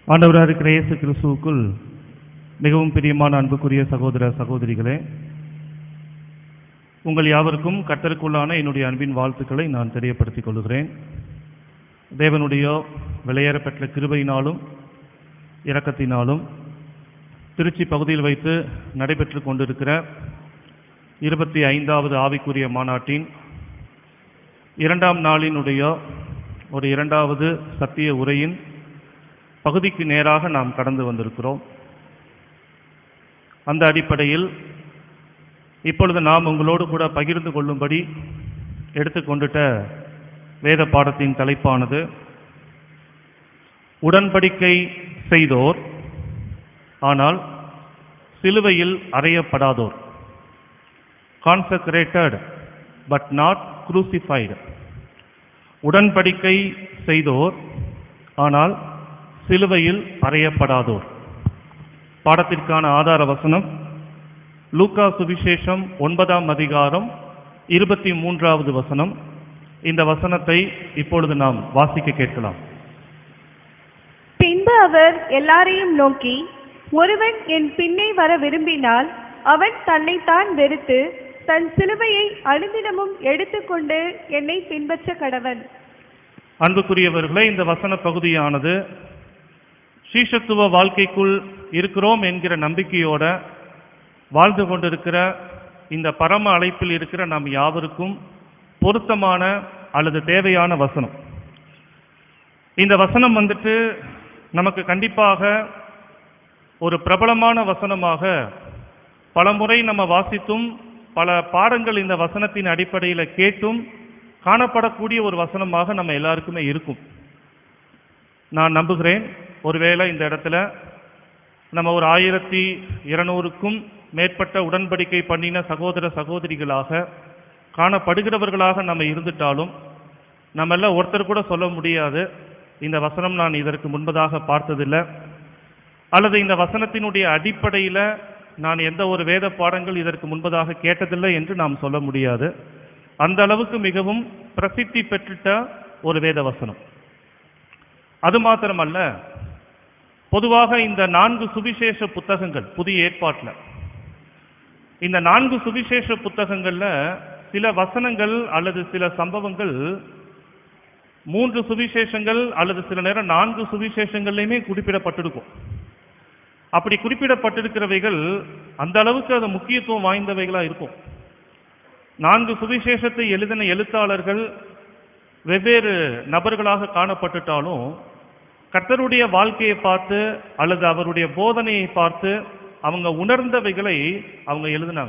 ஆண்டவராக இருக்கிற இயேசு கிறிஸ்துவுக்குள் மிகவும் பிரியமான அன்புக்குரிய சகோதர சகோதரிகளே உங்கள் யாவருக்கும் கர்த்தருக்குள்ளான என்னுடைய அன்பின் வாழ்த்துக்களை நான் தெரியப்படுத்திக் கொள்கிறேன் தேவனுடைய விலையேறப்பெற்ற கிருபையினாலும் இரக்கத்தினாலும் திருச்சி பகுதியில் வைத்து நடைபெற்று கொண்டிருக்கிற இருபத்தி ஐந்தாவது ஆவிக்குரிய மாநாட்டின் இரண்டாம் நாளினுடைய ஒரு இரண்டாவது சத்திய உரையின் பகுதிக்கு நேராக நாம் கடந்து வந்திருக்கிறோம் அந்த அடிப்படையில் இப்பொழுது நாம் உங்களோடு கூட பகிர்ந்து கொள்ளும்படி எடுத்துக்கொண்டுட்ட வேத பாடத்தின் தலைப்பானது உடன்படிக்கை செய்தோர் ஆனால் சிலுவையில் அறையப்படாதோர் கான்சக்ரேட்டட் பட் நாட் crucified உடன்படிக்கை செய்தோர் ஆனால் சிலுவையில் அறையப்படாதோர் பாடத்திற்கான ஆதார வசனம் லூக்கா சுவிசேஷம் ஒன்பதாம் அதிகாரம் இருபத்தி மூன்றாவது வசனம் இந்த வசனத்தை இப்பொழுது நாம் வாசிக்க கேட்கலாம் பின்பு அவர் எல்லாரையும் நோக்கி ஒருவன் என் பின்னே வர விரும்பினால் அவன் தன்னைத்தான் வெறுத்து தன் சிலுவையை அனுதினமும் எடுத்துக்கொண்டு என்னை பின்பற்ற கடவன் அன்புக்குரியவர்களே இந்த வசன பகுதியானது சீஷத்துவ வாழ்க்கைக்குள் இருக்கிறோம் என்கிற நம்பிக்கையோட வாழ்ந்து கொண்டிருக்கிற இந்த பரம அழைப்பில் இருக்கிற நாம் யாவருக்கும் பொருத்தமான அல்லது தேவையான வசனம் இந்த வசனம் வந்துட்டு நமக்கு கண்டிப்பாக ஒரு பிரபலமான வசனமாக பலமுறை நம்ம வாசித்தும் பல பாடங்கள் இந்த வசனத்தின் அடிப்படையில் கேட்டும் காணப்படக்கூடிய ஒரு வசனமாக நம்ம எல்லாருக்குமே இருக்கும் நான் நம்புகிறேன் ஒருவேளை இந்த இடத்துல நம்ம ஒரு ஆயிரத்தி இருநூறுக்கும் மேற்பட்ட உடன்படிக்கை பண்ணின சகோதர சகோதரிகளாக காணப்படுகிறவர்களாக நம்ம இருந்துட்டாலும் நம்ம எல்லாம் ஒருத்தர் கூட சொல்ல முடியாது இந்த வசனம் நான் இதற்கு முன்பதாக பார்த்ததில்லை அல்லது இந்த வசனத்தினுடைய அடிப்படையில் நான் எந்த ஒரு வேத பாடங்கள் இதற்கு முன்பதாக கேட்டதில்லை என்று நாம் சொல்ல முடியாது அந்த அளவுக்கு மிகவும் பிரசித்தி பெற்றுட்ட ஒரு வேத வசனம் அது மாத்திரமல்ல பொதுவாக இந்த நான்கு சுவிசேஷ புத்தகங்கள் புதிய ஏற்பாட்டில் இந்த நான்கு சுவிசேஷ புத்தகங்கள்ல சில வசனங்கள் அல்லது சில சம்பவங்கள் மூன்று சுவிசேஷங்கள் அல்லது சில நேரம் நான்கு சுவிசேஷங்கள்லையுமே குறிப்பிடப்பட்டிருக்கும் அப்படி குறிப்பிடப்பட்டிருக்கிறவைகள் அந்த அளவுக்கு அது முக்கியத்துவம் வாய்ந்தவைகளா இருக்கும் நான்கு சுவிசேஷத்தை எழுதின எழுத்தாளர்கள் வெவ்வேறு நபர்களாக காணப்பட்டுட்டாலும் கர்த்தருடைய வாழ்க்கையை பார்த்து அல்லது அவருடைய போதனையை பார்த்து அவங்க உணர்ந்தவைகளை அவங்க எழுதினாங்க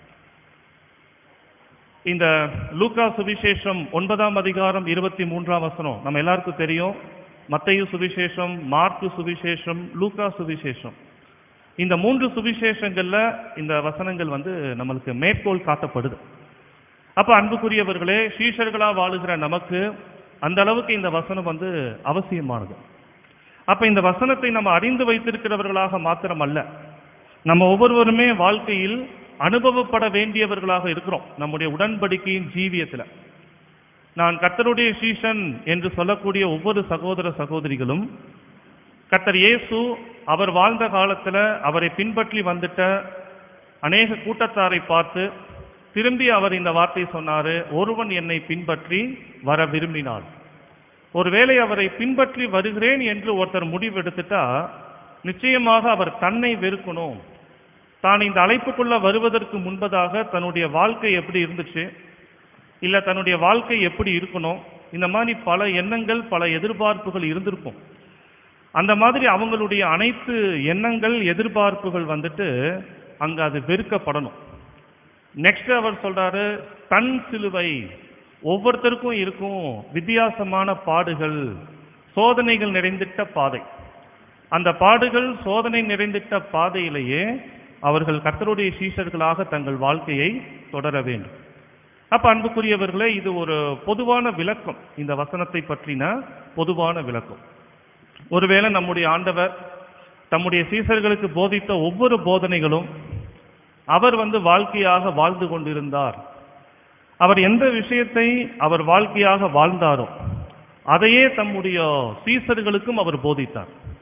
இந்த லூக்கா சுவிசேஷம் ஒன்பதாம் அதிகாரம் இருபத்தி மூன்றாம் வசனம் நம்ம எல்லாருக்கும் தெரியும் மத்தையு சுவிசேஷம் மார்க்கு சுவிசேஷம் லூக்கா சுவிசேஷம் இந்த மூன்று சுவிசேஷங்கள்ல இந்த வசனங்கள் வந்து நம்மளுக்கு மேற்கோள் காட்டப்படுது அப்ப அன்புக்குரியவர்களே சீஷர்களா வாழுகிற நமக்கு அந்த அளவுக்கு இந்த வசனம் வந்து அவசியமானது அப்ப இந்த வசனத்தை நம்ம அறிந்து வைத்திருக்கிறவர்களாக மாத்திரமல்ல நம்ம ஒவ்வொருவருமே வாழ்க்கையில் அனுபவப்பட வேண்டியவர்களாக இருக்கிறோம் நம்முடைய உடன்படிக்கையின் ஜீவியத்தில் நான் கர்த்தருடைய சீஷன் என்று சொல்லக்கூடிய ஒவ்வொரு சகோதர சகோதரிகளும் கர்த்தர் இயேசு அவர் வாழ்ந்த காலத்தில் அவரை பின்பற்றி வந்துட்ட அநேக கூட்டத்தாரை பார்த்து திரும்பி அவர் இந்த வார்த்தை சொன்னாரு ஒருவன் என்னை பின்பற்றி வர விரும்பினார் ஒருவேளை அவரை பின்பற்றி வருகிறேன் என்று ஒருத்தர் முடிவெடுத்துட்டா நிச்சயமாக அவர் தன்னை வெறுக்கணும் தான் இந்த அழைப்புக்குள்ள வருவதற்கு முன்பதாக தன்னுடைய வாழ்க்கை எப்படி இருந்துச்சு இல்ல தன்னுடைய வாழ்க்கை எப்படி இருக்கணும் இந்த மாதிரி பல எண்ணங்கள் பல எதிர்பார்ப்புகள் இருந்திருக்கும் அந்த மாதிரி அவங்களுடைய அனைத்து எண்ணங்கள் எதிர்பார்ப்புகள் வந்துட்டு அங்க அது வெறுக்கப்படணும் நெக்ஸ்ட் அவர் சொல்றாரு தன் சிலுவை ஒவ்வொருத்தருக்கும் இருக்கும் வித்தியாசமான பாடுகள் சோதனைகள் நிறைந்திட்ட பாதை அந்த பாடுகள் சோதனை நிறைந்திட்ட பாதையிலேயே அவர்கள் கர்த்தருடைய சீஷர்களாக தங்கள் வாழ்க்கையை தொடர வேண்டும் அப்ப அன்புக்குரியவர்களே இது ஒரு பொதுவான விளக்கம் இந்த வசனத்தை பற்றின பொதுவான விளக்கம் ஒருவேளை நம்முடைய ஆண்டவர் தம்முடைய சீசர்களுக்கு போதித்த ஒவ்வொரு போதனைகளும் அவர் வந்து வாழ்க்கையாக வாழ்ந்து கொண்டிருந்தார் அவர் எந்த விஷயத்தை அவர் வாழ்க்கையாக வாழ்ந்தாரோ அதையே தம்முடைய சீசர்களுக்கும் அவர் போதித்தார்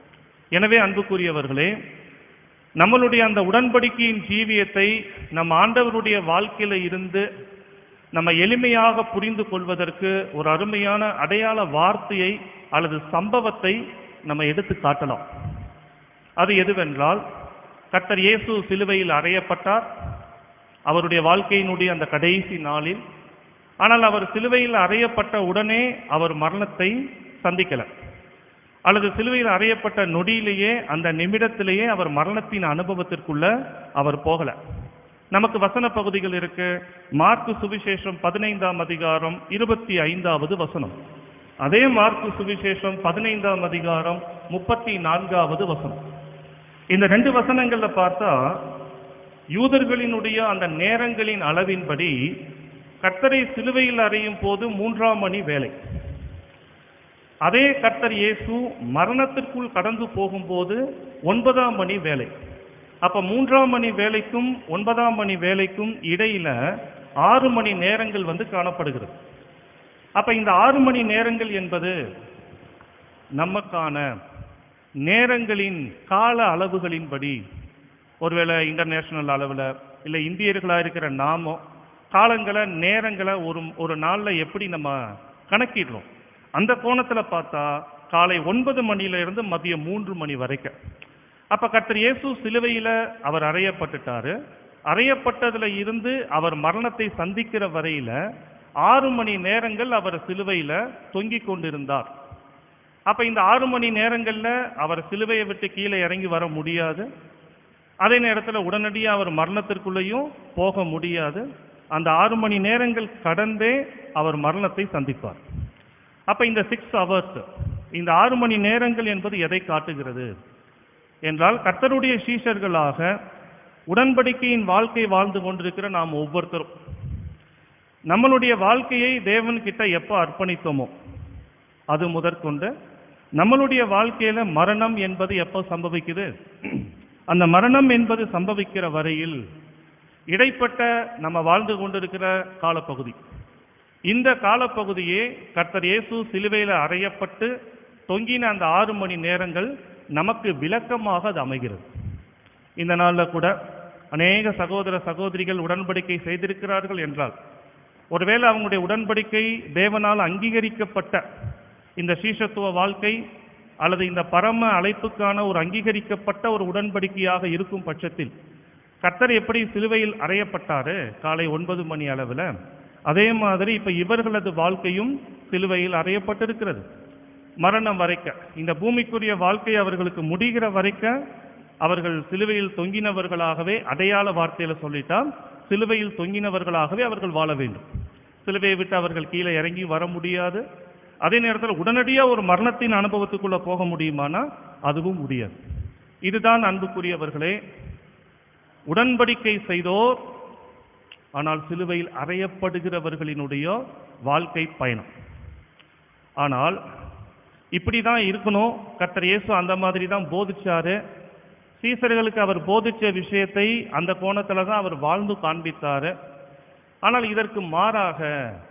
எனவே அன்புக்குரியவர்களே நம்மளுடைய அந்த உடன்படிக்கையின் ஜீவியத்தை நம் ஆண்டவருடைய வாழ்க்கையில இருந்து நம்ம எளிமையாக புரிந்து கொள்வதற்கு ஒரு அருமையான அடையாள வார்த்தையை அல்லது சம்பவத்தை நம்ம எடுத்து காட்டலாம் அது எதுவென்றால் கர்த்தர் இயேசு சிலுவையில் அறையப்பட்டார் அவருடைய வாழ்க்கையினுடைய அந்த கடைசி நாளில் ஆனால் அவர் சிலுவையில் அறையப்பட்ட உடனே அவர் மரணத்தை சந்திக்கல அல்லது சிலுவையில் அறையப்பட்ட நொடியிலேயே அந்த நிமிடத்திலேயே அவர் மரணத்தின் அனுபவத்திற்குள்ள அவர் போகல நமக்கு வசன பகுதிகள் இருக்கு மார்க்கு சுவிசேஷம் பதினைந்தாம் அதிகாரம் இருபத்தி ஐந்தாவது வசனம் அதே மார்க்கு சுவிசேஷம் பதினைந்தாம் அதிகாரம் முப்பத்தி நான்காவது வசனம் இந்த ரெண்டு வசனங்கள்ல பார்த்தா யூதர்களினுடைய அந்த நேரங்களின் அளவின்படி கர்த்தரை சிலுவையில் அறையும் போது மூன்றாம் மணி வேலை அதே கர்த்தர் இயேசு மரணத்திற்குள் கடந்து போகும்போது ஒன்பதாம் மணி வேலை அப்ப மூன்றாம் மணி வேலைக்கும் ஒன்பதாம் மணி வேலைக்கும் இடையில ஆறு மணி நேரங்கள் வந்து காணப்படுகிறது அப்ப இந்த ஆறு மணி நேரங்கள் என்பது நமக்கான நேரங்களின் கால அளவுகளின்படி ஒருவேளை இன்டர்நேஷனல் அளவில் இல்லை இந்தியர்களாக இருக்கிற நாமோ காலங்களை நேரங்களை ஒரு ஒரு நாளில் எப்படி நம்ம கணக்கிடுறோம் அந்த கோணத்தில் பார்த்தா காலை ஒன்பது மணியில இருந்து மதியம் மூன்று மணி வரைக்கும் அப்ப கர்த்தர் இயேசு சிலுவையில் அவர் அறையப்பட்டுட்டாரு அறையப்பட்டதுல இருந்து அவர் மரணத்தை சந்திக்கிற வரையில ஆறு மணி நேரங்கள் அவர் சிலுவையில் தொங்கிக் கொண்டிருந்தார் அப்ப இந்த ஆறு மணி நேரங்கள்ல அவர் சிலுவையை விட்டு கீழே இறங்கி வர முடியாது அதே நேரத்தில் உடனடியாக அவர் மரணத்திற்குள்ளேயும் போக முடியாது அந்த ஆறு மணி நேரங்கள் கடந்தே அவர் மரணத்தை சந்திப்பார் அப்ப இந்த சிக்ஸ் ஹவர்ஸ் இந்த ஆறு மணி நேரங்கள் என்பது எதை காட்டுகிறது என்றால் கர்த்தருடைய சீஷர்களாக உடன்படிக்கையின் வாழ்க்கை வாழ்ந்து கொண்டிருக்கிற நாம் ஒவ்வொருத்தரும் நம்மளுடைய வாழ்க்கையை தேவன் கிட்ட எப்போ அர்ப்பணித்தோமோ அது முதற்கொண்டு நம்மளுடைய வாழ்க்கையில மரணம் என்பது எப்போ சம்பவிக்குது அந்த மரணம் என்பது சம்பவிக்கிற வரையில் இடைப்பட்ட நம்ம வாழ்ந்து கொண்டிருக்கிற காலப்பகுதி இந்த காலப்பகுதியே கர்த்தர் இயேசு சிலுவையில் அறையப்பட்டு தொங்கின அந்த ஆறு மணி நேரங்கள் நமக்கு விளக்கமாக அது அமைகிறது இந்த நாளில் கூட அநேக சகோதர சகோதரிகள் உடன்படிக்கை செய்திருக்கிறார்கள் என்றால் ஒருவேளை அவங்களுடைய உடன்படிக்கை தேவனால் அங்கீகரிக்கப்பட்ட இந்த சீஷத்துவ வாழ்க்கை அல்லது இந்த பரம அழைப்புக்கான ஒரு அங்கீகரிக்கப்பட்ட ஒரு உடன்படிக்கையாக இருக்கும் பட்சத்தில் கர்த்தர் எப்படி சிலுவையில் அறையப்பட்டாரு காலை ஒன்பது மணி அளவில் அதே மாதிரி இப்ப இவர்களது வாழ்க்கையும் சிலுவையில் அறையப்பட்டிருக்கிறது மரணம் வரைக்க இந்த பூமிக்குரிய வாழ்க்கை அவர்களுக்கு முடிகிற வரைக்க அவர்கள் சிலுவையில் தொங்கினவர்களாகவே அடையாள வார்த்தையில சொல்லிட்டா சிலுவையில் தொங்கினவர்களாகவே அவர்கள் வாழ வேண்டும் சிலுவையை விட்டு அவர்கள் கீழே இறங்கி வர முடியாது அதே நேரத்தில் உடனடியாக ஒரு மரணத்தின் அனுபவத்துக்குள்ள போக முடியுமானா அதுவும் முடியாது இதுதான் அன்புக்குரியவர்களே உடன்படிக்கை செய்தோர் ஆனால் சிலுவையில் அறையப்படுகிறவர்களினுடைய வாழ்க்கை பயணம் ஆனால் இப்படி தான் இருக்கணும் கர்த்தர் இயேசு அந்த மாதிரி தான் போதிச்சாரு சீசர்களுக்கு அவர் போதிச்ச விஷயத்தை அந்த கோணத்துல தான் அவர் வாழ்ந்து காண்பித்தாரு ஆனால் இதற்கு மாறாக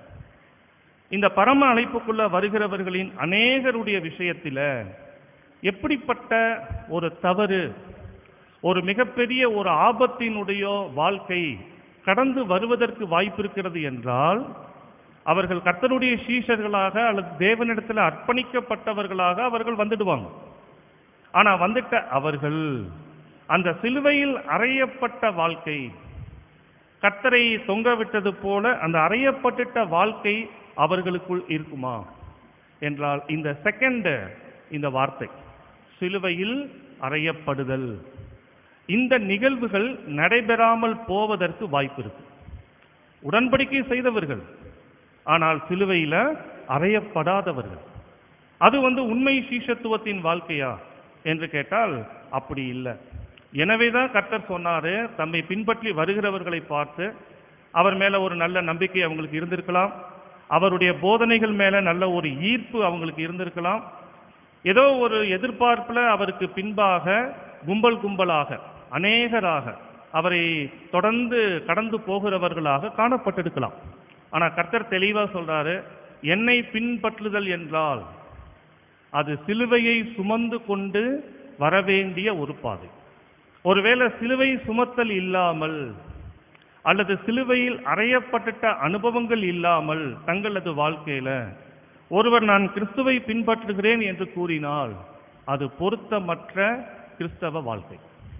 இந்த பரம அழைப்புக்குள்ள வருகிறவர்களின் அநேகருடைய விஷயத்தில் எப்படிப்பட்ட ஒரு தவறு ஒரு மிகப்பெரிய ஒரு ஆபத்தினுடைய வாழ்க்கை கடந்து வருவதற்கு வாய்ப்பு இருக்கிறது என்றால் அவர்கள் கர்த்தருடைய சீஷர்களாக அல்லது தேவனிடத்தில் அர்ப்பணிக்கப்பட்டவர்களாக அவர்கள் வந்துடுவாங்க ஆனா வந்துட்ட அவர்கள் அந்த சிலுவையில் அறையப்பட்ட வாழ்க்கை கர்த்தரை தொங்க விட்டது போல அந்த அறையப்பட்டுட்ட வாழ்க்கை அவர்களுக்குள் இருக்குமா என்றால் இந்த செகண்ட் இந்த வார்த்தை சிலுவையில் அறையப்படுதல் இந்த நிகழ்வுகள் நடைபெறாமல் போவதற்கு வாய்ப்பு இருக்கு உடன்படிக்கை செய்தவர்கள் ஆனால் சிலுவையில அறையப்படாதவர்கள் அது வந்து உண்மை சீஷத்துவத்தின் வாழ்க்கையா என்று கேட்டால் அப்படி இல்லை எனவேதான் கர்த்தர் சொன்னாரு தம்மை பின்பற்றி வருகிறவர்களை பார்த்து அவர் மேல ஒரு நல்ல நம்பிக்கை அவங்களுக்கு இருந்திருக்கலாம் அவருடைய போதனைகள் மேல நல்ல ஒரு ஈர்ப்பு அவங்களுக்கு இருந்திருக்கலாம் ஏதோ ஒரு எதிர்பார்ப்புல அவருக்கு பின்பாக கும்பல் கும்பலாக அநேகராக அவரை தொடர்ந்து கடந்து போகிறவர்களாக காணப்பட்டிருக்கலாம் ஆனா கர்த்தர் தெளிவா சொல்றாரு என்னை பின்பற்றுதல் என்றால் அது சிலுவையை சுமந்து கொண்டு வரவேண்டிய ஒரு பாதை ஒருவேளை சிலுவை சுமத்தல் இல்லாமல் அல்லது சிலுவையில் அறையப்பட்ட அனுபவங்கள் இல்லாமல் தங்களது வாழ்க்கையில ஒருவர் நான் கிறிஸ்துவை பின்பற்றுகிறேன் என்று கூறினால் அது பொருத்தமற்ற கிறிஸ்தவ வாழ்க்கை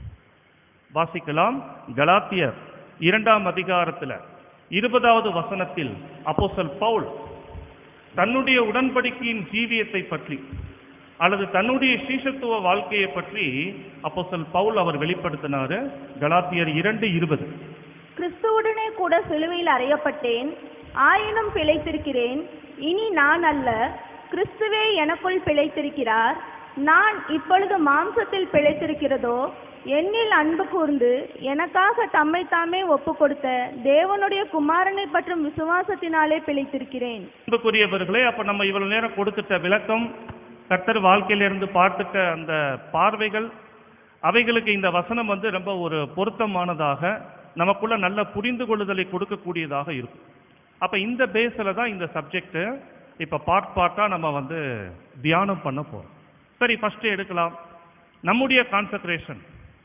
வாசிக்கலாம் கலாத்தியர் இரண்டாம் அதிகாரத்துல இருபதாவது வசனத்தில் அப்போஸ்தலன் பவுல் தன்னுடைய உடன்படிக்கையின் ஜீவியத்தை பற்றி அல்லது தன்னுடைய சீஷத்துவ வாழ்க்கையை பற்றி அப்போஸ்தலன் பவுல் அவர் வெளிப்படுத்தினாரு கலாத்தியர் இரண்டு இருபது கிறிஸ்துவுடனே கூட சிலுவையில் அறையப்பட்டேன் ஆயினும் பிழைத்திருக்கிறேன் இனி நான் அல்ல கிறிஸ்துவே எனக்குள் பிழைத்திருக்கிறார் நான் இப்பொழுது மாம்சத்தில் பிழைத்திருக்கிறதோ என்னில் அன்பு கூர்ந்து எனக்காக தம்மை தாமே ஒப்பு கொடுத்த தேவனுடைய குமாரனை பற்றும் விசுவாசத்தினாலே பிழைத்திருக்கிறேன் அன்புக்குரியவர்களே அப்ப நம்ம இவ்வளவு நேரம் கொடுத்துட்ட விளக்கம் கர்த்தர் வாழ்க்கையிலிருந்து பார்த்துட்ட அந்த பார்வைகள் அவைகளுக்கு இந்த வசனம் வந்து ரொம்ப ஒரு பொருத்தமானதாக நமக்குள்ள நல்ல புரிந்து கொள்ளுதலை கொடுக்கக்கூடியதாக இருக்கும் அப்ப இந்த பேஸ்ல தான் இந்த சப்ஜெக்ட் இப்ப பார்ட் பார்ட்டா நம்ம வந்து தியானம் பண்ண போறோம் சரி ஃபர்ஸ்ட் எடுக்கலாம் நம்முடைய கான்சென்ட்ரேஷன்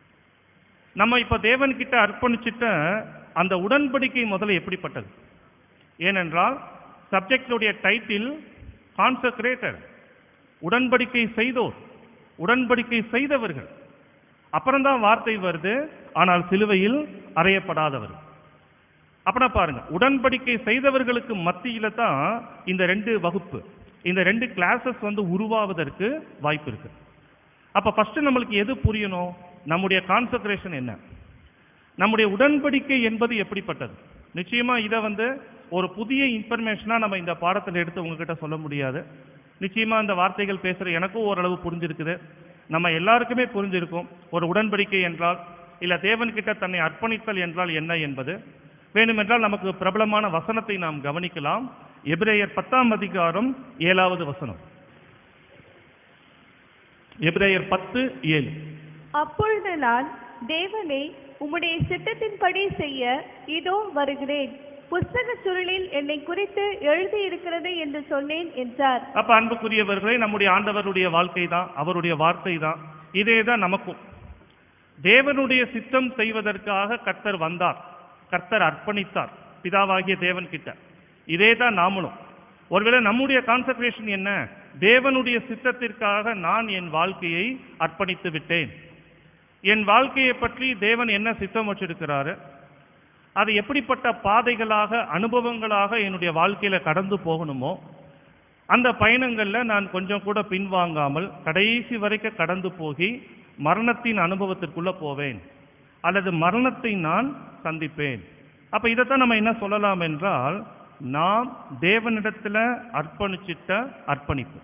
நம்ம இப்ப தேவன் கிட்ட அர்ப்பணிச்சிட்ட அந்த உடன்படிக்கை முதல்ல எப்படிப்பட்டது ஏனென்றால் சப்ஜெக்டுடைய டைட்டில் கான்சக்ரேட்டர் உடன்படிக்கை செய்தோர் உடன்படிக்கை செய்தவர்கள் அப்புறம்தான் வார்த்தை வருது ஆனால் சிலுவையில் அறையப்படாதவர் அப்புறம் பாருங்க உடன்படிக்கை செய்தவர்களுக்கு மத்தியில தான் இந்த ரெண்டு வகுப்பு இந்த ரெண்டு கிளாஸஸ் வந்து உருவாவதற்கு வாய்ப்பு இருக்கு அப்ப ஃபர்ஸ்ட் நம்மளுக்கு எது புரியணும் நம்முடைய கான்சக்ரேஷன் என்ன நம்முடைய உடன்படிக்கை என்பது எப்படிப்பட்டது நிச்சயமா இதை வந்து ஒரு புதிய இன்ஃபர்மேஷனா நம்ம இந்த பாடத்தில் எடுத்து உங்ககிட்ட சொல்ல முடியாது நிச்சயமா இந்த வார்த்தைகள் பேசுற எனக்கும் ஓரளவு புரிஞ்சிருக்குது நம்ம எல்லாருக்குமே புரிஞ்சிருக்கும் ஒரு உடன்படிக்கை என்றால் இல்ல தேவன்கிட்ட தன்னை அர்ப்பணித்தல் என்றால் என்ன என்பது வேண்டுமென்றால் நமக்கு பிரபலமான வசனத்தை நாம் கவனிக்கலாம் எபிரேயர் பத்தாம் அதிகாரம் ஏழாவது வசனம் எபிரேயர் பத்து ஏழு அப்பொழுது நான் தேவனே உம்முடைய சித்தத்தின்படி செய்ய இதோ வருகிறேன் புஸ்தக சுருளில் என்னை குறித்து எழுதியிருக்கிறது என்று சொன்னேன் என்றார் அப்ப அன்புக்குரியவர்களே நம்முடைய ஆண்டவருடைய வாழ்க்கை தான் அவருடைய வார்த்தை தான் இதே தான் நமக்கும் தேவனுடைய சித்தம் செய்வதற்காக கர்த்தர் வந்தார் கர்த்தர் அர்ப்பணித்தார் பிதாவாகிய தேவன் கிட்ட இதே தான் நாமளும் ஒருவேளை நம்முடைய கான்சன்ட்ரேஷன் என்ன தேவனுடைய சித்தத்திற்காக நான் என் வாழ்க்கையை அர்ப்பணித்து விட்டேன் என் வாழ்க்கையை பற்றி தேவன் என்ன சித்தம் வச்சிருக்கிறாரு அது எப்படிப்பட்ட பாதைகளாக அனுபவங்களாக என்னுடைய வாழ்க்கையில கடந்து போகணுமோ அந்த பயணங்கள்ல நான் கொஞ்சம் கூட பின்வாங்காமல் கடைசி வரைக்கும் கடந்து போகி மரணத்தின் அனுபவத்திற்குள்ள போவேன் அல்லது மரணத்தை நான் சந்திப்பேன் அப்ப இதைத்தான் நம்ம என்ன சொல்லலாம் என்றால் நாம் தேவனிடத்துல அர்ப்பணிச்சிட்ட அர்ப்பணிப்பு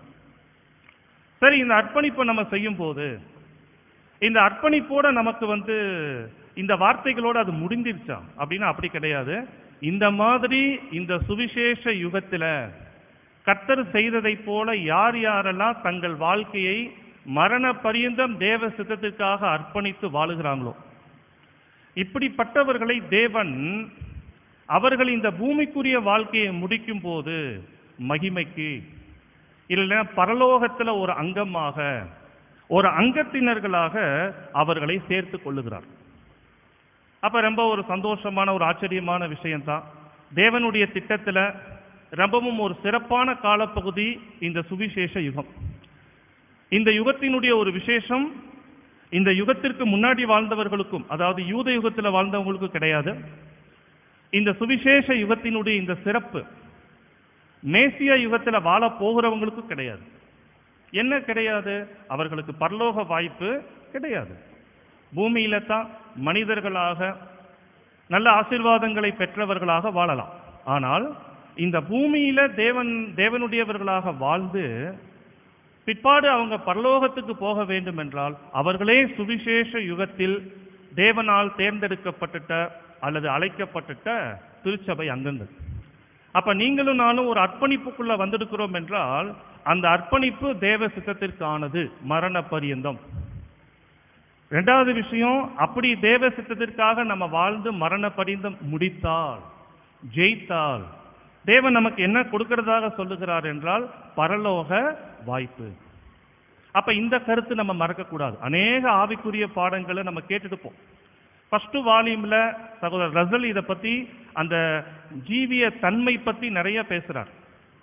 சரி இந்த அர்ப்பணிப்பை நம்ம செய்யும் போது இந்த அர்ப்பணிப்போட நமக்கு வந்து இந்த வார்த்தைகளோட அது முடிஞ்சிருச்சா அப்படின்னா அப்படி கிடையாது இந்த மாதிரி இந்த சுவிசேஷ யுகத்துல கர்த்தர் செய்ததைப் போல யார் யாரெல்லாம் தங்கள் வாழ்க்கையை மரண பரியந்தம் தேவ சித்தத்திற்காக அர்ப்பணித்து வாழுகிறாங்களோ இப்படிப்பட்டவர்களை தேவன் அவர்கள் இந்த பூமிக்குரிய வாழ்க்கையை முடிக்கும் போது மகிமைக்கு இல்லைன்னா பரலோகத்துல ஒரு அங்கமாக ஒரு அங்கத்தினர்களாக அவர்களை சேர்த்து கொள்ளுகிறார் அப்ப ரொம்ப ஒரு சந்தோஷமான ஒரு ஆச்சரியமான விஷயம்தான் தேவனுடைய திட்டத்துல ரொம்பவும் ஒரு சிறப்பான காலப்பகுதி இந்த சுவிசேஷ யுகம் இந்த யுகத்தினுடைய ஒரு விசேஷம் இந்த யுகத்திற்கு முன்னாடி வாழ்ந்தவர்களுக்கும் அதாவது யூத யுகத்தில் வாழ்ந்தவங்களுக்கும் கிடையாது இந்த சுவிசேஷ யுகத்தினுடைய இந்த சிறப்பு மேசியா யுகத்தில் வாழ போகிறவங்களுக்கும் கிடையாது என்ன கிடையாது அவர்களுக்கு பரலோக வாய்ப்பு கிடையாது பூமியில தான் மனிதர்களாக நல்ல ஆசீர்வாதங்களை பெற்றவர்களாக வாழலாம் ஆனால் இந்த பூமியில தேவன் தேவனுடையவர்களாக வாழ்ந்து பிற்பாடு அவங்க பரலோகத்துக்கு போக வேண்டும் என்றால் அவர்களே சுவிசேஷ யுகத்தில் தேவனால் தேர்ந்தெடுக்கப்பட்டுட்ட அல்லது அழைக்கப்பட்டுட்ட திருச்சபை அங்கங்கள் அப்ப நீங்களும் நானும் ஒரு அர்ப்பணிப்புக்குள்ள வந்திருக்கிறோம் என்றால் அந்த அர்ப்பணிப்பு தேவ சித்தத்திற்கானது மரண பரியந்தம் ரெண்டாவது விஷயம் அப்படி தேவ சித்தத்திற்காக நம்ம வாழ்ந்து மரண பரியந்தம் முடித்தால் ஜெயித்தால் தேவன் நமக்கு என்ன கொடுக்கிறதாக சொல்லுகிறார் என்றால் பரலோக வாய்ப்பு அப்ப இந்த கருத்து நம்ம மறக்கக்கூடாது அநேக ஆவிக்குரிய பாடங்களை நம்ம கேட்டுட்டுப்போம் ஃபர்ஸ்ட் வால்யூம்ல சகோதரர் ரசல் இதை பத்தி அந்த ஜீவிய தன்மை பத்தி நிறைய பேசுறார்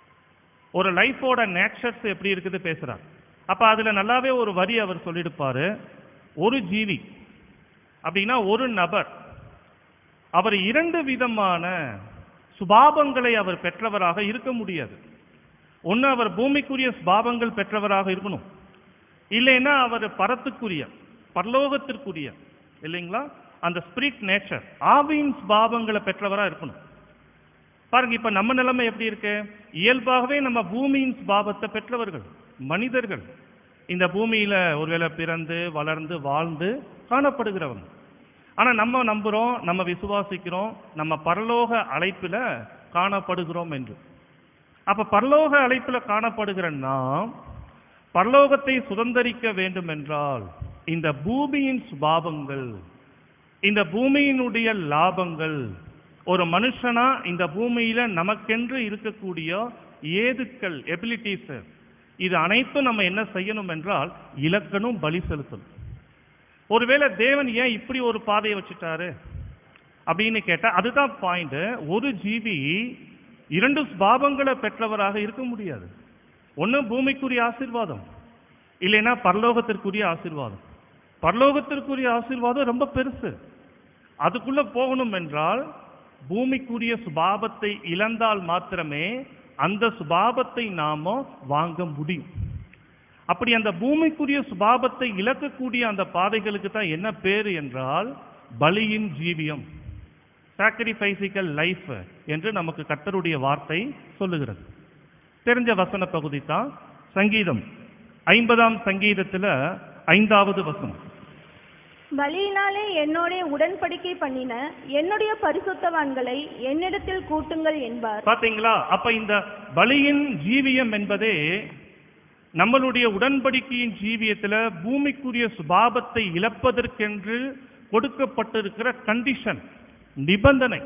ஒரு லைஃபோட நேச்சர்ஸ் எப்படி இருக்குது பேசுறார் அப்ப அதுல நல்லாவே ஒரு வரி அவர் சொல்லிடுப்பாரு ஒரு ஜீவி அப்படின்னா ஒரு நபர் அவர் இரண்டு விதமான சுபாவங்களை அவர் பெற்றவராக இருக்க முடியாது ஒன்று அவர் பூமிக்குரிய சுபாவங்கள் பெற்றவராக இருக்கணும் இல்லைன்னா அவர் பரத்துக்குரிய பரலோகத்திற்குரிய இல்லைங்களா அந்த ஸ்பிரிட் நேச்சர் ஆவியின் சுபாவங்களை பெற்றவரா இருக்கணும் பாருங்க இப்ப நம்ம நிலைமை எப்படி இருக்கு இயல்பாகவே நம்ம பூமியின் சுபாவத்தை பெற்றவர்கள் மனிதர்கள் இந்த பூமியில ஒருவேளை பிறந்து வளர்ந்து வாழ்ந்து காணப்படுகிறவங்க ஆனா நம்ம நம்புறோம் நம்ம விசுவாசிக்கிறோம் நம்ம பரலோக அழைப்புல காணப்படுகிறோம் என்று அப்ப பரலோக அழைப்புல காணப்படுகிற நாம் பரலோகத்தை சுதந்தரிக்க வேண்டும் என்றால் இந்த பூமியின் சுபாவங்கள் இந்த பூமியினுடைய லாபங்கள் ஒரு மனுஷனா இந்த பூமியில நமக்கென்று இருக்கக்கூடிய ஏதுக்கள் எபிலிட்டிஸ் இது அனைத்தும் நம்ம என்ன செய்யணும் என்றால் இலக்கணும் பலி செலுத்தணும் ஒருவேளை தேவன் ஏன் இப்படி ஒரு பாதையை வச்சுட்டாரு அப்படின்னு கேட்டா அதுதான் பாயிண்ட் ஒரு ஜீவி இரண்டு பாவங்களை பெற்றவராக இருக்க முடியாது ஒண்ணு பூமிக்குரிய ஆசீர்வாதம் இல்லைன்னா பரலோகத்திற்குரிய ஆசீர்வாதம் பரலோகத்திற்குரிய ஆசீர்வாதம் ரொம்ப பெருசு அதுக்குள்ள போகணும் என்றால் பூமிக்குரிய சுபாவத்தை இழந்தால் மாத்திரமே அந்த சுபாவத்தை நாம வாங்க முடியும் அப்படி அந்த பூமிக்குரிய சுபாவத்தை இழக்கக்கூடிய அந்த பாதைகளுக்கு தான் என்ன பேரு என்றால் பலியின் ஜீவியம் சாக்ரிஃபைசிக்கல் லைஃப் என்று நமக்கு கர்த்தருடைய வார்த்தை சொல்லுகிறது தெரிஞ்ச வசன பகுதி தான் சங்கீதம் ஐம்பதாம் சங்கீதத்துல ஐந்தாவது வசனம் பலியினாலே என்னோட உடன்படிக்கை பண்ணின என்னுடைய பரிசுத்தவான்களை என்னிடத்தில் கூட்டுங்கள் என்பார் பாத்தீங்களா அப்ப இந்த பலியின் ஜீவியம் என்பதே நம்மளுடைய உடன்படிக்கையின் ஜீவியத்துல பூமிக்குரிய சுபாவத்தை இழப்பதற்கென்று கொடுக்கப்பட்டிருக்கிற கண்டிஷன் நிபந்தனை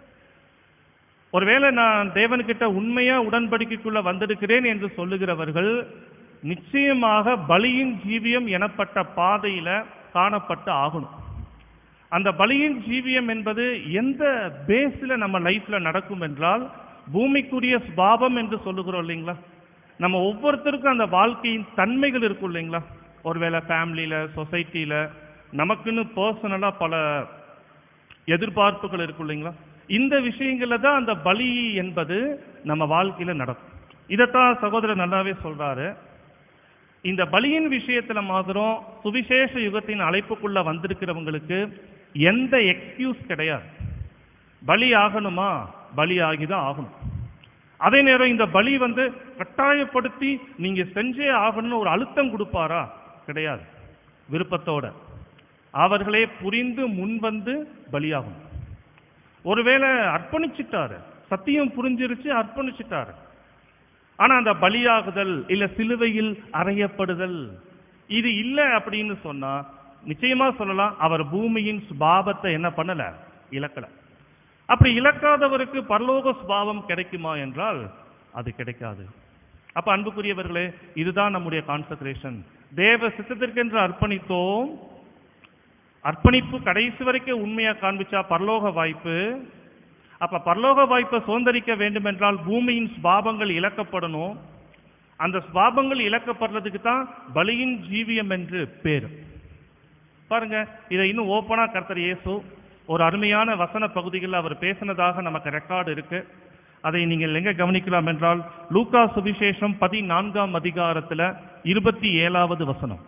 ஒருவேளை நான் தேவன்கிட்ட உண்மையா உடன்படிக்கைக்குள்ள வந்திருக்கிறேன் என்று சொல்லுகிறவர்கள் நிச்சயமாக பலியின் ஜீவியம் எனப்பட்ட பாதையில காணப்பட்டு ஆகணும் அந்த பலியின் ஜீவியம் என்பது எந்த பேஸ்ல நம்ம லைஃப்ல நடக்கும் என்றால் பூமிக்குரிய சுபாவம் என்று சொல்லுகிறோம் இல்லைங்களா நம்ம ஒவ்வொருத்தருக்கும் அந்த வாழ்க்கையின் தன்மைகள் இருக்கும் இல்லைங்களா ஒருவேளை ஃபேமிலியில சொசைட்டில நமக்குன்னு பர்சனலா பல எதிர்பார்ப்புகள் இருக்கும் இல்லைங்களா இந்த விஷயங்கள்ல தான் அந்த பலி என்பது நம்ம வாழ்க்கையில நடக்கும் இதைத்தான் சகோதரர் நல்லாவே சொல்றாரு இந்த பலியின் விஷயத்துல மாத்திரம் சுவிசேஷ யுகத்தின் அழைப்புக்குள்ள வந்திருக்கிறவங்களுக்கு எந்த எக்ஸ்கியூஸ் கிடையாது பலி ஆகணுமா பலி ஆகிதான் ஆகணும் அதே நேரம் இந்த பலி வந்து கட்டாயப்படுத்தி நீங்க செஞ்சே ஆகணும்னு ஒரு அழுத்தம் கொடுப்பாரா கிடையாது விருப்பத்தோட அவர்களே புரிந்து முன்வந்து பலியாகும் ஒருவேளை அர்ப்பணிச்சிட்டாரு சத்தியம் புரிஞ்சிருச்சு அர்ப்பணிச்சிட்டாரு ஆனா அந்த பலியாகுதல் இல்ல சிலுவையில் அறையப்படுதல் இது இல்ல அப்படின்னு சொன்னா நிச்சயமா சொல்லலாம் அவர் பூமியின் சுபாவத்தை என்ன பண்ணல இழக்கல அப்படி இழக்காதவருக்கு பரலோக சுபாவம் கிடைக்குமா என்றால் அது கிடைக்காது அப்ப அன்புக்குரியவர்களே இதுதான் நம்முடைய கான்சக்ரேஷன் தேவ சித்தத்திற்கென்று அர்ப்பணித்தோம் அர்ப்பணிப்பு கடைசி வரைக்கும் உண்மையா காண்பிச்சா பரலோக வாய்ப்பு அப்ப பரலோக வாய்ப்பை சுதந்திரிக்க வேண்டும் என்றால் பூமியின் சுபாவங்கள் இழக்கப்படணும் அந்த சுபாவங்கள் இழக்கப்படுறதுக்கு தான் பலியின் ஜீவியம் என்று பேர் பாருங்க இதை இன்னும் ஓப்பனா கர்த்தர் இயேசு ஒரு அருமையான வசன பகுதிகளில் அவர் பேசினதாக நமக்கு ரெக்கார்டு இருக்கு அதை நீங்கள் எங்க கவனிக்கலாம் என்றால் லூக்கா சுவிசேஷம் பதினான்காம் அதிகாரத்துல இருபத்தி ஏழாவது வசனம்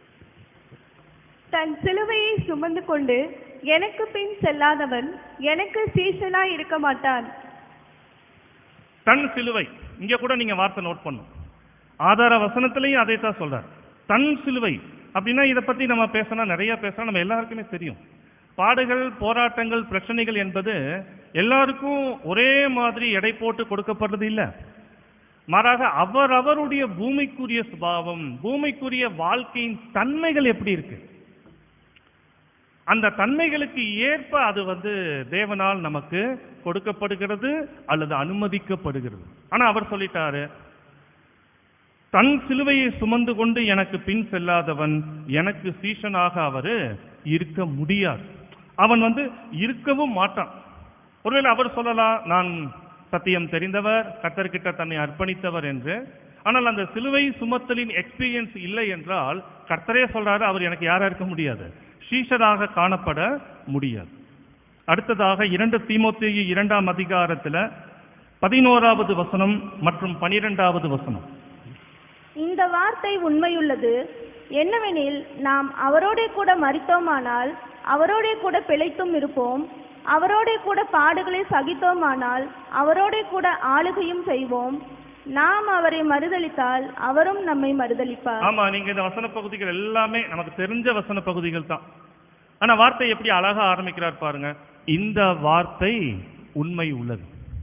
தன் சிலுவையை சுமந்து கொண்டு எனக்கு பின் செல்லாதவன் எனக்கு சீசனாய் இருக்க மாட்டான் தன் சிலுவை இங்க கூட நீங்க வார்த்தை நோட் பண்ணும் ஆதார வசனத்திலையும் அதை தான் சொல்றார் தன் சிலுவை அப்படின்னா இதை பத்தி நம்ம பேசினா நிறைய பேசலாம் நம்ம எல்லாருக்குமே தெரியும் பாடுகள் போராட்டங்கள் பிரச்சனைகள் என்பது எல்லாருக்கும் ஒரே மாதிரி எடை போட்டு கொடுக்கப்படுறது இல்ல மாறாக அவர் அவருடைய பூமிக்குரிய சுபாவம் பூமிக்குரிய வாழ்க்கையின் தன்மைகள் எப்படி இருக்கு அந்த தன்மைகளுக்கு ஏற்ப அது வந்து தேவனால் நமக்கு கொடுக்கப்படுகிறது அல்லது அனுமதிக்கப்படுகிறது ஆனா அவர் சொல்லிட்டாரு தன் சிலுவையை சுமந்து கொண்டு எனக்கு பின் செல்லாதவன் எனக்கு சீஷனாக அவரு இருக்க முடியாது அவன் வந்து இருக்கவும் மாட்டான் ஒருவேளை அவர் சொல்லலாம் நான் சத்தியம் தெரிந்தவர் கத்தர்கிட்ட தன்னை அர்ப்பணித்தவர் என்று ஆனால் அந்த சிலுவை சுமத்தலின் எக்ஸ்பீரியன்ஸ் இல்லை என்றால் கர்த்தரே சொல்றாரு அவர் எனக்கு யாரா இருக்க முடியாது சீஷராக காணப்பட முடியாது அடுத்ததாக இரண்டு தீமோத்தேயு இரண்டாம் அதிகாரத்துல பதினோராவது வசனம் மற்றும் பனிரெண்டாவது வசனம் இந்த வார்த்தை உண்மையுள்ளது என்னவெனில் நாம் அவரோடே கூட மரித்தோமானால் அவரோடே கூட பிழைத்தும் இருப்போம் அவரோடே கூட பாடுகளை சகித்தோமானால் அவரோடே கூட ஆளுகையும் செய்வோம் நாம் அவரை மறுதலித்தால் அவரும் நம்மை மறுதலிப்பார் ஆமா நீங்க இந்த வசன பகுதிகள் எல்லாமே நமக்கு தெரிஞ்ச வசன பகுதிகள் தான் ஆனா வார்த்தை எப்படி அழகா ஆரம்பிக்கிறார் பாருங்க இந்த வார்த்தை உண்மை உள்ளது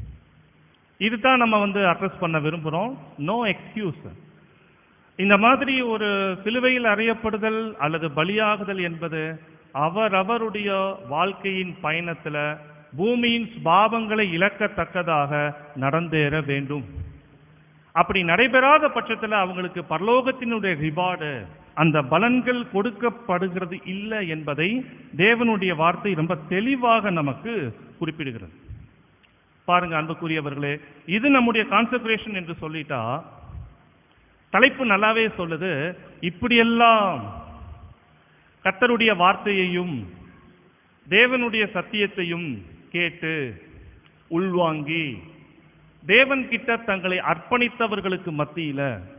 இதுதான் நம்ம வந்து அட்ரஸ் பண்ண விரும்புறோம் நோ எக்ஸ்கியூஸ் இந்த மாதிரி ஒரு சிலுவையில் அறையப்படுதல் அல்லது பலியாகுதல் என்பது அவரவருடைய வாழ்க்கையின் பயணத்துல பூமியின் பாவங்களை இழக்கத்தக்கதாக நடந்தேற வேண்டும் அப்படி நடைபெறாத பட்சத்துல அவங்களுக்கு பரலோகத்தினுடைய ரிவார்டு அந்த பலன்கள் கொடுக்கப்படுகிறது இல்லை என்பதை தேவனுடைய வார்த்தை ரொம்ப தெளிவாக நமக்கு குறிப்பிடுகிறது பாருங்க அன்புக்குரியவர்களே இது நம்முடைய கான்சென்ட்ரேஷன் என்று சொல்லிட்டா தலைப்பு நல்லாவே சொல்லுது இப்படியெல்லாம் கர்த்தருடைய வார்த்தையையும் தேவனுடைய சத்தியத்தையும் கேட்டு உள்வாங்கி தேவன் கிட்ட தங்களை அர்ப்பணித்தவர்களுக்கு மத்தியில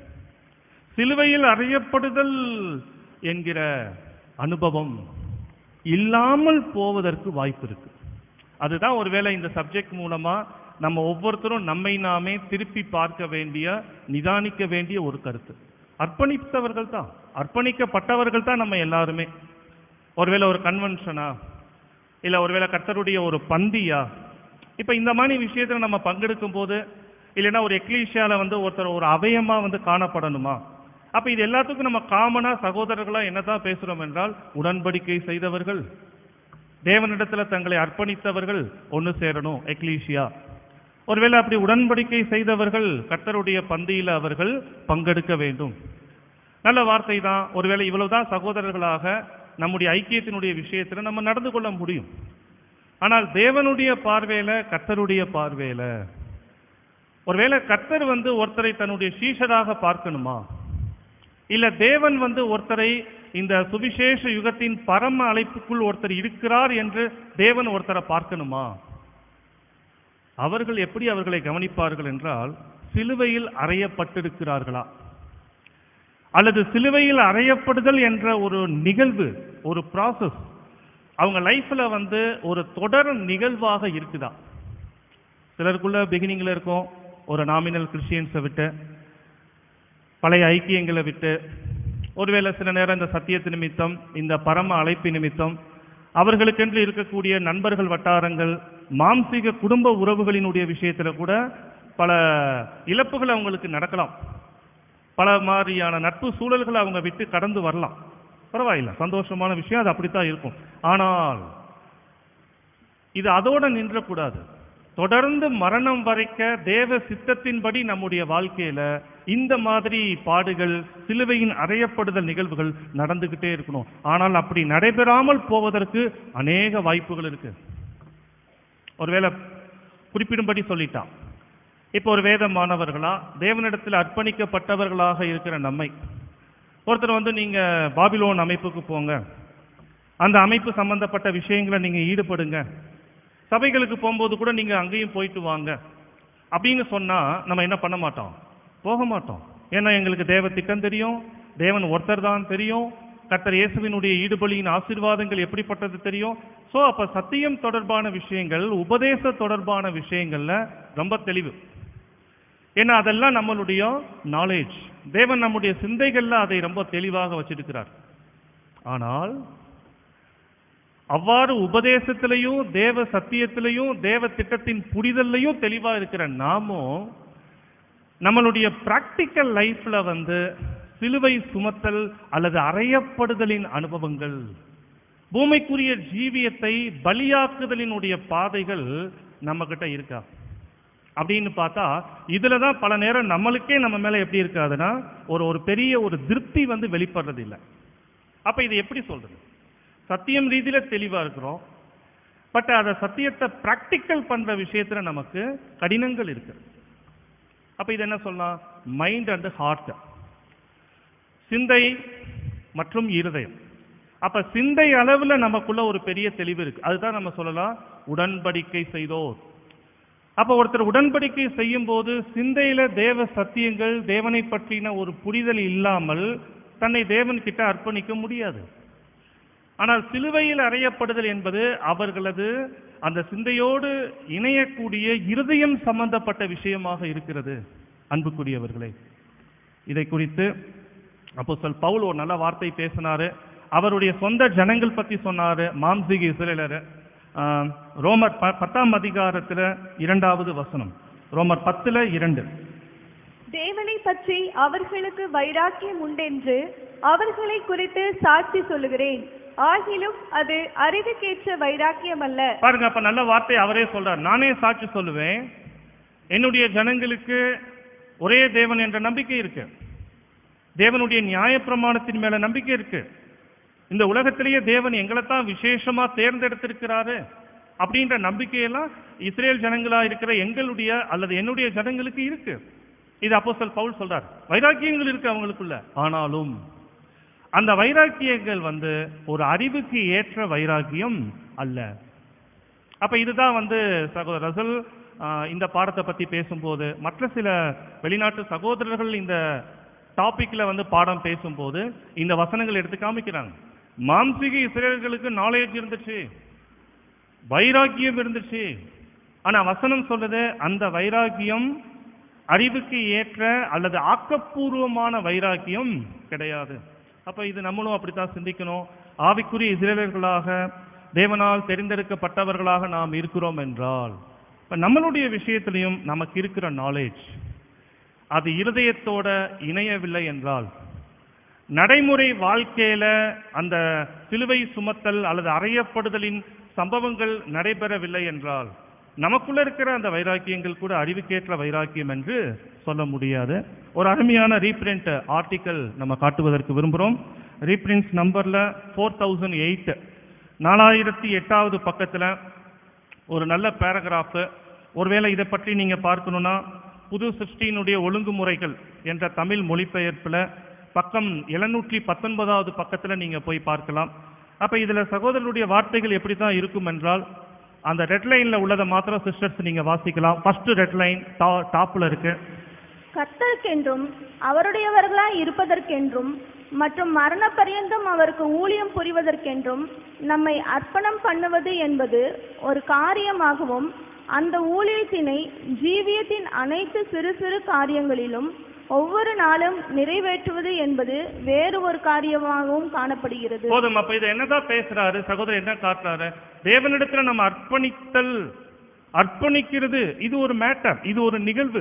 சிலுவையில் அறியப்படுதல் என்கிற அனுபவம் இல்லாமல் போவதற்கு வாய்ப்பு இருக்கு அதுதான் ஒருவேளை இந்த சப்ஜெக்ட் மூலமா நம்ம ஒவ்வொருத்தரும் நம்மை நாமே திருப்பி பார்க்க வேண்டிய நிதானிக்க வேண்டிய ஒரு கருத்து அர்ப்பணித்தவர்கள் தான் அர்ப்பணிக்கப்பட்டவர்கள் தான் நம்ம எல்லாருமே ஒருவேளை ஒரு கன்வென்ஷனா இல்ல ஒருவேளை கர்த்தருடைய ஒரு பந்தியா இப்ப இந்த மாதிரி விஷயத்துல நம்ம பங்கெடுக்கும் போது இல்லைன்னா ஒரு எக்லீஷியால வந்து ஒருத்தர் ஒரு அவயமா வந்து காணப்படணுமா அப்ப இது எல்லாத்துக்கும் நம்ம காமனா சகோதரர்களா என்னதான் பேசுறோம் என்றால் உடன்படிக்கை செய்தவர்கள் தேவனிடத்துல தங்களை அர்ப்பணித்தவர்கள் ஒன்னு சேரணும் எக்லீஷியா ஒருவேளை அப்படி உடன்படிக்கை செய்தவர்கள் கர்த்தருடைய பந்தியில அவர்கள் பங்கெடுக்க வேண்டும் நல்ல வார்த்தை தான் ஒருவேளை இவ்வளவுதான் சகோதரர்களாக நம்முடைய ஐக்கியத்தினுடைய விஷயத்துல நம்ம நடந்து கொள்ள முடியும் ஆனால் தேவனுடைய பார்வையில கர்த்தருடைய பார்வையில ஒருவேளை கர்த்தர் வந்து ஒருத்தரை தன்னுடைய சீஷராக பார்க்கணுமா இல்ல தேவன் வந்து ஒருத்தரை இந்த சுவிசேஷ யுகத்தின் பரம அழைப்புக்குள் ஒருத்தர் இருக்கிறார் என்று தேவன் ஒருத்தரை பார்க்கணுமா அவர்கள் எப்படி அவர்களை கவனிப்பார்கள் என்றால் சிலுவையில் அறையப்பட்டிருக்கிறார்களா அல்லது சிலுவையில் அறையப்படுதல் என்ற ஒரு நிகழ்வு ஒரு ப்ராசஸ் அவங்க லைஃப்ல வந்து ஒரு தொடர் நிகழ்வாக இருக்குதா சிலருக்குள்ள பிகினிங்ல இருக்கும் ஒரு நாமினல் கிறிஸ்டியன்ஸை விட்டு பழைய ஐக்கியங்களை விட்டு ஒருவேளை சில நேரம் இந்த சத்தியத்து நிமித்தம் இந்த பரம அழைப்பு நிமித்தம் அவர்களுக்கென்று இருக்கக்கூடிய நண்பர்கள் வட்டாரங்கள் மாம்சீக குடும்ப உறவுகளினுடைய விஷயத்துல கூட பல இழப்புகள் அவங்களுக்கு நடக்கலாம் பல மாதிரியான நட்பு சூழல்களை அவங்க விட்டு கடந்து வரலாம் பரவாயில்ல சந்தோஷமான விஷயம் அது அப்படித்தான் இருக்கும் ஆனால் இது அதோட நின்றக்கூடாது தொடர்ந்து மரணம் வரைக்க தேவ சித்தத்தின்படி நம்முடைய வாழ்க்கையில இந்த மாதிரி பாடுகள் சிலுவையின் அறையப்படுதல் நிகழ்வுகள் நடந்துகிட்டே இருக்கணும் ஆனால் அப்படி நடைபெறாமல் போவதற்கு அநேக வாய்ப்புகள் இருக்கு ஒருவேளை குறிப்பிடும்படி சொல்லிட்டான் இப்போ ஒரு வேத மாணவர்களா தேவனிடத்தில் அர்ப்பணிக்கப்பட்டவர்களாக இருக்கிற நம்மை ஒருத்தர் வந்து நீங்க பாபிலோன் அமைப்புக்கு போங்க அந்த அமைப்பு சம்பந்தப்பட்ட விஷயங்களை நீங்க ஈடுபடுங்க சபைகளுக்கு போகும்போது கூட நீங்க அங்கேயும் போயிட்டு வாங்க அப்படின்னு சொன்னா நம்ம என்ன பண்ண மாட்டோம் போக மாட்டோம் ஏன்னா எங்களுக்கு தேவ திட்டம் தெரியும் தேவன் ஒருத்தர் தான் தெரியும் கர்த்தர் இயேசுவினுடைய ஈடுபலியின் ஆசீர்வாதங்கள் எப்படிப்பட்டது தெரியும் சோ அப்ப சத்தியம் தொடர்பான விஷயங்கள் உபதேச தொடர்பான விஷயங்கள்ல ரொம்ப தெளிவு ஏன்னா அதெல்லாம் நம்மளுடைய நாலேஜ் தேவன் நம்முடைய சிந்தைகள்ல அதை ரொம்ப தெளிவாக வச்சிருக்கிறார் ஆனால் அவ்வாறு உபதேசத்திலையும் தேவ சத்தியத்திலையும் தேவ திட்டத்தின் புரிதல்லையும் தெளிவா இருக்கிற நாமும் நம்மளுடைய பிராக்டிக்கல் லைஃப்ல வந்து சிலுவை சுமத்தல் அல்லது அறையப்படுதலின் அனுபவங்கள் பூமிக்குரிய ஜீவியத்தை பலியாக்குதலினுடைய பாதைகள் நம்ம கிட்ட இருக்கா அப்படின்னு பார்த்தா இதுல தான் பல நேரம் நம்மளுக்கே நம்ம மேல எப்படி இருக்காதுன்னா ஒரு ஒரு பெரிய ஒரு திருப்தி வந்து வெளிப்படுறது இல்லை அப்ப இது எப்படி சொல்றது சத்தியம் ரீதியில தெளிவா இருக்கிறோம் பட் அதை சத்தியத்தை பிராக்டிக்கல் பண்ற விஷயத்துல நமக்கு கடினங்கள் இருக்கு அப்ப இது என்ன சொல்லலாம் மைண்ட் அண்ட் ஹார்ட் சிந்தை மற்றும் இருதயம் அப்ப சிந்தை அளவுல நமக்குள்ள ஒரு பெரிய தெளிவு இருக்கு அதுதான் நம்ம சொல்லலாம் உடன்படிக்கை செய்தோர் அப்ப ஒருத்தர் உடன்படிக்கை செய்யும் போது சிந்தையில தேவ சத்தியங்கள் தேவனை பற்றின ஒரு புரிதல் இல்லாமல் தன்னை தேவன் கிட்ட அர்ப்பணிக்க முடியாது ஆனால் சிலுவையில் அறையப்படுதல் என்பது அவர்களது அந்த சிந்தையோடு இணையக்கூடிய இருதயம் சம்பந்தப்பட்ட விஷயமாக இருக்கிறது அன்புக்குரியவர்களே இதை குறித்து அப்போஸ்தலர் பவுல் ஒரு நல்ல வார்த்தை பேசினாரு அவருடைய சொந்த ஜனங்கள் பத்தி சொன்னாரு மாம்சீக இஸ்ரேலர் ஆஹ், ரோமர் ப- பத்தாம் அதிகாரத்துல இரண்டாவது வசனம் ரோமர் பத்துல இரண்டு தேவனை பற்றி அவர்களுக்கு வைராக்கியம் உண்டென்று அவர்களை குறித்து சாட்சி சொல்லுகிறேன் ஆகிலும் அது அறிவுக்கேற்ற வைராக்கியம் அல்ல பாருங்க அப்ப நல்ல வார்த்தை அவரே சொல்றார் நானே சாட்சி சொல்லுவேன் என்னுடைய ஜனங்களுக்கு ஒரே தேவன் என்ற நம்பிக்கை இருக்கு தேவனுடைய நியாயப்பிரமாணத்தின் மேல நம்பிக்கை இருக்கு இந்த உலகத்திலேயே தேவன் எங்களை தான் விசேஷமா தேர்ந்தெடுத்திருக்கிறாரு அப்படின்ற நம்பிக்கையெல்லாம் இஸ்ரேல் ஜனங்களா இருக்கிற எங்களுடைய அல்லது என்னுடைய ஜனங்களுக்கு இருக்கு இது அப்போஸ்தலர் பவுல் சொல்றார் வைராக்கியங்கள் இருக்கு அவங்களுக்குள்ள ஆனாலும் அந்த வைராக்கியங்கள் வந்து ஒரு அறிவுக்கு ஏற்ற வைராக்கியம் அல்ல அப்ப இதுதான் வந்து சகோதரர் ரசல் ஆஹ், இந்த பாடத்தை பத்தி பேசும்போது மற்ற சில வெளிநாட்டு சகோதரர்கள் இந்த டாபிக்ல வந்து பாடம் பேசும்போது இந்த வசனங்கள் எடுத்து காமிக்கிறாங்க மாம்சீக இஸ்ரேல்களுக்கு நாலேஜ் இருந்துச்சு வைராக்கியம் இருந்துச்சு ஆனா வசனம் சொல்றது அந்த வைராக்கியம் அறிவுக்கு ஏற்ற அல்லது ஆக்கப்பூர்வமான வைராக்கியம் கிடையாது அப்ப இது நம்மளும் அப்படித்தான் சிந்திக்கணும் ஆவிக்குரிய இஸ்ரேலர்களாக தேவனால் தெரிந்தெடுக்கப்பட்டவர்களாக நாம் இருக்கிறோம் என்றால் இப்ப நம்மளுடைய விஷயத்திலையும் நமக்கு இருக்கிற நாலேஜ் அது இருதயத்தோட இணையவில்லை என்றால் நடைமுறை வாழ்க்கையில அந்த சிலுவை சுமத்தல் அல்லது அறையப்படுதலின் சம்பவங்கள் நடைபெறவில்லை என்றால் நமக்குள்ள இருக்கிற அந்த வைராக்கியங்கள் கூட அறிவுக்கேற்ற வைராக்கியம் என்று சொல்ல முடியாது ஒரு அருமையான ரீப்ரிண்ட் ஆர்டிக்கல் நம்ம காட்டுவதற்கு விரும்புகிறோம் ரீப்ரிண்ட்ஸ் நம்பர்ல ஃபோர் தௌசண்ட் எயிட் நாலாயிரத்தி எட்டாவது பக்கத்துல ஒரு நல்ல பேராகிராஃப் ஒருவேளை இதை பற்றி நீங்க பார்க்கணும்னா புது சிருஷ்டியினுடைய ஒழுங்குமுறைகள் என்ற தமிழ் மொழிபெயர்ப்புல பக்கம் எழுநூற்றி பத்தொன்பதாவது பக்கத்துல நீங்க போய் பார்க்கலாம் அப்ப இதுல சகோதரருடைய வார்த்தைகள் எப்படி தான் இருக்கும் என்றால் அந்த ரெட் லைன்ல உள்ளதை மாத்திரம் சிஸ்டர்ஸ் நீங்க வாசிக்கலாம் ஃபர்ஸ்ட் ரெட் லைன் டாப்ல இருக்கு கர்த்தருக்கென்றும் அவருடையவர்களாய் இருப்பதற்கென்றும் மற்றும் மரண பரியந்தம் அவருக்கு ஊழியம் புரிவதற்கென்றும் நம்மை அர்ப்பணம் பண்ணுவது என்பது ஒரு காரியமாகவும் அந்த ஊழியத்தினை ஜீவியத்தின் அனைத்து சிறு சிறு காரியங்களிலும் ஒவ்வொரு நாளும் நிறைவேற்றுவது என்பது வேறு ஒரு காரியமாகவும் காணப்படுகிறது போதும் அப்ப இதை என்னதான் பேசுறாரு சகோதரர் என்ன காட்டுறாரு தேவனிடத்துல நம்ம அர்ப்பணித்தல் அர்ப்பணிக்கிறது இது ஒரு மேட்டர் இது ஒரு நிகழ்வு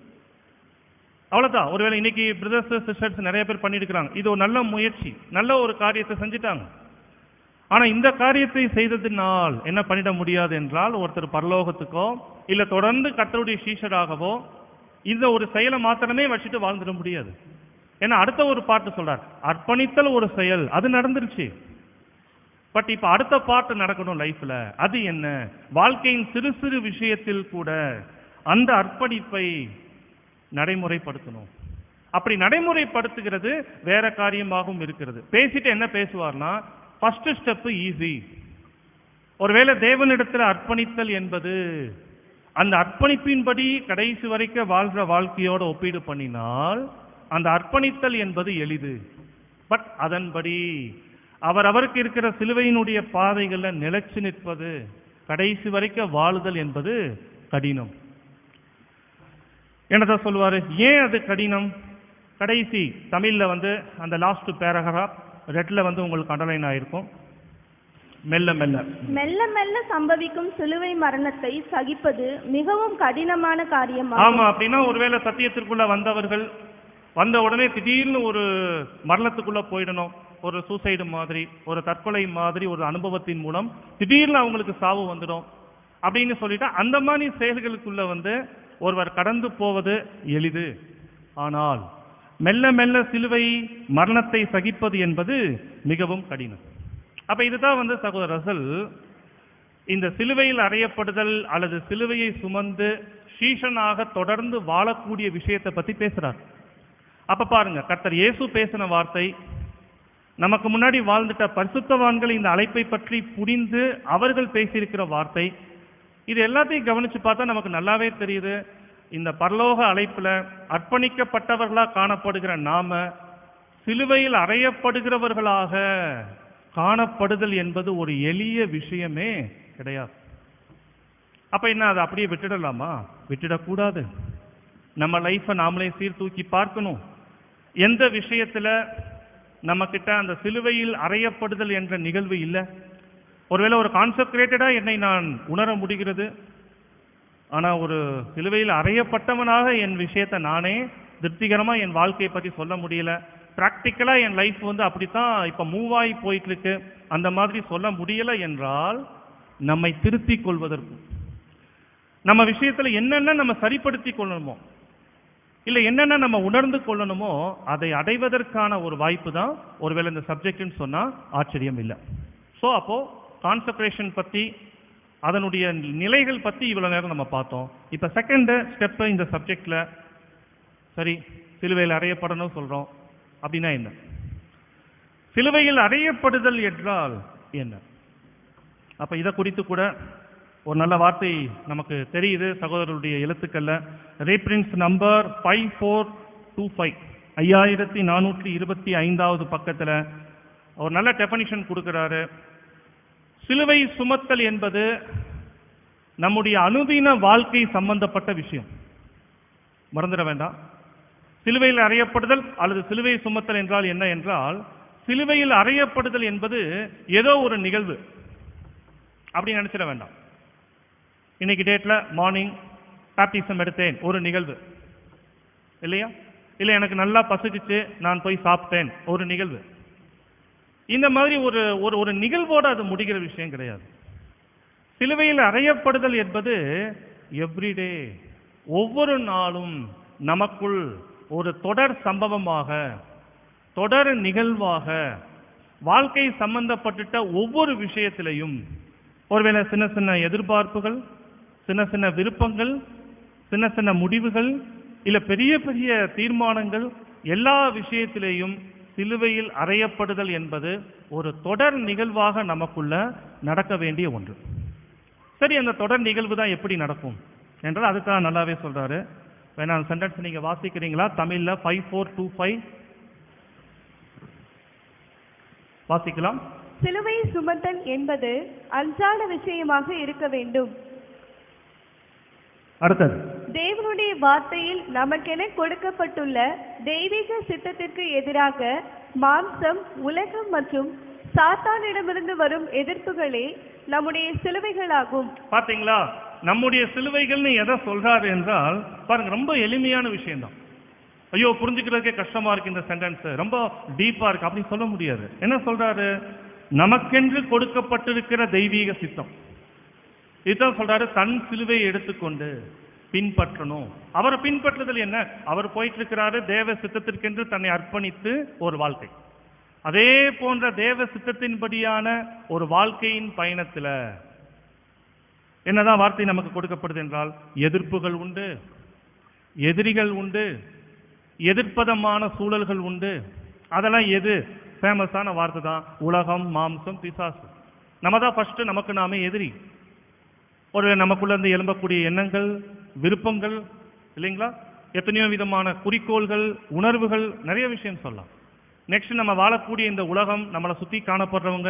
அவ்வளவுதான் ஒருவேளை இன்னைக்கு பிரதர்ஸ் சிஸ்டர்ஸ் நிறைய பேர் பண்ணிருக்கிறாங்க இது ஒரு நல்ல முயற்சி நல்ல ஒரு காரியத்தை செஞ்சுட்டாங்க ஆனா இந்த காரியத்தை செய்ததினால் என்ன பண்ணிட முடியாது என்றால் ஒருத்தர் பரலோகத்துக்கோ இல்ல தொடர்ந்து கர்த்தருடைய சீஷராகவோ இந்த ஒரு செயலை மாத்திரமே வச்சுட்டு வாழ்ந்துட முடியாது ஏன்னா அடுத்த ஒரு பாட்டு சொல்றார் அர்ப்பணித்தல் ஒரு செயல் அது நடந்துருச்சு பட் இப்ப அடுத்த பாட்டு நடக்கணும் லைஃப்ல அது என்ன வாழ்க்கையின் சிறு சிறு விஷயத்தில் கூட அந்த அர்ப்பணிப்பை நடைமுறைப்படுத்தணும் அப்படி நடைமுறைப்படுத்துகிறது வேற காரியமாகவும் இருக்கிறது பேசிட்டு என்ன பேசுவார்னா ஃபர்ஸ்ட் ஸ்டெப் ஈஸி ஒருவேளை தேவனிடத்தில் அர்ப்பணித்தல் என்பது அந்த அர்ப்பணிப்பின்படி கடைசி வரைக்கும் வாழ்ற வாழ்க்கையோட ஒப்பீடு பண்ணினால் அந்த அர்ப்பணித்தல் என்பது எளிது பட் அதன்படி அவர் அவருக்கு இருக்கிற சிலுவையினுடைய பாதைகள்ல நிலைச்சு நிற்பது கடைசி வரைக்கும் வாழுதல் என்பது கடினம் என்னதான் சொல்லுவாரு ஏன் அது கடினம் கடைசி தமிழ்ல வந்து அந்த லாஸ்ட் பேராகிராஃப் ரெட்ல வந்து உங்களுக்கு அண்டர்லைன் ஆயிருக்கும் மெல்ல மெல்ல மெல்ல மெல்ல சம்பவிக்கும் சிலுவை மரணத்தை சகிப்பது மிகவும் கடினமான காரியமாகும் ஆமா அப்படின்னா ஒருவேளை சத்தியத்திற்குள்ள வந்தவர்கள் வந்த உடனே திடீர்னு ஒரு மரணத்துக்குள்ள போயிடணும் ஒரு சூசைடு மாதிரி ஒரு தற்கொலை மாதிரி ஒரு அனுபவத்தின் மூலம் திடீர்னு அவங்களுக்கு சாவு வந்துடும் அப்படின்னு சொல்லிட்டு அந்த மாதிரி செயல்களுக்குள்ள வந்து ஒருவர் கடந்து போவது எளிது ஆனால் மெல்ல மெல்ல சிலுவை மரணத்தை சகிப்பது என்பது மிகவும் கடினம் அப்ப இதுதான் வந்து சகோதரர் ரசல் இந்த சிலுவையில் அறையப்படுதல் அல்லது சிலுவையை சுமந்து சீஷனாக தொடர்ந்து வாழக்கூடிய விஷயத்தை பத்தி பேசுறார் அப்ப பாருங்க கர்த்தர் இயேசு பேசின வார்த்தை நமக்கு முன்னாடி வாழ்ந்துட்ட பரிசுத்தவான்கள் இந்த அழைப்பை பற்றி புரிந்து அவர்கள் பேசியிருக்கிற வார்த்தை இது எல்லாத்தையும் கவனிச்சு பார்த்தா நமக்கு நல்லாவே தெரியுது இந்த பரலோக அழைப்புல அர்ப்பணிக்கப்பட்டவர்களா காணப்படுகிற நாம சிலுவையில் அறையப்படுகிறவர்களாக காணப்படுதல் என்பது ஒரு எளிய விஷயமே கிடையாது அப்ப என்ன அதை அப்படியே விட்டுடலாமா விட்டுடக்கூடாது நம்ம லைஃப்பை நாமளே சீர்தூக்கி பார்க்கணும் எந்த விஷயத்துல நம்ம கிட்ட அந்த சிலுவையில் அறையப்படுதல் என்ற நிகழ்வு இல்லை ஒருவேளை ஒரு கான்செப்ரேட்டடா என்னை நான் உணர முடிகிறது ஆனா ஒரு சிலுவையில் அறையப்பட்டவனாக என் விஷயத்தை நானே திருப்திகரமா என் வாழ்க்கையை பத்தி சொல்ல முடியல பிராக்டிக்கலா என் லைஃப் வந்து அப்படித்தான் இப்ப மூவ் ஆகி போயிட்டு இருக்கு அந்த மாதிரி சொல்ல முடியல என்றால் நம்மை திருத்திக் கொள்வதற்கும் நம்ம விஷயத்துல என்னென்ன நம்ம சரிப்படுத்தி கொள்ளணுமோ இல்ல என்னென்ன நம்ம உணர்ந்து கொள்ளணுமோ அதை அடைவதற்கான ஒரு வாய்ப்பு தான் ஒருவேளை இந்த சப்ஜெக்ட்னு சொன்னா ஆச்சரியம் இல்லை ஸோ அப்போ கான்சன்ட்ரேஷன் பத்தி அதனுடைய நிலைகள் பத்தி இவ்வளவு நேரம் நம்ம பார்த்தோம் இப்ப செகண்ட் ஸ்டெப் இந்த சப்ஜெக்ட்ல சரி சிலுவையில் அறையப்படணும் சொல்றோம் அப்படின்னா என்ன சிலுவையில் அறையப்படுதல் என்றால் என்ன அப்ப இதை குறித்து கூட ஒரு நல்ல வார்த்தை நமக்கு தெரியுது சகோதரருடைய எழுத்துக்கள்ல reference number five four two five ஐயாயிரத்தி நானூற்றி இருபத்தி ஐந்தாவது பக்கத்துல ஒரு நல்ல டெஃபனிஷன் கொடுக்கிறாரு சிலுவை சுமத்தல் என்பது நம்முடைய அனுதின வாழ்க்கை சம்பந்தப்பட்ட விஷயம் மறந்துட வேண்டாம் சிலுவையில் அறையப்படுதல் அல்லது சிலுவை சுமத்தல் என்றால் என்ன என்றால் சிலுவையில் அறையப்படுதல் என்பது ஏதோ ஒரு நிகழ்வு அப்படி நினைச்சிட வேண்டாம் இன்னைக்கு டேட்ல மார்னிங் பேப்டிசம் எடுத்தேன் ஒரு நிகழ்வு இல்லையா இல்ல எனக்கு நல்லா பசிக்குச்சு நான் போய் சாப்பிட்டேன் ஒரு நிகழ்வு இந்த மாதிரி ஒரு ஒரு ஒரு நிகழ்வோடு அது முடிகிற விஷயம் கிடையாது சிலுவையில் அறையப்படுதல் என்பது எவ்ரிடே ஒவ்வொரு நாளும் நமக்குள் ஒரு தொடர் சம்பவமாக தொடர் நிகழ்வாக வாழ்க்கை சம்பந்தப்பட்டுட்ட ஒவ்வொரு விஷயத்திலையும் ஒருவேளை சின்ன சின்ன எதிர்பார்ப்புகள் சின்ன சின்ன விருப்பங்கள் சின்ன சின்ன முடிவுகள் இல்ல பெரிய பெரிய தீர்மானங்கள் எல்லா விஷயத்திலேயும் சிலுவையில் அறையப்படுதல் என்பது ஒரு தொடர் நிகழ்வாக நமக்குள்ள நடக்க வேண்டிய ஒன்று சரி அந்த தொடர் நிகழ்வு தான் எப்படி நடக்கும் என்றால் அதுக்காக நல்லாவே சொல்றாரு வேணா அந்த சென்டென்ஸ் நீங்க வாசிக்கிறீங்களா தமிழ்ல ஃபைவ் ஃபோர் டூ ஃபைவ் வாசிக்கலாம் சிலுவை சுமத்தல் என்பது அன்றாட விஷயமாக இருக்க வேண்டும் அடுத்தது தேவனுடைய வார்த்தையில் நமக்கென கொடுக்கப்பட்டுள்ள தெய்வீக சித்தத்திற்கு எதிராக மாம்சம் உலகம் மற்றும் சாத்தானிடமிருந்து வரும் எதிர்ப்புகளே நம்முடைய சிலுவைகளாகும் பாத்தீங்களா நம்முடைய சிலுவைகள்னு எதை சொல்றாரு என்றால் பாருங்க ரொம்ப எளிமையான விஷயம்தான் ஐயோ புரிஞ்சுக்கிறதுக்கே கஷ்டமா இருக்கு இந்த சென்டென்ஸ் ரொம்ப டீப்பா இருக்கு அப்படின்னு சொல்ல முடியாது என்ன சொல்றாரு நமக்கென்று கொடுக்கப்பட்டிருக்கிற தெய்வீக சித்தம் இதுதான் சொல்றாரு தன் சிலுவையை எடுத்துக்கொண்டு பின்பற்றணும் அவரை பின்பற்றுதல் என்ன அவர் போயிட்டு இருக்கிறாரு தேவ சித்தத்திற்கென்று தன்னை அர்ப்பணித்து ஒரு வாழ்க்கை அதே போன்ற தேவ சித்தத்தின்படியான ஒரு வாழ்க்கையின் பயணத்துல என்னதான் வார்த்தை நமக்கு கொடுக்கப்படுது என்றால் எதிர்ப்புகள் உண்டு எதிரிகள் உண்டு எதிர்ப்பதமான சூழல்கள் உண்டு அதெல்லாம் எது ஃபேமஸான வார்த்தை தான் உலகம் மாம்சம் பிசாசு நம்ம தான் ஃபர்ஸ்ட் நமக்கு நாமே எதிரி ஒரு நமக்குள்ள இருந்து எழும்பக்கூடிய எண்ணங்கள் விருப்பங்கள் இல்லைங்களா எத்தனையோ விதமான குறிக்கோள்கள் உணர்வுகள் நிறைய விஷயம் சொல்லலாம் நெக்ஸ்ட் நம்ம வாழக்கூடிய இந்த உலகம் நம்மளை சுத்தி காணப்படுறவங்க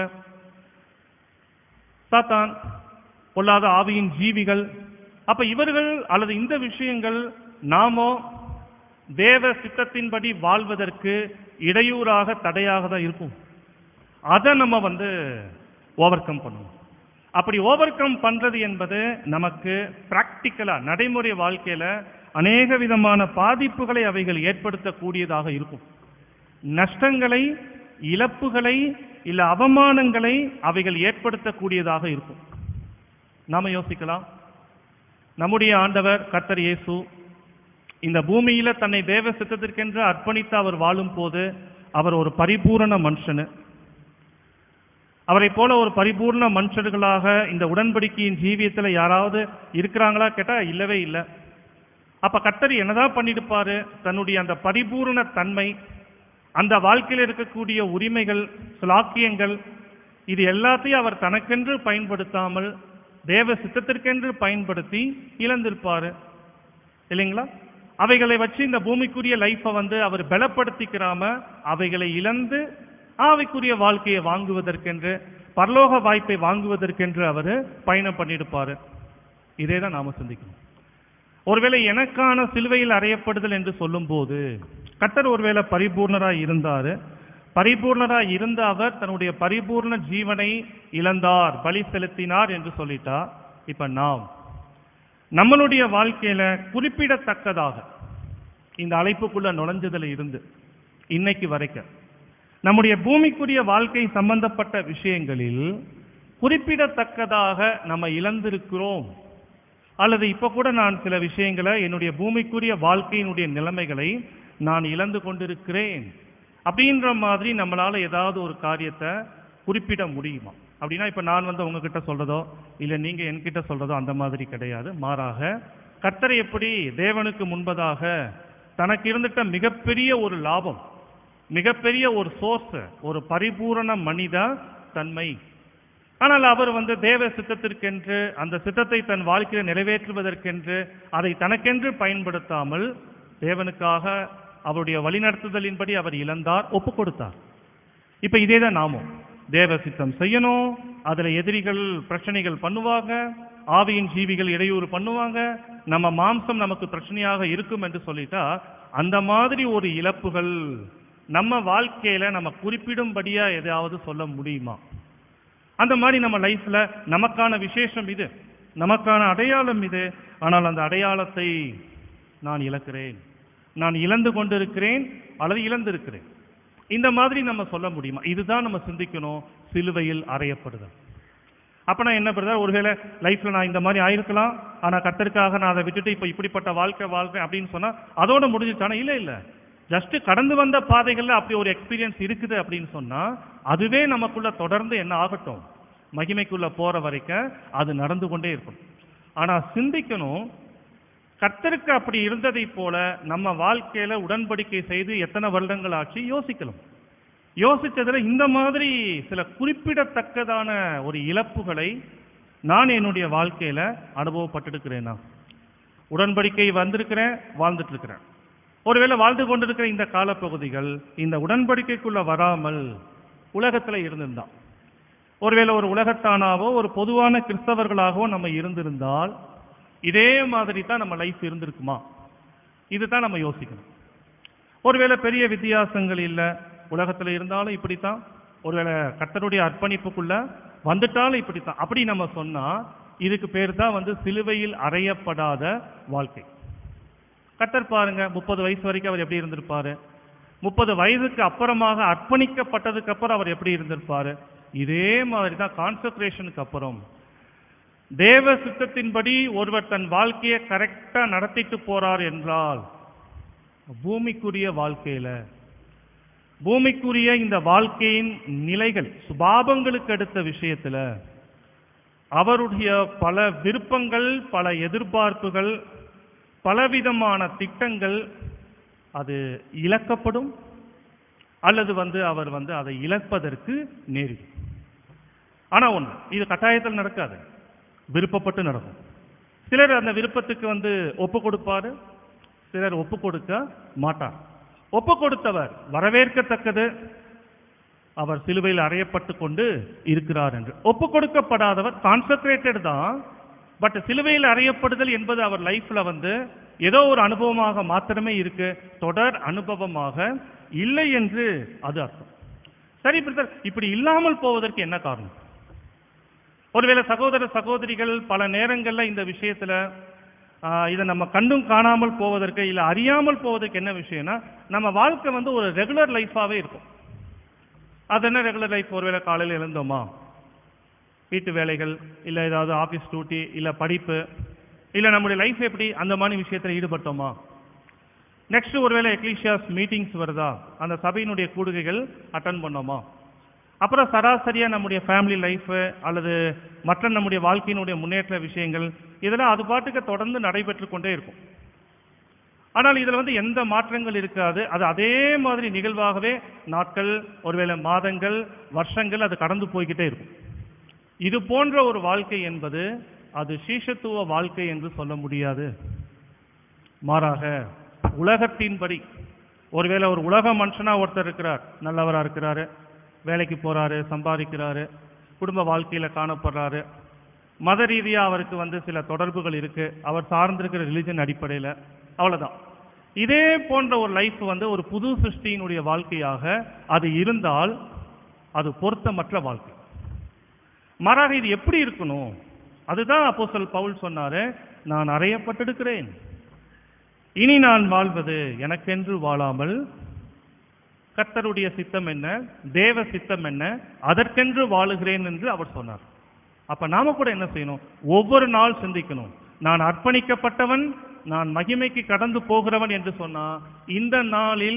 சாத்தான் பொல்லாத ஆவியின் ஜீவிகள் அப்ப இவர்கள் அல்லது இந்த விஷயங்கள் நாமோ தேவ சித்தத்தின்படி வாழ்வதற்கு இடையூறாக தடையாக தான் இருக்கும் அதை நம்ம வந்து ஓவர் கம் பண்ணுவோம் அப்படி ஓவர் கம் பண்றது என்பது நமக்கு பிராக்டிக்கலா நடைமுறை வாழ்க்கையில அநேக விதமான பாதிப்புகளை அவைகள் ஏற்படுத்தக்கூடியதாக இருக்கும் நஷ்டங்களை இழப்புகளை இல்ல அவமானங்களை அவைகள் ஏற்படுத்தக்கூடியதாக இருக்கும் நாம யோசிக்கலாம் நம்முடைய ஆண்டவர் கர்த்தர் இயேசு இந்த பூமியில தன்னை தேவ சித்தத்திற்கென்று அர்ப்பணித்து அவர் வாழும் போது அவர் ஒரு பரிபூரண மனுஷனு அவரை போல ஒரு பரிபூர்ண மனுஷர்களாக இந்த உடன்படிக்கையின் ஜீவியத்துல யாராவது இருக்கிறாங்களா கேட்டா இல்லவே இல்லை அப்ப கர்த்தர் என்னதான் பண்ணிருப்பாரு தன்னுடைய அந்த பரிபூரண தன்மை அந்த வாழ்க்கையில் இருக்கக்கூடிய உரிமைகள் சுலாக்கியங்கள் இது எல்லாத்தையும் அவர் தனக்கென்று பயன்படுத்தாமல் தேவ சித்தத்திற்கென்று பயன்படுத்தி இழந்திருப்பாரு இல்லைங்களா அவைகளை வச்சு இந்த பூமிக்குரிய லைஃப்பை வந்து அவர் பலப்படுத்திக்கிறாம அவைகளை இழந்து ஆவிக்குரிய வாழ்க்கையை வாங்குவதற்கென்று பரலோக வாய்ப்பை வாங்குவதற்கென்று அவர் பயணம் பண்ணியிருப்பாரு இதே தான் நாம சிந்திக்கணும் ஒருவேளை எனக்கான சிலுவையில் அறையப்படுதல் என்று சொல்லும்போது கர்த்தர் ஒருவேளை பரிபூர்ணராய் இருந்தாரு பரிபூர்ணராய் இருந்த அவர் தன்னுடைய பரிபூர்ண ஜீவனை இழந்தார் பலி செலுத்தினார் என்று சொல்லிட்டா இப்ப நாம் நம்மளுடைய வாழ்க்கையில குறிப்பிடத்தக்கதாக இந்த அழைப்புக்குள்ள நுழைஞ்சதுல இருந்து இன்னைக்கு வரைக்கும் நம்முடைய பூமிக்குரிய வாழ்க்கை சம்பந்தப்பட்ட விஷயங்களில் குறிப்பிடத்தக்கதாக நம்ம இழந்திருக்கிறோம் அல்லது இப்ப கூட நான் சில விஷயங்களை என்னுடைய பூமிக்குரிய வாழ்க்கையினுடைய நிலைமைகளை நான் இழந்து கொண்டிருக்கிறேன் அப்படின்ற மாதிரி நம்மளால ஏதாவது ஒரு காரியத்தை குறிப்பிட முடியுமா அப்படின்னா இப்ப நான் வந்து உங்ககிட்ட சொல்றதோ இல்ல நீங்க என்கிட்ட சொல்றதோ அந்த மாதிரி கிடையாது மாறாக கர்த்தரை எப்படி தேவனுக்கு முன்பதாக தனக்கு இருந்துட்ட மிகப்பெரிய ஒரு லாபம் மிகப்பெரிய ஒரு சோர்ஸ் ஒரு பரிபூரண மனித தன்மை ஆனால் அவர் வந்து தேவ சித்தத்திற்கென்று அந்த சித்தத்தை தன் வாழ்க்கையில் நிறைவேற்றுவதற்கென்று அதை தனக்கென்று பயன்படுத்தாமல் தேவனுக்காக அவருடைய வழிநடத்துதலின்படி அவர் இழந்தார் ஒப்பு கொடுத்தார் இப்ப இதே தான் நாமும் தேவ சித்தம் செய்யணும் அதுல எதிரிகள் பிரச்சனைகள் பண்ணுவாங்க ஆவியின் ஜீவிகள் இடையூறு பண்ணுவாங்க நம்ம மாம்சம் நமக்கு பிரச்சனையாக இருக்கும் என்று சொல்லிட்டா அந்த மாதிரி ஒரு இழப்புகள் நம்ம வாழ்க்கையில நம்ம குறிப்பிடும்படியா எதையாவது சொல்ல முடியுமா அந்த மாதிரி நம்ம லைஃப்ல நமக்கான விசேஷம் இது நமக்கான அடையாளம் இது ஆனால் அந்த அடையாளத்தை நான் இழக்கிறேன் நான் இழந்து கொண்டிருக்கிறேன் அல்லது இழந்திருக்கிறேன் இந்த மாதிரி நம்ம சொல்ல முடியுமா இதுதான் நம்ம சிந்திக்கணும் சிலுவையில் அறையப்படுதல் அப்ப நான் என்ன பிரதர் ஒருவேளை லைஃப்ல நான் இந்த மாதிரி ஆயிருக்கலாம் ஆனா கத்தருக்காக நான் அதை விட்டுட்டு இப்ப இப்படிப்பட்ட வாழ்க்கை வாழ்க்கை அப்படின்னு சொன்னா அதோட முடிஞ்சிச்சானா இல்ல இல்ல ஜஸ்ட் கடந்து வந்த பாதைகள்ல அப்படி ஒரு எக்ஸ்பீரியன்ஸ் இருக்குது அப்படின்னு சொன்னா அதுவே நமக்குள்ள தொடர்ந்து என்ன ஆகட்டும் மகிமைக்குள்ள போற வரைக்கும் அது நடந்து கொண்டே இருக்கும் ஆனா சிந்திக்கணும் கர்த்தருக்கு அப்படி இருந்ததை போல நம்ம வாழ்க்கையில உடன்படிக்கை செய்து எத்தனை வருடங்கள் ஆச்சு யோசிக்கலாம் யோசிச்சதுல இந்த மாதிரி சில குறிப்பிடத்தக்கதான ஒரு இழப்புகளை நான் என்னுடைய வாழ்க்கையில அனுபவப்பட்டிருக்கிறேனா உடன்படிக்கை வந்திருக்கிறேன் வாழ்ந்துட்டு இருக்கிறேன் ஒருவேளை வாழ்ந்து கொண்டிருக்கிற இந்த காலப்பகுதிகள் இந்த உடன்படிக்கைக்குள்ள வராமல் உலகத்துல இருந்திருந்தான் ஒருவேளை ஒரு உலகத்தானாவோ ஒரு பொதுவான கிறிஸ்தவர்களாகவோ நம்ம இருந்திருந்தால் இதே மாதிரி தான் நம்ம லைஃப் இருந்திருக்குமா இதுதான் நம்ம யோசிக்கணும் ஒருவேளை பெரிய வித்தியாசங்கள் இல்லை உலகத்துல இருந்தாலும் இப்படித்தான் ஒருவேளை கர்த்தருடைய அர்ப்பணிப்புக்குள்ள வந்துட்டாலும் இப்படித்தான் அப்படி நம்ம சொன்னா இதுக்கு பேர் தான் வந்து சிலுவையில் அறையப்படாத வாழ்க்கை கர்த்தர் பாருங்க முப்பது வயசு வரைக்கும் அவர் எப்படி இருந்திருப்பாரு முப்பது வயதுக்கு அப்புறமாக அர்ப்பணிக்கப்பட்டதுக்கு அப்புறம் அவர் எப்படி இருந்திருப்பாரு இதே மாதிரி தான் கான்சென்ட்ரேஷனுக்கு அப்புறம் தேவ சித்தத்தின்படி ஒருவர் தன் வாழ்க்கையை கரெக்டா நடத்திட்டு போறார் என்றால் பூமிக்குரிய வாழ்க்கையில பூமிக்குரிய இந்த வாழ்க்கையின் நிலைகள் சுபாவங்களுக்கு அடுத்த விஷயத்துல அவருடைய பல விருப்பங்கள் பல எதிர்பார்ப்புகள் பலவிதமான திட்டங்கள் அது இழக்கப்படும் அல்லது வந்து அவர் வந்து அதை இழப்பதற்கு நேரிடும் ஆனா ஒண்ணு இது கட்டாயத்தில் நடக்காது விருப்பப்பட்டு நடக்கும் சிலர் அந்த விருப்பத்துக்கு வந்து ஒப்பு கொடுப்பாரு சிலர் ஒப்பு கொடுக்க மாட்டார் ஒப்பு கொடுத்தவர் வரவேற்கத்தக்கது அவர் சிலுவையில் அறையப்பட்டு கொண்டு இருக்கிறார் என்று ஒப்பு கொடுக்கப்படாதவர் கான்சென்ட்ரேட்டட் தான் பட் சிலுவையில் அறையப்படுதல் என்பது அவர் லைஃப்ல வந்து ஏதோ ஒரு அனுபவமாக மாத்திரமே இருக்கு தொடர் அனுபவமாக இல்லை என்று அது அர்த்தம் சரி பிரதர் இப்படி இல்லாமல் போவதற்கு என்ன காரணம் ஒருவேளை சகோதர சகோதரிகள் பல நேரங்கள்ல இந்த விஷயத்துல ஆஹ், இதை நம்ம கண்டும் காணாமல் போவதற்கு இல்ல அறியாமல் போவதற்கு என்ன விஷயம்னா நம்ம வாழ்க்கை வந்து ஒரு ரெகுலர் லைஃபாவே இருக்கும் அது என்ன ரெகுலர் லைஃப் ஒருவேளை காலையில் எழுந்தோமா வீட்டு வேலைகள் இல்ல ஏதாவது ஆபீஸ் டியூட்டி இல்ல படிப்பு இல்லை நம்முடைய லைஃப் எப்படி அந்த மாதிரி விஷயத்தில் ஈடுபட்டோமா நெக்ஸ்ட் ஒருவேளை எக்லீஷியாஸ் மீட்டிங்ஸ் வருதா அந்த சபையினுடைய கூடுகைகள் அட்டன் பண்ணோமா அப்புறம் சராசரியாக நம்முடைய ஃபேமிலி லைஃபு அல்லது மற்ற நம்முடைய வாழ்க்கையினுடைய முன்னேற்ற விஷயங்கள் இதெல்லாம் அது பாட்டுக்கு தொடர்ந்து நடைபெற்று கொண்டே இருக்கும் ஆனால் இதில் வந்து எந்த மாற்றங்கள் இருக்காது அது அதே மாதிரி நிகழ்வாகவே நாட்கள் ஒருவேளை மாதங்கள் வருஷங்கள் அது கடந்து போய்கிட்டே இருக்கும் இது போன்ற ஒரு வாழ்க்கை என்பது அது சீஷத்துவ வாழ்க்கை என்று சொல்ல முடியாது மாறாக உலகத்தின்படி ஒருவேளை ஒரு உலக மனுஷனா ஒருத்தர் இருக்கிறார் நல்லவரா இருக்கிறாரு வேலைக்கு போறாரு சம்பாதிக்கிறாரு குடும்ப வாழ்க்கையில காணப்படுறாரு மத ரீதியா அவருக்கு வந்து சில தொடர்புகள் இருக்கு அவர் சார்ந்திருக்கிற ரிலிஜன் அடிப்படையில் அவ்வளவுதான் இதே போன்ற ஒரு லைஃப் வந்து ஒரு புது சிருஷ்டியினுடைய வாழ்க்கையாக அது இருந்தால் அது பொருத்தமற்ற வாழ்க்கை மாறாக இது எப்படி இருக்கணும் அதுதான் அப்போஸ்தலர் பவுல் சொன்னாரு நான் அறையப்பட்டிருக்கிறேன் இனி நான் வாழ்வது எனக்கென்று வாழாமல் கர்த்தருடைய சித்தம் என்ன தேவ சித்தம் என்ன அதற்கென்று வாழுகிறேன் என்று அவர் சொன்னார் அப்ப நாம கூட என்ன செய்யணும் ஒவ்வொரு நாள் சிந்திக்கணும் நான் அர்ப்பணிக்கப்பட்டவன் நான் மகிமைக்கு கடந்து போகிறவன் என்று சொன்னா இந்த நாளில்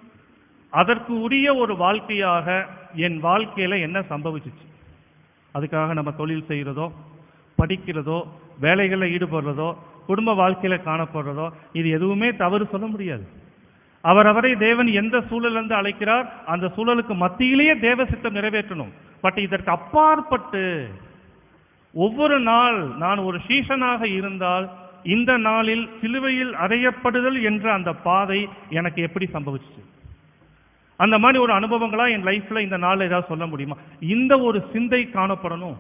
அதற்கு உரிய ஒரு வாழ்க்கையாக என் வாழ்க்கையில என்ன சம்பவிச்சிச்சு அதுக்காக நம்ம தொழில் செய்கிறதோ படிக்கிறதோ வேலைகளில் ஈடுபடுறதோ குடும்ப வாழ்க்கையில காணப்படுறதோ இது எதுவுமே தவறு சொல்ல முடியாது அவரவரை தேவன் எந்த சூழலிருந்து அழைக்கிறார் அந்த சூழலுக்கு மத்தியிலேயே தேவ சித்தம் நிறைவேற்றணும் பட் இதற்கு அப்பாற்பட்டு ஒவ்வொரு நாள் நான் ஒரு சீஷனாக இருந்தால் இந்த நாளில் சிலுவையில் அறையப்படுதல் என்ற அந்த பாதை எனக்கு எப்படி சம்பவிச்சு அந்த மாதிரி ஒரு அனுபவங்களா என் லைஃப்ல இந்த நாள்ல ஏதாவது சொல்ல முடியுமா இந்த ஒரு சிந்தை காணப்படணும்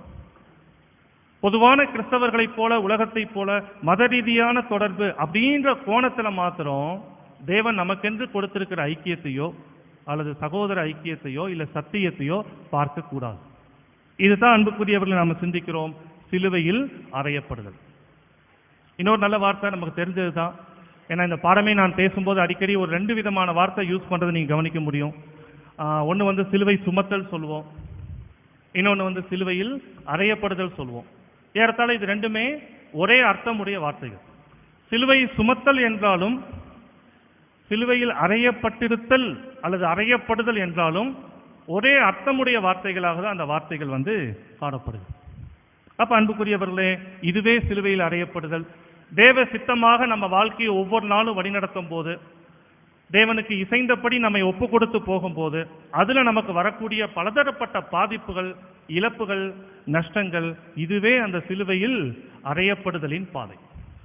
பொதுவான கிறிஸ்தவர்களைப் போல உலகத்தைப் போல மத ரீதியான தொடர்பு அப்படின்ற கோணத்துல மாத்திரம் தேவன் நமக்கென்று கொடுத்திருக்கிற ஐக்கியத்தையோ அல்லது சகோதர ஐக்கியத்தையோ இல்ல சத்தியத்தையோ பார்க்க கூடாது இதுதான் அன்புக்குரியவர்களை நாம சிந்திக்கிறோம் சிலுவையில் அறையப்படுதல் இன்னொரு நல்ல வார்த்தை நமக்கு தெரிஞ்சது தான் ஏன்னா இந்த பாடமே நான் பேசும்போது அடிக்கடி ஒரு ரெண்டு விதமான வார்த்தை யூஸ் பண்றதை நீங்க கவனிக்க முடியும் ஒன்று வந்து சிலுவை சுமத்தல் சொல்லுவோம் இன்னொன்று வந்து சிலுவையில் அறையப்படுதல் சொல்லுவோம் ஏறத்தாழ இது ரெண்டுமே ஒரே அர்த்தமுடைய வார்த்தைகள் சிலுவை சுமத்தல் என்றாலும் சிலுவையில் அறையப்பட்டிருத்தல் அல்லது அறையப்படுதல் என்றாலும் ஒரே அர்த்தமுடைய வார்த்தைகளாக தான் அந்த வார்த்தைகள் வந்து காணப்படுது அப்ப அன்புக்குரியவர்களே இதுவே சிலுவையில் அறையப்படுதல் தேவ சித்தமாக நம்ம வாழ்க்கையை ஒவ்வொரு நாளும் வழிநடத்தும் போது தேவனுக்கு இசைந்தபடி நம்மை ஒப்பு கொடுத்து போகும்போது அதுல நமக்கு வரக்கூடிய பலதரப்பட்ட பாதிப்புகள் இழப்புகள் நஷ்டங்கள் இதுவே அந்த சிலுவையில் அறையப்படுதலின் பாதை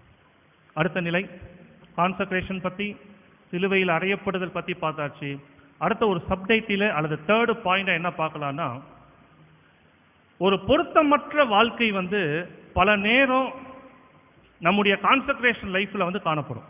அடுத்த நிலை கான்சக்ரேஷன் பத்தி சிலுவையில் அறையப்படுதல் பத்தி பார்த்தாச்சு அடுத்த ஒரு சப்டைட்டில அல்லது தேர்டு பாயிண்ட் என்ன பார்க்கலாம்னா ஒரு பொருத்தமற்ற வாழ்க்கை வந்து பல நேரம் நம்முடைய கான்சக்ரேஷன் லைஃப்ல வந்து காணப்படும்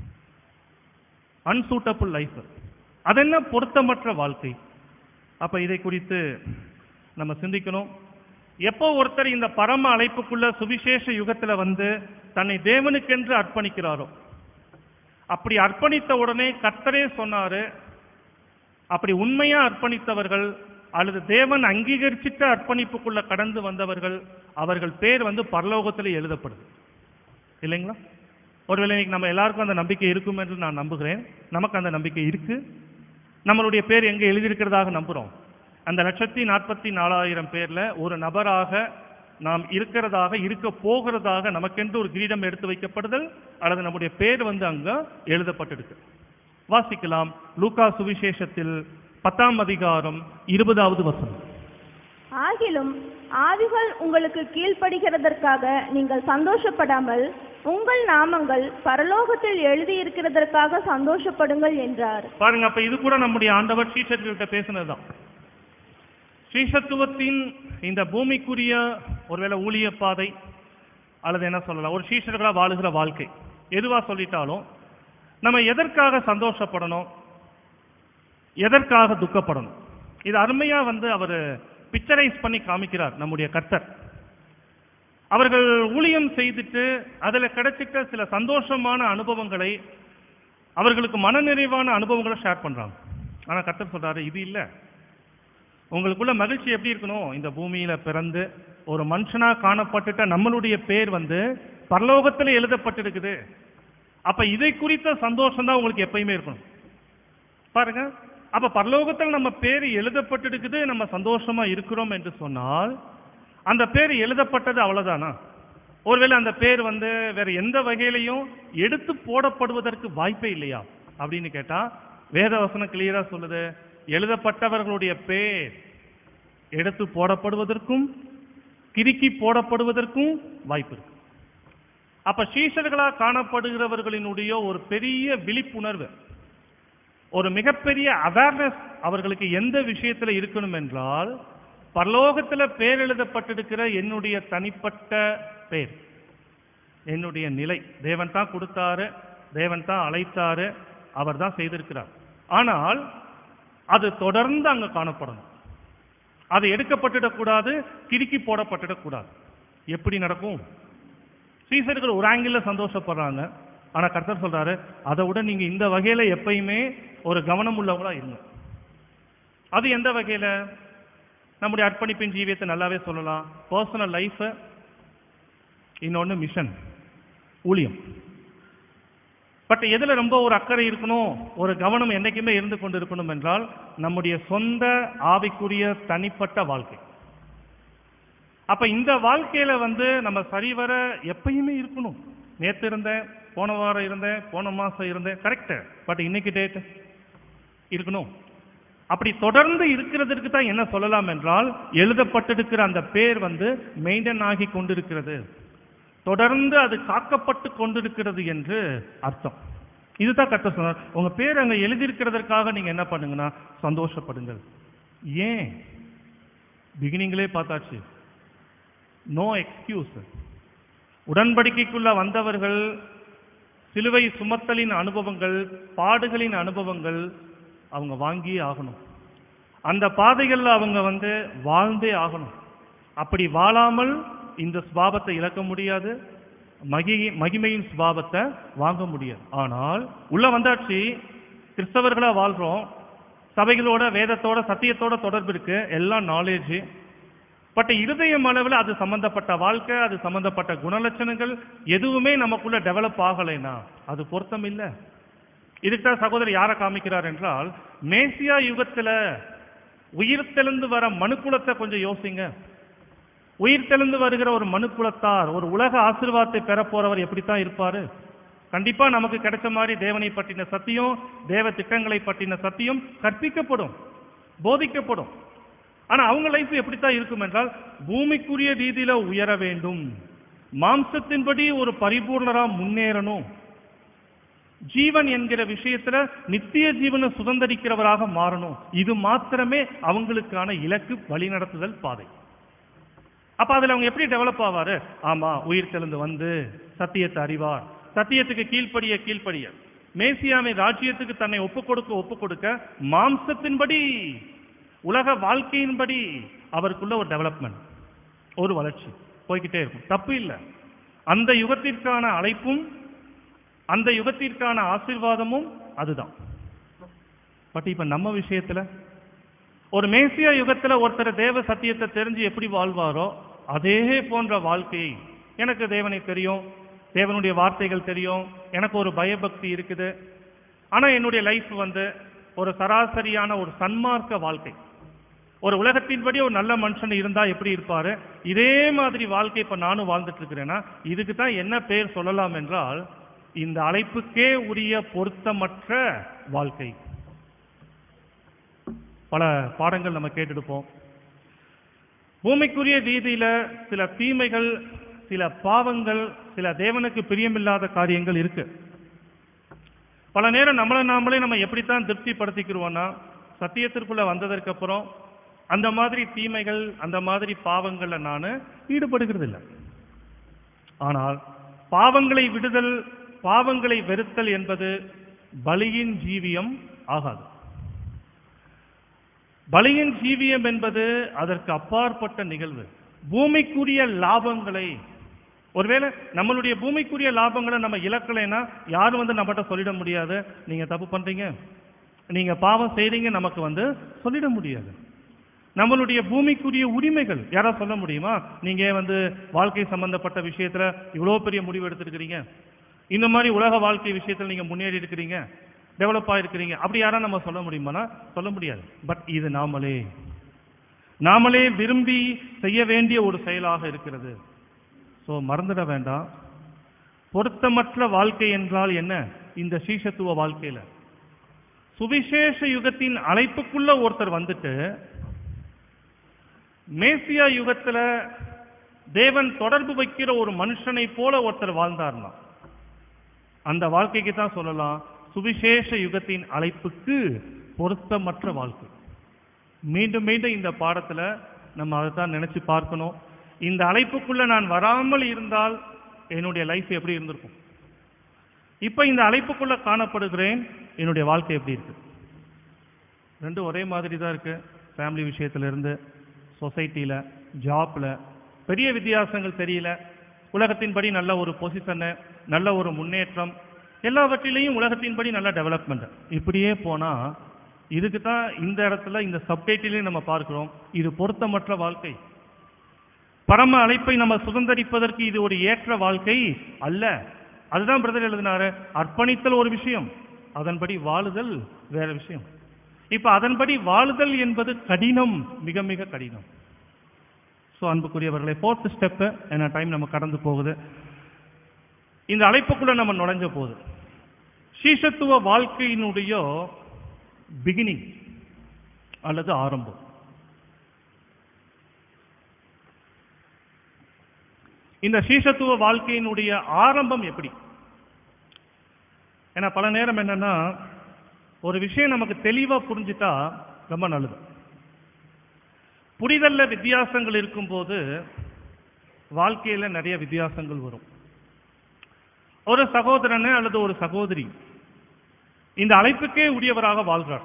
அன்சூட்டபிள் லைஃப் அது என்ன பொருத்தமற்ற வாழ்க்கை அப்ப இதை குறித்து நம்ம சிந்திக்கணும் எப்போ ஒருத்தர் இந்த பரம அழைப்புக்குள்ள சுவிசேஷ யுகத்துல வந்து தன்னை தேவனுக்கென்று அர்ப்பணிக்கிறாரோ அப்படி அர்ப்பணித்த உடனே கர்த்தரே சொன்னாரு அப்படி உண்மையா அர்ப்பணித்தவர்கள் அல்லது தேவன் அங்கீகரிச்சிட்ட அர்ப்பணிப்புக்குள்ள கடந்து வந்தவர்கள் அவர்கள் பேர் வந்து பரலோகத்தில் எழுதப்படுது இல்லைங்களா ஒருவேளை இன்னைக்கு நம்ம எல்லாருக்கும் அந்த நம்பிக்கை இருக்கும் என்று நான் நம்புகிறேன் நமக்கு அந்த நம்பிக்கை இருக்கு நம்மளுடைய பேர் எங்க எழுதியிருக்கிறதாக நம்புறோம் அந்த லட்சத்தி நாற்பத்தி நாலாயிரம் பேர்ல ஒரு நபராக நாம் இருக்கிறதாக இருக்க போகிறதாக நமக்கென்று ஒரு கிரீடம் எடுத்து வைக்கப்படுதல் அல்லது நம்முடைய பேர் வந்து அங்க எழுதப்பட்டிருக்கு வாசிக்கலாம் லூக்கா சுவிசேஷத்தில் பத்தாம் அதிகாரம் இருபதாவது வசனம் ஆகிலும் ஆவிகள் உங்களுக்கு கீழ்ப்படுகிறதற்காக நீங்கள் சந்தோஷப்படாமல் உங்கள் நாமங்கள் பரலோகத்தில் எழுதியிருக்கிறதற்காக சந்தோஷப்படுங்கள் என்றார் பாருங்க அப்ப இது கூட நம்முடைய ஆண்டவர் சீஷர்கள்ட்ட பேசினதுதான் சீஷத்துவத்தின் இந்த பூமிக்குரிய ஒருவேளை ஊழிய பாதை அல்லது என்ன சொல்லலாம் ஒரு சீஷர்களா வாழுகிற வாழ்க்கை எதுவா சொல்லிட்டாலும் நம்ம எதற்காக சந்தோஷப்படணும் எதற்காக துக்கப்படணும் இது அருமையா வந்து அவர் பிக்சரைஸ் பண்ணி காமிக்கிறார் நம்முடைய கர்த்தர் அவர்கள் ஊழியம் செய்துட்டு அதுல கிடைச்சிட்ட சில சந்தோஷமான அனுபவங்களை அவர்களுக்கு மனநிறைவான அனுபவங்களை ஷேர் பண்றாங்க ஆனா கர்த்தர் சொல்றாரு இது இல்ல உங்களுக்குள்ள மகிழ்ச்சி எப்படி இருக்கணும் இந்த பூமியில பிறந்து ஒரு மனுஷனா காணப்பட்டுட்ட நம்மளுடைய பேர் வந்து பரலோகத்துல எழுதப்பட்டிருக்குது அப்ப இதை குறித்த சந்தோஷம் தான் உங்களுக்கு எப்பயுமே இருக்கணும் பாருங்க அப்ப பரலோகத்தில் நம்ம பேர் எழுதப்பட்டிருக்குது நம்ம சந்தோஷமா இருக்கிறோம் என்று சொன்னால் அந்த பேர் எழுதப்பட்டது அவ்வளவுதானா ஒருவேளை அந்த பேர் வந்து வேற எந்த வகையிலையும் எடுத்து போடப்படுவதற்கு வாய்ப்பே இல்லையா அப்படின்னு கேட்டா வேதவசனம் கிளியரா சொல்லுது எழுதப்பட்டவர்களுடைய பேர் எடுத்து போடப்படுவதற்கும் கிறுக்கி போடப்படுவதற்கும் வாய்ப்பு இருக்கு அப்ப சீஷர்களா காணப்படுகிறவர்களினுடைய ஒரு பெரிய விழிப்புணர்வு ஒரு மிகப்பெரிய அவேர்னஸ் அவர்களுக்கு எந்த விஷயத்துல இருக்கணும் என்றால் பரலோகத்துல பேர் எழுதப்பட்டிருக்கிற என்னுடைய தனிப்பட்ட பேர் என்னுடைய நிலை தேவன் தான் கொடுத்தாரு தேவன் தான் அழைத்தாரு அவர் தான் செய்திருக்கிறார் ஆனால் அது தொடர்ந்து அங்க காணப்படணும் அது எடுக்கப்பட்டுடக்கூடாது கிறுக்கி போடப்பட்டுடக்கூடாது எப்படி நடக்கும் சீசர்கள் ஒரு ஆங்கிள் சந்தோஷப்படுறாங்க ஆனா கர்த்தர் சொல்றாரு அதை விட நீங்க இந்த வகையில எப்பயுமே ஒரு கவனம் உள்ளவங்களா இருங்க அது எந்த வகையில நம்முடைய அர்ப்பணிப்பின் ஜீவியத்தை நல்லாவே சொல்லலாம் பர்சனல் லைஃப் இன்னொன்னு மிஷன் ஊழியம் பட் எதுல ரொம்ப ஒரு அக்கறை இருக்கணும் ஒரு கவனம் என்னைக்குமே இருந்து கொண்டு இருக்கணும் என்றால் நம்முடைய சொந்த ஆவிக்குரிய தனிப்பட்ட வாழ்க்கை அப்ப இந்த வாழ்க்கையில வந்து நம்ம சரிவர எப்பயுமே இருக்கணும் நேத்து இருந்தேன் போன வாரம் இருந்தேன் போன மாசம் இருந்தேன் கரெக்ட் பட் இன்னைக்கு டேட் இருக்கணும் அப்படி தொடர்ந்து இருக்கிறதற்கு தான் என்ன சொல்லலாம் என்றால் எழுதப்பட்டிருக்கிற அந்த பேர் வந்து மெயின்டைன் ஆகி கொண்டிருக்கிறது தொடர்ந்து அது காக்கப்பட்டு கொண்டிருக்கிறது என்று அர்த்தம் இதுதான் கத்த சொன்னார் உங்க பேர் அங்க எழுதியிருக்கிறதற்காக நீங்க என்ன பண்ணுங்கன்னா சந்தோஷப்படுங்கள் ஏன் பிகினிங்லே பார்த்தாச்சு நோ எக்ஸ்கியூஸ் உடன்படிக்கைக்குள்ள வந்தவர்கள் சிலுவை சுமத்தலின் அனுபவங்கள் பாடுகளின் அனுபவங்கள் அவங்க வாங்கியே ஆகணும் அந்த பாதைகள்ல அவங்க வந்து வாழ்ந்தே ஆகணும் அப்படி வாழாமல் இந்த சுபாவத்தை இழக்க முடியாது மகி மகிமையின் சுபாவத்தை வாங்க முடியாது ஆனால் உள்ள வந்தாச்சு கிறிஸ்தவர்களா வாழ்றோம் சபைகளோட வேதத்தோட சத்தியத்தோட தொடர்பு இருக்கு எல்லாம் நாலேஜ் பட் இருதயம் அளவில் அது சம்பந்தப்பட்ட வாழ்க்கை அது சம்பந்தப்பட்ட குணலட்சணங்கள் எதுவுமே நமக்குள்ள டெவலப் ஆகலைன்னா அது பொருத்தம் இல்லை இதுக்கு தான் சகோதரர் யாரை காமிக்கிறார் என்றால் மேசியா யுகத்துல உயிர் தெளிந்து வர மனுக்குலத்தை கொஞ்சம் யோசிங்க உயிர் தெளிந்து வருகிற ஒரு மனுக்குலத்தார் ஒரு உலக ஆசீர்வாதத்தை பெற போறவர் எப்படித்தான் இருப்பாரு கண்டிப்பா நமக்கு கிடைச்ச மாதிரி தேவனை பற்றின சத்தியம் தேவ திட்டங்களை பற்றின சத்தியம் கற்பிக்கப்படும் போதிக்கப்படும் ஆனா அவங்க லைஃப் எப்படித்தான் இருக்கும் என்றால் பூமிக்குரிய ரீதியில உயர வேண்டும் மாம்சத்தின்படி ஒரு பரிபூர்ணரா முன்னேறணும் ஜீவன் என்கிற விஷயத்துல நித்திய ஜீவனை சுதந்திரிக்கிறவராக மாறணும் இது மாத்திரமே அவங்களுக்கான இலக்கு வழிநடத்துதல் பாதை அப்ப அதுல அவங்க எப்படி டெவலப் ஆவாரு ஆமா உயிர் தெளிந்து வந்து சத்தியத்தை அறிவார் சத்தியத்துக்கு கீழ்ப்படிய கீழ்ப்படிய மேசியாவின் ராஜ்யத்துக்கு தன்னை ஒப்புக் கொடுக்க ஒப்புக் கொடுக்க மாம்சத்தின்படி உலக வாழ்க்கையின்படி அவருக்குள்ள ஒரு டெவலப்மெண்ட் ஒரு வளர்ச்சி போய்கிட்டே இருக்கும் தப்பு இல்லை அந்த யுகத்திற்கான அழைப்பும் அந்த யுகத்திற்கான ஆசீர்வாதமும் அதுதான் பட் இப்ப நம்ம விஷயத்துல ஒரு மேசியா யுகத்துல ஒருத்தர் தேவ சத்தியத்தை தெரிஞ்சு எப்படி வாழ்வாரோ அதே போன்ற வாழ்க்கையை எனக்கு தேவனை தெரியும் தேவனுடைய வார்த்தைகள் தெரியும் எனக்கு ஒரு பயபக்தி இருக்குது ஆனா என்னுடைய லைஃப் வந்து ஒரு சராசரியான ஒரு சன்மார்க்க வாழ்க்கை ஒரு உலகத்தின்படி ஒரு நல்ல மனுஷன் இருந்தா எப்படி இருப்பாரு இதே மாதிரி வாழ்க்கை இப்ப நானும் வாழ்ந்துட்டு இருக்கிறேன்னா இதுக்கு தான் என்ன பேர் சொல்லலாம் என்றால் இந்த அழைப்புக்கே உரிய பொருத்தமற்ற வாழ்க்கை பல பாடங்கள் நம்ம கேட்டெடுப்போம் பூமிக்குரிய ரீதியில சில தீமைகள் சில பாவங்கள் சில தேவனுக்கு பிரியமில்லாத காரியங்கள் இருக்கு பல நேரம் நம்மளை நாமளே நம்ம எப்படித்தான் திருப்திப்படுத்திக்கிறோம்னா சத்தியத்திற்குள்ள வந்ததற்கு அப்புறம் அந்த மாதிரி தீமைகள் அந்த மாதிரி பாவங்கள்ல நான் ஈடுபடுகிறது இல்லை ஆனால் பாவங்களை விடுதல் பாவங்களை வெறுத்தல் என்பது பலியின் ஜீவியம் ஆகாது பலியின் ஜீவியம் என்பது அதற்கு அப்பாற்பட்ட நிகழ்வு பூமிக்குரிய லாபங்களை ஒருவேளை நம்மளுடைய பூமிக்குரிய லாபங்களை நம்ம இழக்கலைன்னா யாரும் வந்து நம்மகிட்ட சொல்லிட முடியாது நீங்க தப்பு பண்றீங்க நீங்க பாவம் செய்றீங்க நமக்கு வந்து சொல்லிட முடியாது நம்மளுடைய பூமிக்குரிய உரிமைகள் யாரா சொல்ல முடியுமா நீங்க ஏன் வந்து வாழ்க்கை சம்பந்தப்பட்ட விஷயத்துல இவ்வளோ பெரிய முடிவு எடுத்திருக்கிறீங்க இந்த மாதிரி உலக வாழ்க்கை விஷயத்துல நீங்க முன்னேறி இருக்கிறீங்க டெவலப் ஆயிருக்கிறீங்க அப்படி யாரா நம்ம சொல்ல முடியுமானா சொல்ல முடியாது பட் இது நாமளே நாமளே விரும்பி செய்ய வேண்டிய ஒரு செயலாக இருக்கிறது ஸோ மறந்துட வேண்டாம் பொருத்தமற்ற வாழ்க்கை என்றால் என்ன இந்த சீஷத்துவ வாழ்க்கையில சுவிசேஷ யுகத்தின் அழைப்புக்குள்ள ஒருத்தர் வந்துட்டு மேசியா யுகத்துல தேவன் தொடர்பு வைக்கிற ஒரு மனுஷனை போல ஒருத்தர் வாழ்ந்தார்னா அந்த வாழ்க்கைக்கு தான் சொல்லலாம் சுவிசேஷ யுகத்தின் அழைப்புக்கு பொருத்தமற்ற வாழ்க்கை மீண்டும் மீண்டும் இந்த பாடத்துல நம்ம அதை தான் நினைச்சு பார்க்கணும் இந்த அழைப்புக்குள்ள நான் வராமல் இருந்தால் என்னுடைய லைஃப் எப்படி இருந்திருக்கும் இப்ப இந்த அழைப்புக்குள்ள காணப்படுகிறேன் என்னுடைய வாழ்க்கை எப்படி இருக்கு ரெண்டும் ஒரே மாதிரி தான் இருக்கு ஃபேமிலி விஷயத்துல இருந்து சொசைட்டில ஜாப்ல பெரிய வித்தியாசங்கள் தெரியல உலகத்தின்படி நல்ல ஒரு பொசிஷனு நல்ல ஒரு முன்னேற்றம் எல்லாவற்றிலையும் உலகத்தின்படி நல்ல டெவலப்மெண்ட் இப்படியே போனா இதுக்கு தான் இந்த இடத்துல இந்த சப்டைட்டிலையும் நம்ம பார்க்கிறோம் இது பொருத்தமற்ற வாழ்க்கை பரம அழைப்பை நம்ம சுதந்தரிப்பதற்கு இது ஒரு ஏற்ற வாழ்க்கை அல்ல அதுதான் பிரதர் எழுதினாரு அர்ப்பணித்தல் ஒரு விஷயம் அதன்படி வாழுதல் வேற விஷயம் இப்ப அதன்படி வாழுதல் என்பது கடினம் மிக மிக கடினம் ஸோ அன்புக்குரியவர்களே ஃபோர்த் ஸ்டெப்பு என்ன டைம் நம்ம கடந்து போகுது இந்த அழைப்புக்குள்ள நம்ம நுழைஞ்ச போது சீஷத்துவ வாழ்க்கையினுடைய பிகினிங் அல்லது ஆரம்பம் இந்த சீஷத்துவ வாழ்க்கையினுடைய ஆரம்பம் எப்படி ஏன்னா பல நேரம் என்னன்னா ஒரு விஷயம் நமக்கு தெளிவா புரிஞ்சிட்டா ரொம்ப நல்லது புரிதல்ல வித்தியாசங்கள் இருக்கும்போது வாழ்க்கையில நிறைய வித்தியாசங்கள் வரும் ஒரு சகோதரன் அல்லது ஒரு சகோதரி இந்த அழைப்புக்கே உரியவராக வாழ்றார்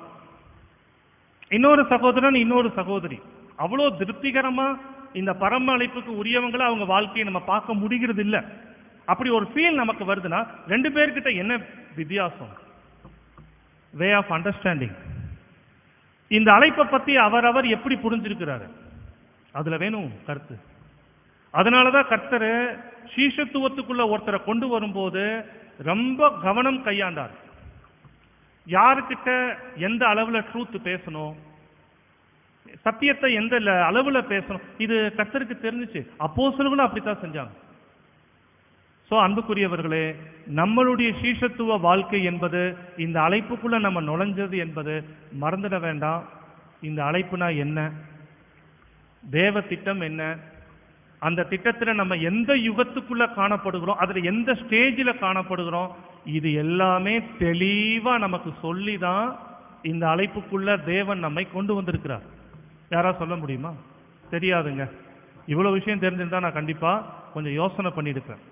இன்னொரு சகோதரன் இன்னொரு சகோதரி அவ்வளோ திருப்திகரமா இந்த பரம அழைப்புக்கு உரியவங்களை அவங்க வாழ்க்கையை நம்ம பார்க்க முடிகிறது இல்ல அப்படி ஒரு ஃபீல் நமக்கு வருதுன்னா ரெண்டு பேர்கிட்ட என்ன வித்தியாசம் வே ஆஃப் அண்டர்ஸ்டாண்டிங் இந்த அழைப்பை பத்தி அவரவர் எப்படி புரிஞ்சிருக்கிறாரு அதுல வேணும் கருத்து அதனாலதான் கர்த்தர் சீஷத்துவத்துக்குள்ள ஒருத்தரை கொண்டு வரும்போது ரொம்ப கவனம் கையாண்டார் யாருக்கிட்ட எந்த அளவுல ட்ரூத் பேசணும் சத்தியத்தை எந்த ல- அளவுல பேசணும் இது கர்த்தருக்கு தெரிஞ்சுச்சு அப்போஸ்தலர்களும் அப்படித்தான் செஞ்சாங்க சோ அன்புக்குரியவர்களே நம்மளுடைய சீஷத்துவ வாழ்க்கை என்பது இந்த அழைப்புக்குள்ள நம்ம நுழைஞ்சது என்பது மறந்துட வேண்டாம் இந்த அழைப்புனா என்ன தேவ திட்டம் என்ன அந்த திட்டத்துல நம்ம எந்த யுகத்துக்குள்ள காணப்படுகிறோம் அதுல எந்த ஸ்டேஜில் காணப்படுகிறோம் இது எல்லாமே தெளிவா நமக்கு சொல்லி தான் இந்த அழைப்புக்குள்ள தேவன் நம்மை கொண்டு வந்திருக்கிறார் யாரா சொல்ல முடியுமா தெரியாதுங்க இவ்வளவு விஷயம் தெரிஞ்சிருந்தா நான் கண்டிப்பா கொஞ்சம் யோசனை பண்ணியிருப்பேன்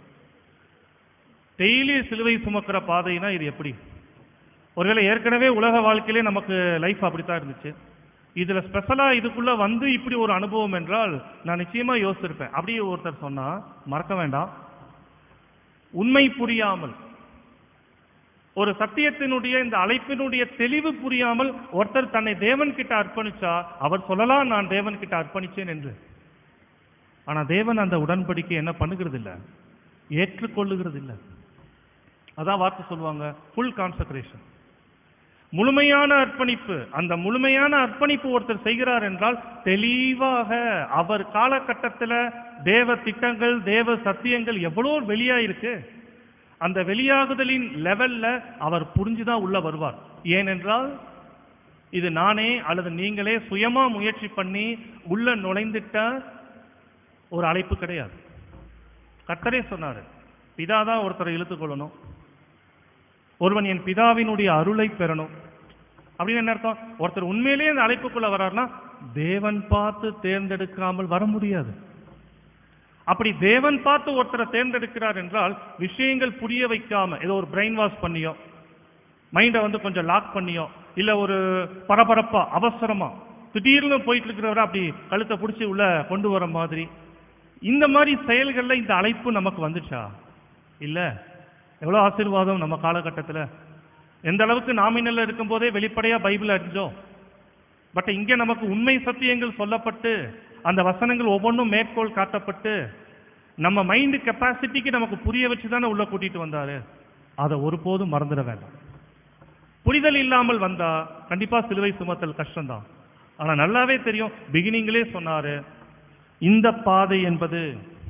டெய்லி சிலுவை சுமக்கிற பாதைனா இது எப்படி ஒருவேளை ஏற்கனவே உலக வாழ்க்கையிலே நமக்கு லைஃப் அப்படித்தான் இருந்துச்சு இதுல ஸ்பெஷலா இதுக்குள்ள வந்து இப்படி ஒரு அனுபவம் என்றால் நான் நிச்சயமா யோசிச்சிருப்பேன் அப்படியே ஒருத்தர் சொன்னா மறக்க வேண்டாம் உண்மை புரியாமல் ஒரு சத்தியத்தினுடைய இந்த அழைப்பினுடைய தெளிவு புரியாமல் ஒருத்தர் தன்னை தேவன் கிட்ட அர்ப்பணிச்சா அவர் சொல்லலாம் நான் தேவன் கிட்ட அர்ப்பணிச்சேன் என்று ஆனா தேவன் அந்த உடன்படிக்கை என்ன பண்ணுகிறது இல்ல ஏற்றுக்கொள்ளுகிறது இல்ல அதான் வார்த்தை சொல்லுவாங்க ஃபுல் கான்சக்ரேஷன் முழுமையான அர்ப்பணிப்பு அந்த முழுமையான அர்ப்பணிப்பு ஒருத்தர் செய்கிறார் என்றால் தெளிவாக அவர் காலகட்டத்தில் தேவ திட்டங்கள் தேவ சத்தியங்கள் எவ்வளோ வெளியாயிருக்கு அந்த வெளியாகுதலின் லெவல்ல அவர் புரிஞ்சுதான் உள்ள வருவார் ஏனென்றால் இது நானே அல்லது நீங்களே சுயமா முயற்சி பண்ணி உள்ள நுழைந்துட்ட ஒரு அழைப்பு கிடையாது கர்த்தரே சொன்னாரு பிதா தான் ஒருத்தரை இழுத்துக்கொள்ளணும் ஒருவன் என் பிதாவினுடைய அருளை பெறணும் அப்படின்னு என்ன அர்த்தம் ஒருத்தர் உண்மையிலேயே அந்த அழைப்புக்குள்ள வர்றாருன்னா தேவன் பார்த்து தேர்ந்தெடுக்காமல் வர முடியாது அப்படி தேவன் பார்த்து ஒருத்தரை தேர்ந்தெடுக்கிறார் என்றால் விஷயங்கள் புரிய வைக்காம ஏதோ ஒரு பிரெயின் வாஷ் பண்ணியோ மைண்டை வந்து கொஞ்சம் லாக் பண்ணியோ இல்ல ஒரு பரபரப்பா அவசரமா திடீர்னு போயிட்டு இருக்கிறவரை அப்படி கழுத்தை பிடிச்சி உள்ள கொண்டு வர மாதிரி இந்த மாதிரி செயல்கள்ல இந்த அழைப்பு நமக்கு வந்துச்சா இல்ல எவ்வளவு ஆசீர்வாதம் நம்ம காலகட்டத்துல எந்த அளவுக்கு நாமினல்ல இருக்கும்போதே வெளிப்படையா பைபிள் அறிஞ்சோம் பட் இங்கே நமக்கு உண்மை சத்தியங்கள் சொல்லப்பட்டு அந்த வசனங்கள் ஒவ்வொன்றும் மேற்கோள் காட்டப்பட்டு நம்ம மைண்டு கெப்பாசிட்டிக்கு நமக்கு புரிய வச்சு தானே உள்ள கூட்டிட்டு வந்தாரு அதை ஒருபோதும் மறந்துட வேண்டாம் புரிதல் இல்லாமல் வந்தா கண்டிப்பா சிலுவை சுமத்தல் கஷ்டம்தான் ஆனா நல்லாவே தெரியும் பிகினிங்லே சொன்னாரு இந்த பாதை என்பது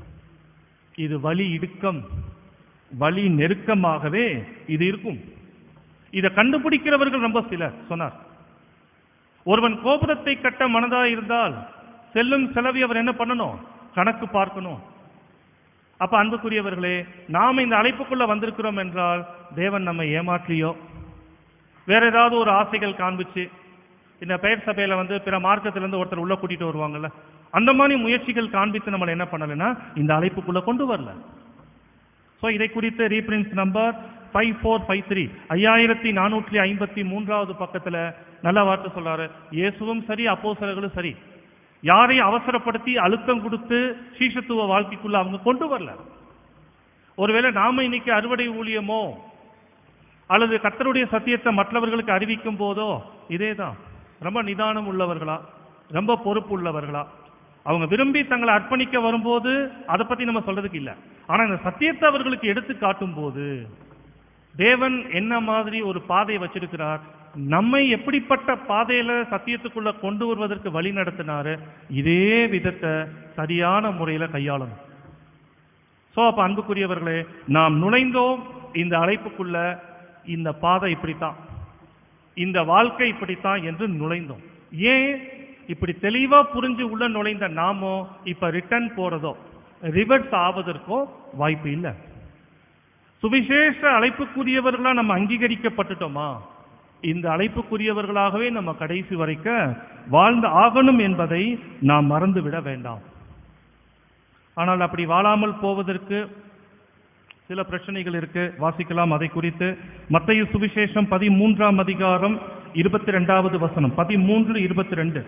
இது வழி இடுக்கம் வழி நெருக்கமாகவே இது இருக்கும் இதை கண்டுபிடிக்கிறவர்கள் ரொம்ப சிலர் சொன்னார் ஒருவன் கோபுரத்தை கட்ட மனதா இருந்தால் செல்லும் செலவை அவர் என்ன பண்ணணும் கணக்கு பார்க்கணும் அப்ப அன்புக்குரியவர்களே நாம இந்த அழைப்புக்குள்ள வந்திருக்கிறோம் என்றால் தேவன் நம்மை ஏமாற்றியோ வேற ஏதாவது ஒரு ஆசைகள் காண்பிச்சு இந்த பெயர் சபையில வந்து பிற மார்க்கத்துல இருந்து ஒருத்தர் உள்ள கூட்டிட்டு வருவாங்கல்ல அந்த மாதிரி முயற்சிகள் காண்பித்து நம்மளை என்ன பண்ணலைன்னா இந்த அழைப்புக்குள்ள கொண்டு வரல ஸோ இதை குறித்து reference number five four five three ஐயாயிரத்தி நானூற்றி ஐம்பத்தி மூன்றாவது பக்கத்துல நல்ல வார்த்தை சொல்றாரு இயேசுவும் சரி அப்போஸ்தலர்களும் சரி யாரையும் அவசரப்படுத்தி அழுத்தம் கொடுத்து சீஷத்துவ வாழ்க்கைக்குள்ள அவங்க கொண்டு வரல ஒருவேளை நாம இன்னைக்கு அறுவடை ஊழியமோ அல்லது கர்த்தருடைய சத்தியத்தை மற்றவர்களுக்கு அறிவிக்கும் போதோ இதே தான் ரொம்ப நிதானம் உள்ளவர்களா ரொம்ப பொறுப்பு உள்ளவர்களா அவங்க விரும்பி தங்களை அர்ப்பணிக்க வரும்போது அதை பத்தி நம்ம சொல்றதுக்கு இல்ல ஆனா இந்த சத்தியத்தை அவர்களுக்கு எடுத்து காட்டும் போது தேவன் என்ன மாதிரி ஒரு பாதையை வச்சிருக்கிறார் நம்மை எப்படிப்பட்ட பாதையில சத்தியத்துக்குள்ள கொண்டு வருவதற்கு வழி நடத்தினாரு இதே விதத்தை சரியான முறையில கையாளணும் சோ அப்ப அன்புக்குரியவர்களே நாம் நுழைந்தோம் இந்த அழைப்புக்குள்ள இந்த பாதை இப்படித்தான் இந்த வாழ்க்கை இப்படித்தான் என்று நுழைந்தோம் ஏன் இப்படி தெளிவா புரிஞ்சு உள்ள நுழைந்த நாமோ இப்ப ரிட்டர்ன் போறதோ ரிவர்ஸ் ஆவதற்கோ வாய்ப்பு இல்லை சுவிசேஷ அழைப்புக்குரியவர்களா நம்ம அங்கீகரிக்கப்பட்டுட்டோமா இந்த அழைப்புக்குரியவர்களாகவே நம்ம கடைசி வரைக்க வாழ்ந்து ஆகணும் என்பதை நாம் மறந்து விட வேண்டாம் ஆனால் அப்படி வாழாமல் போவதற்கு சில பிரச்சனைகள் இருக்கு வாசிக்கலாம் அதை குறித்து மத்திய சுவிசேஷம் பதிமூன்றாம் அதிகாரம் இருபத்தி ரெண்டாவது வசனம் பதிமூன்று இருபத்தி ரெண்டு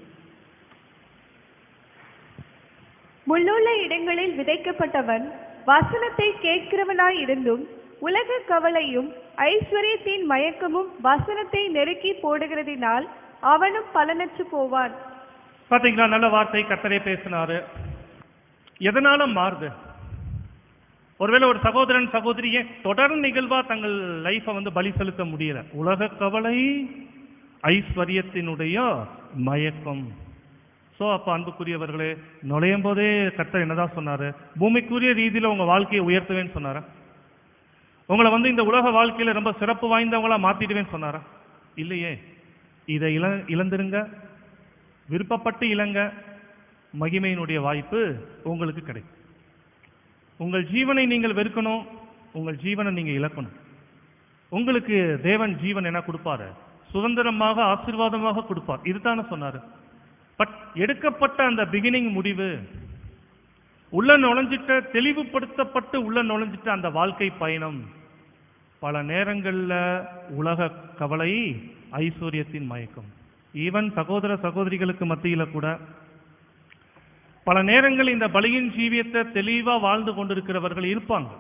முள்ளுள்ள இடங்களில் விதைக்கப்பட்டவன் வசனத்தை கேட்கிறவனாய் இருந்தும் உலக கவலையும் ஐஸ்வர்யத்தின் மயக்கமும் வசனத்தை நெருக்கி போடுகிறதினால் அவனும் பலனற்று போவான் பாத்தீங்களா நல்ல வார்த்தை கத்தரே பேசினாரு எதனால மாறுது ஒருவேளை ஒரு சகோதரன் சகோதரியே தொடர் நிகழ்வா தங்கள் லைஃபை வந்து பலி செலுத்த முடியல உலக கவலை ஐஸ்வர்யத்தினுடைய மயக்கம் சோ அப்ப அன்புக்குரியவர்களே நுழையும் போதே கர்த்தர் என்னதான் சொன்னாரு பூமிக்குரிய ரீதியில உங்க வாழ்க்கையை உயர்த்துவேன்னு சொன்னாரா உங்களை வந்து இந்த உலக வாழ்க்கையில ரொம்ப சிறப்பு வாய்ந்தவங்களா மாத்திடுவேன்னு சொன்னாரா இல்லையே இதை இழ இழந்துருங்க விருப்பப்பட்டு இளங்க மகிமையினுடைய வாய்ப்பு உங்களுக்கு கிடைக்கும் உங்கள் ஜீவனை நீங்கள் வெறுக்கணும் உங்கள் ஜீவனை நீங்க இழக்கணும் உங்களுக்கு தேவன் ஜீவன் என்ன கொடுப்பாரு சுதந்திரமாக ஆசீர்வாதமாக கொடுப்பார் இதுதானே சொன்னாரு பட் எடுக்கப்பட்ட அந்த பிகினிங் முடிவு உள்ள நுழைஞ்சிட்ட தெளிவுபடுத்தப்பட்டு உள்ள நுழைஞ்சிட்ட அந்த வாழ்க்கை பயணம் பல நேரங்கள்ல உலக கவலை ஐஸ்வர்யத்தின் மயக்கம் ஈவன் சகோதர சகோதரிகளுக்கு மத்தியில கூட பல நேரங்கள் இந்த பலியின் ஜீவியத்தை தெளிவா வாழ்ந்து கொண்டிருக்கிறவர்கள் இருப்பாங்க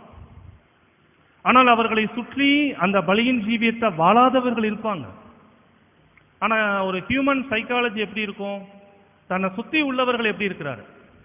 ஆனால் அவர்களை சுற்றி அந்த பலியின் ஜீவியத்தை வாழாதவர்கள் இருப்பாங்க ஆனா ஒரு ஹியூமன் சைக்காலஜி எப்படி இருக்கும் தன்னை சுத்தி உள்ளவர்கள் எப்படி இருக்கிறாரு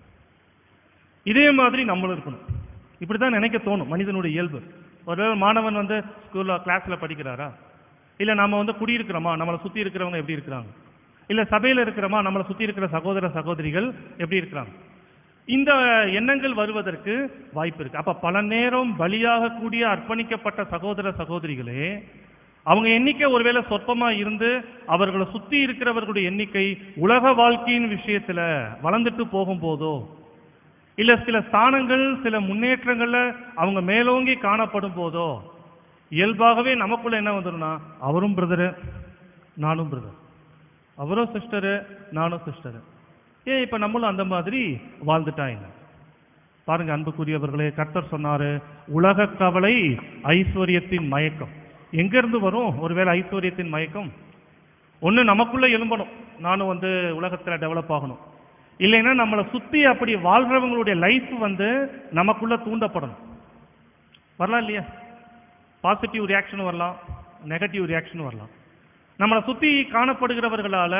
இதே மாதிரி நம்மளும் இருக்கணும் இப்படிதான் நினைக்க தோணும் மனிதனுடைய இயல்பு ஒருவேளை மாணவன் வந்து ஸ்கூல்ல கிளாஸ்ல படிக்கிறாரா இல்ல நாம வந்து குடியிருக்கிறோமா நம்மளை சுத்தி இருக்கிறவங்க எப்படி இருக்கிறாங்க இல்ல சபையில இருக்கிறோமா நம்மளை சுத்தி இருக்கிற சகோதர சகோதரிகள் எப்படி இருக்கிறாங்க இந்த எண்ணங்கள் வருவதற்கு வாய்ப்பு இருக்கு அப்ப பல நேரம் பலியாக கூடிய அர்ப்பணிக்கப்பட்ட சகோதர சகோதரிகளே அவங்க எண்ணிக்கை ஒருவேளை சொற்பமா இருந்து அவர்களை சுத்தி இருக்கிறவர்களுடைய எண்ணிக்கை உலக வாழ்க்கையின் விஷயத்துல வளர்ந்துட்டு போகும்போதோ இல்ல சில ஸ்தானங்கள் சில முன்னேற்றங்கள்ல அவங்க மேலோங்கி காணப்படும் போதோ இயல்பாகவே நமக்குள்ள என்ன வந்துடும்னா அவரும் பிரதரு நானும் பிரதர் அவரும் சிஸ்டரு நானும் சிஸ்டரு ஏன் இப்ப நம்மளும் அந்த மாதிரி வாழ்ந்துட்டாங்க பாருங்க அன்புக்குரியவர்களே கர்த்தர் சொன்னாரு உலக கவலை ஐஸ்வர்யத்தின் மயக்கம் எங்க இருந்து வரும் ஒருவேளை ஐஸ்வர்யத்தின் மயக்கம் ஒண்ணு நமக்குள்ள எழும்பணும் நானும் வந்து உலகத்துல டெவலப் ஆகணும் இல்லைன்னா நம்மளை சுத்தி அப்படி வாழ்றவங்களுடைய லைஃப் வந்து நமக்குள்ள தூண்டப்படணும் வரலாம் இல்லையா பாசிட்டிவ் ரியாக்ஷன் வரலாம் நெகட்டிவ் ரியாக்ஷன் வரலாம் நம்மளை சுத்தி காணப்படுகிறவர்களால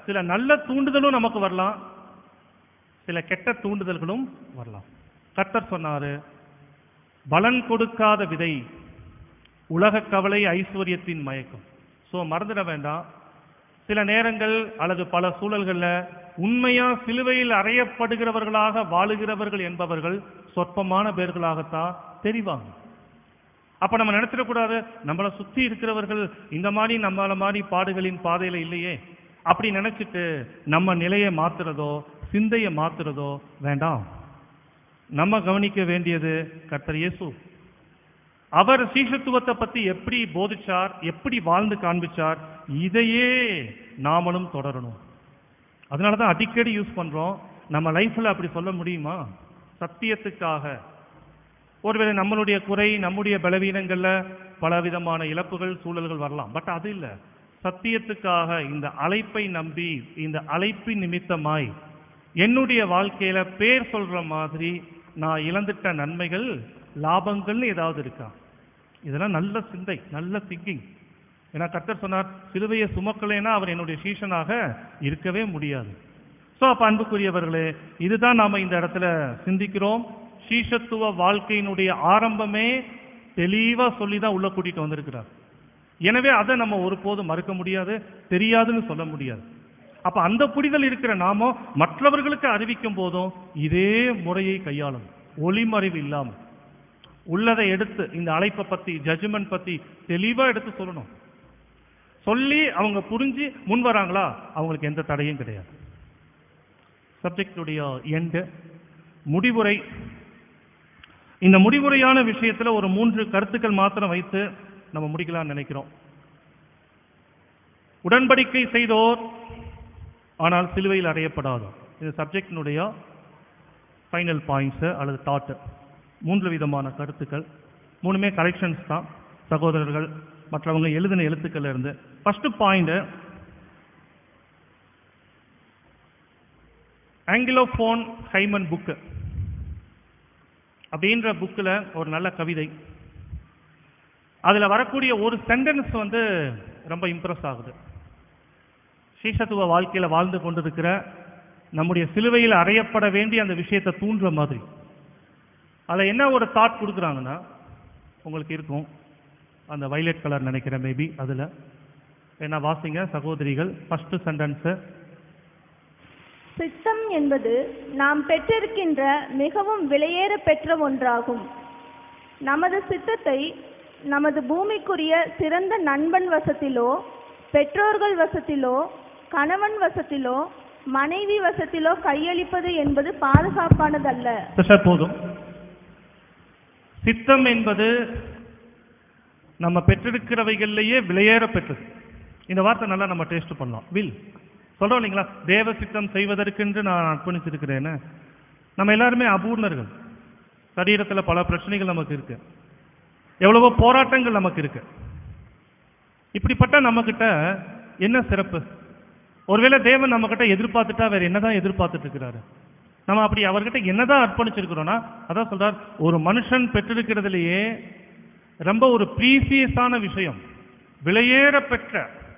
சில நல்ல தூண்டுதலும் நமக்கு வரலாம் சில கெட்ட தூண்டுதல்களும் வரலாம் கர்த்தர் சொன்னாரு பலன் கொடுக்காத விதை உலக கவலை ஐஸ்வர்யத்தின் மயக்கம் ஸோ மறந்துட வேண்டாம் சில நேரங்கள் அல்லது பல சூழல்களில் உண்மையா சிலுவையில் அறையப்படுகிறவர்களாக வாழுகிறவர்கள் என்பவர்கள் சொற்பமான பேர்களாகத்தான் தெரிவாங்க அப்ப நம்ம நினைச்சிடக்கூடாது நம்மளை சுத்தி இருக்கிறவர்கள் இந்த மாதிரி நம்மள மாதிரி பாடுகளின் பாதையில இல்லையே அப்படி நினைச்சிட்டு நம்ம நிலையை மாத்துறதோ சிந்தையை மாத்துறதோ வேண்டாம் நம்ம கவனிக்க வேண்டியது கர்த்தர் இயேசு அவர் சீஷத்துவத்தை பத்தி எப்படி போதிச்சார் எப்படி வாழ்ந்து காண்பிச்சார் இதையே நாமளும் தொடரணும் அதனால தான் அடிக்கடி யூஸ் பண்றோம் நம்ம லைஃப்ல அப்படி சொல்ல முடியுமா சத்தியத்துக்காக ஒருவேளை நம்மளுடைய குறை நம்முடைய பலவீனங்கள்ல பலவிதமான இழப்புகள் சூழல்கள் வரலாம் பட் அது இல்ல சத்தியத்துக்காக இந்த அழைப்பை நம்பி இந்த அழைப்பின் நிமித்தமாய் என்னுடைய வாழ்க்கையில பேர் சொல்ற மாதிரி நான் இழந்துட்ட நன்மைகள் லாபங்கள்னு ஏதாவது இருக்கா இதெல்லாம் நல்ல சிந்தை நல்ல திங்கிங் ஏன்னா கர்த்தர் சொன்னார் சிலுவையை சுமக்கலைன்னா அவர் என்னுடைய சீஷனாக இருக்கவே முடியாது ஸோ அப்ப அன்புக்குரியவர்களே இதுதான் நாம இந்த இடத்துல சிந்திக்கிறோம் சீஷத்துவ வாழ்க்கையினுடைய ஆரம்பமே தெளிவா சொல்லி தான் உள்ள கூட்டிட்டு வந்திருக்கிறார் எனவே அதை நம்ம ஒருபோதும் மறுக்க முடியாது தெரியாதுன்னு சொல்ல முடியாது அப்ப அந்த புரிதல் இருக்கிற நாமோ மற்றவர்களுக்கு அறிவிக்கும் போதும் இதே முறையை கையாளணும் ஒளிமறைவு இல்லாமல் உள்ளதை எடுத்து இந்த அழைப்பை பத்தி ஜட்ஜ்மெண்ட் பத்தி தெளிவா எடுத்து சொல்லணும் சொல்லி அவங்க புரிஞ்சு முன் வராங்களா அவங்களுக்கு எந்த தடையும் கிடையாது சப்ஜெக்டுடைய எண்டு முடிவுரை இந்த முடிவுரையான விஷயத்துல ஒரு மூன்று கருத்துக்கள் மாத்திரம் வைத்து நம்ம முடிக்கலாம்னு நினைக்கிறோம் உடன்படிக்கை செய்தோர் ஆனால் சிலுவையில் அறையப்படாதோர் இது சப்ஜெக்டினுடைய ஃபைனல் பாயிண்ட்ஸ் அல்லது தாட் மூன்று விதமான கருத்துக்கள் மூணுமே கரெக்ஷன்ஸ் தான் சகோதரர்கள் மற்றவங்க எழுதின எழுத்துக்கள்ல இருந்து first point anglophone hymn book அப்படின்ற புக்கில் ஒரு நல்ல கவிதை அதில் வரக்கூடிய ஒரு சென்டென்ஸ் வந்து ரொம்ப இம்ப்ரெஸ் ஆகுது சீசத்துவ வாழ்க்கையில் வாழ்ந்து கொண்டிருக்கிற நம்முடைய சிலுவையில் அறையப்பட வேண்டிய அந்த விஷயத்தை தூண்டுற மாதிரி அதில் என்ன ஒரு தாட் கொடுக்குறாங்கன்னா உங்களுக்கு இருக்கும் அந்த வைலட் கலர் நினைக்கிறேன் மேபி அதில் என்ன வாசிங்க சகோதரிகள் ஃபர்ஸ்ட் சென்டென்ஸு சித்தம் என்பது நாம் பெற்றிருக்கின்ற மிகவும் விலையேற பெற்ற ஒன்றாகும் நமது சித்தத்தை நமது பூமிக்குரிய சிறந்த நண்பன் வசத்திலோ பெற்றோர்கள் வசத்திலோ கணவன் வசத்திலோ மனைவி வசத்திலோ கையளிப்பது என்பது பாதுகாப்பானதல்ல சார் போதும் சித்தம் என்பது நம்ம பெற்றெடுக்கிறவைகள்லேயே விலையேற பெற்றது இந்த வார்த்தை நல்லா நம்ம டேஸ்ட் பண்ணலாம் வில் சொல்றோம் இல்லைங்களா தேவ சித்தம் செய்வதற்கென்று நான் அர்ப்பணிச்சிருக்கிறேன்னு நம்ம எல்லாருமே அபூர்ணர்கள் சரீரத்துல பல பிரச்சனைகள் நமக்கு இருக்கு எவ்வளவோ போராட்டங்கள் நமக்கு இருக்கு இப்படிப்பட்ட நம்மக்கிட்ட என்ன சிறப்பு ஒருவேளை தேவன் நம்மக்கிட்ட எதிர்பார்த்துட்டா வேற என்னதான் எதிர்பார்த்துட்டு இருக்கிறாரு நம்ம அப்படி அவர்கிட்ட என்னதான் அர்ப்பணிச்சிருக்கிறோம்னா அதான் சொல்றார் ஒரு மனுஷன் பெற்றிருக்கிறதுலேயே ரொம்ப ஒரு ப்ரீசியஸான விஷயம் விலையேற பெற்ற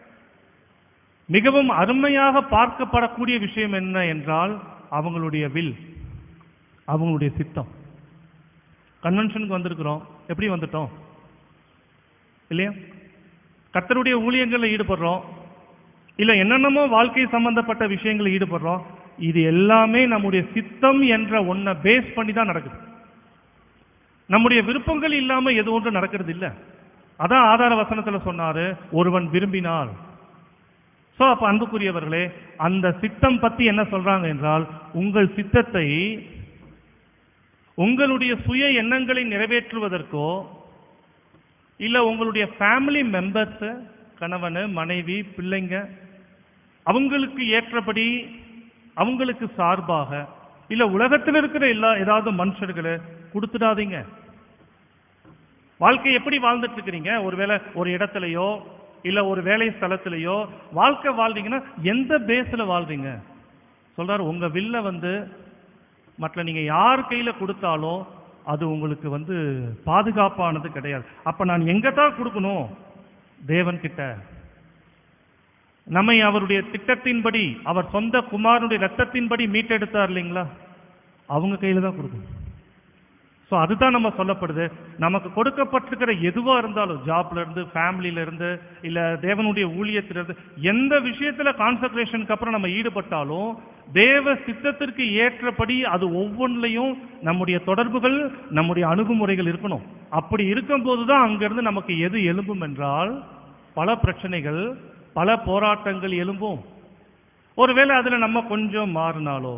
மிகவும் அருமையாக பார்க்கப்படக்கூடிய விஷயம் என்ன என்றால் அவங்களுடைய வில் அவங்களுடைய சித்தம் கன்வென்ஷனுக்கு வந்திருக்கிறோம் எப்படி வந்துட்டோம் இல்லையா கர்த்தருடைய ஊழியங்களில் ஈடுபடுறோம் இல்ல என்னென்னமோ வாழ்க்கை சம்பந்தப்பட்ட விஷயங்களில் ஈடுபடுறோம் இது எல்லாமே நம்முடைய சித்தம் என்ற ஒன்றை பேஸ் பண்ணி தான் நடக்குது நம்முடைய விருப்பங்கள் இல்லாம எது ஒன்று நடக்கிறது இல்ல அதான் ஆதார வசனத்துல சொன்னாரு ஒருவன் விரும்பினால் சோ அப்ப அன்புக்குரியவர்களே அந்த சித்தம் பத்தி என்ன சொல்றாங்க என்றால் உங்கள் சித்தத்தை உங்களுடைய சுய எண்ணங்களை நிறைவேற்றுவதற்கோ இல்ல உங்களுடைய ஃபேமிலி மெம்பர்ஸ் கணவன் மனைவி பிள்ளைங்க அவங்களுக்கு ஏற்றபடி அவங்களுக்கு சார்பாக இல்ல உலகத்தில் இருக்கிற எல்லா ஏதாவது மனுஷர்களை கொடுத்துடாதீங்க வாழ்க்கை எப்படி வாழ்ந்துட்டு இருக்கிறீங்க ஒருவேளை ஒரு இடத்துலயோ இல்ல ஒரு வேலை ஸ்தலத்திலேயோ வாழ்க்கை வாழ்றீங்கன்னா எந்த பேஸ்ல வாழ்றீங்க சொல்றாரு உங்க வில்ல வந்து மற்ற நீங்க யார் கையில கொடுத்தாலும் அது உங்களுக்கு வந்து பாதுகாப்பானது கிடையாது அப்ப நான் எங்க தான் கொடுக்கணும் தேவன் கிட்ட நம்மை அவருடைய திட்டத்தின்படி அவர் சொந்த குமாரனுடைய ரத்தத்தின்படி மீட்டெடுத்தார் இல்லைங்களா அவங்க கையில தான் கொடுக்கணும் ஸோ அதுதான் நம்ம சொல்லப்படுது நமக்கு கொடுக்கப்பட்டிருக்கிற எதுவா இருந்தாலும் ஜாப்ல இருந்து ஃபேமிலியில இருந்து இல்ல தேவனுடைய ஊழியத்திலிருந்து எந்த விஷயத்துல கான்சன்ட்ரேஷனுக்கு அப்புறம் நம்ம ஈடுபட்டாலும் தேவ சித்தத்திற்கு ஏற்றபடி அது ஒவ்வொன்றிலையும் நம்முடைய தொடர்புகள் நம்முடைய அணுகுமுறைகள் இருக்கணும் அப்படி இருக்கும்போது தான் அங்கிருந்து நமக்கு எது எழும்பும் என்றால் பல பிரச்சனைகள் பல போராட்டங்கள் எழும்பும் ஒருவேளை அதுல நம்ம கொஞ்சம் மாறினாலோ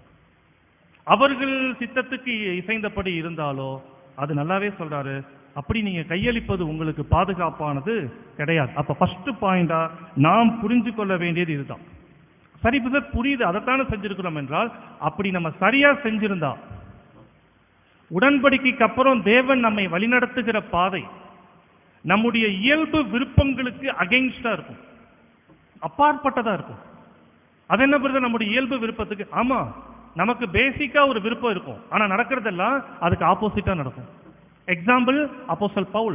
அவர்கள் சித்தத்துக்கு இசைந்தபடி இருந்தாலோ அது நல்லாவே சொல்றாரு அப்படி நீங்க கையளிப்பது உங்களுக்கு பாதுகாப்பானது கிடையாது அப்ப ஃபர்ஸ்ட் பாயிண்டா நாம் புரிஞ்சு கொள்ள வேண்டியது இதுதான் சரி பிரதர் புரியுது அதைத்தானே செஞ்சிருக்கிறோம் என்றால் அப்படி நம்ம சரியா செஞ்சிருந்தா உடன்படிக்கைக்கு அப்புறம் தேவன் நம்மை வழிநடத்துகிற பாதை நம்முடைய இயல்பு விருப்பங்களுக்கு அகைன்ஸ்டா இருக்கும் அப்பாற்பட்டதா இருக்கும் அது என்ன பிரதர் நம்முடைய இயல்பு விருப்பத்துக்கு ஆமா நமக்கு பேசிக்கா ஒரு விருப்பம் இருக்கும் ஆனா நடக்கிறதெல்லாம் அதுக்கு ஆப்போசிட்டா நடக்கும் எக்ஸாம்பிள் அப்போஸ்தல் பவுல்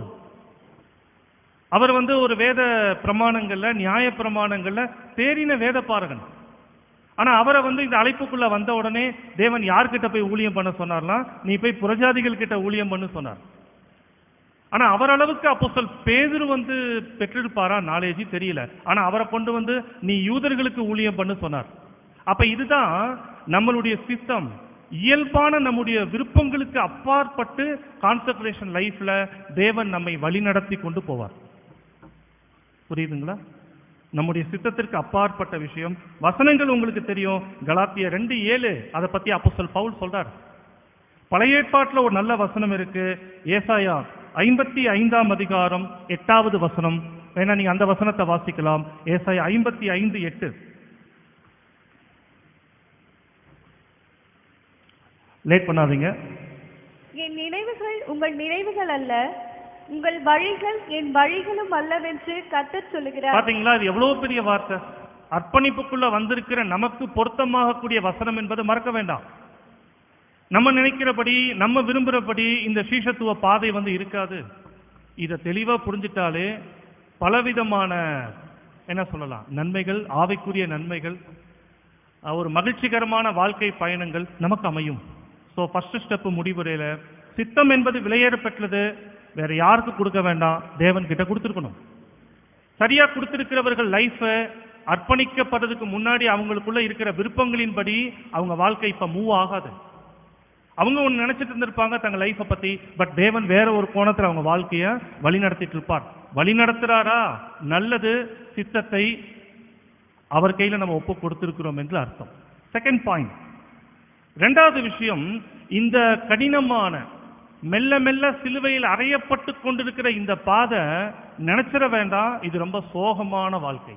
அவர் வந்து ஒரு வேத பிரமாணங்கள்ல நியாய பிரமாணங்கள்ல தேறின வேத பாரகன் ஆனா அவரை வந்து இந்த அழைப்புக்குள்ள வந்த உடனே தேவன் யார்கிட்ட போய் ஊழியம் பண்ண சொன்னார்லாம் நீ போய் புரஜாதிகள் கிட்ட ஊழியம் பண்ணு சொன்னார் ஆனா அவர் அளவுக்கு அப்போஸ்தல் பேதுரு வந்து பெற்றிருப்பாரா நாலேஜ் தெரியல ஆனா அவரை கொண்டு வந்து நீ யூதர்களுக்கு ஊழியம் பண்ணு சொன்னார் அப்ப இதுதான் நம்மளுடைய சித்தம் இயல்பான நம்முடைய விருப்பங்களுக்கு அப்பாற்பட்டு கான்சன்ட்ரேஷன் லைஃப்ல தேவன் நம்மை வழிநடத்தி கொண்டு போவார் புரியுதுங்களா நம்முடைய சித்தத்திற்கு அப்பாற்பட்ட விஷயம் வசனங்கள் உங்களுக்கு தெரியும் கலாத்திய ரெண்டு ஏழு அதை பத்தி அப்போஸ்தல் பவுல் சொல்றார் பழைய ஏற்பாட்டுல ஒரு நல்ல வசனம் இருக்கு ஏசாயா ஐம்பத்தி ஐந்தாம் அதிகாரம் எட்டாவது வசனம் வேணா நீங்க அந்த வசனத்தை வாசிக்கலாம் ஏசாயா ஐம்பத்தி ஐந்து எட்டு லேட் பண்ணாதீங்க என் நினைவுகள் உங்கள் நினைவுகள் அல்ல உங்கள் வழிகள் என் வழிகளும் அல்லவென்று கர்த்தர் சொல்லுகிறார் பாத்தீங்களா இது எவ்வளவு பெரிய வார்த்தை அர்ப்பணிப்புக்குள்ள வந்திருக்கிற நமக்கு பொருத்தமாகக்கூடிய வசனம் என்பதை மறக்க வேண்டாம் நம்ம நினைக்கிறபடி நம்ம விரும்புறபடி இந்த சீஷத்துவ பாதை வந்து இருக்காது இதை தெளிவா புரிஞ்சிட்டாலே பலவிதமான என்ன சொல்லலாம் நன்மைகள் ஆவைக்குரிய நன்மைகள் அஹ், ஒரு மகிழ்ச்சிகரமான வாழ்க்கை பயணங்கள் நமக்கு அமையும் ஸோ ஃபர்ஸ்ட் ஸ்டெப் முடிவுரையில சித்தம் என்பது விலையேற பெற்றது வேற யாருக்கு கொடுக்க வேண்டாம் தேவன் கிட்ட கொடுத்துருக்கணும் சரியா கொடுத்திருக்கிறவர்கள் லைஃபை அர்ப்பணிக்கப்படுறதுக்கு முன்னாடி அவங்களுக்குள்ள இருக்கிற விருப்பங்களின்படி அவங்க வாழ்க்கை இப்ப மூவ் ஆகாது அவங்க ஒன்று நினைச்சிட்டு இருந்திருப்பாங்க தங்க லைஃப்பை பத்தி பட் தேவன் வேற ஒரு கோணத்துல அவங்க வாழ்க்கைய வழி நடத்திட்டு இருப்பார் வழி நடத்துறாரா நல்லது சித்தத்தை அவர் கையில நம்ம ஒப்பு கொடுத்திருக்கிறோம் என்று அர்த்தம் செகண்ட் பாயிண்ட் ரெண்டாவது விஷயம் இந்த கடினமான மெல்ல மெல்ல சிலுவையில் அறையப்பட்டு கொண்டிருக்கிற இந்த பாதை நினைச்சிட வேண்டாம் இது ரொம்ப சோகமான வாழ்க்கை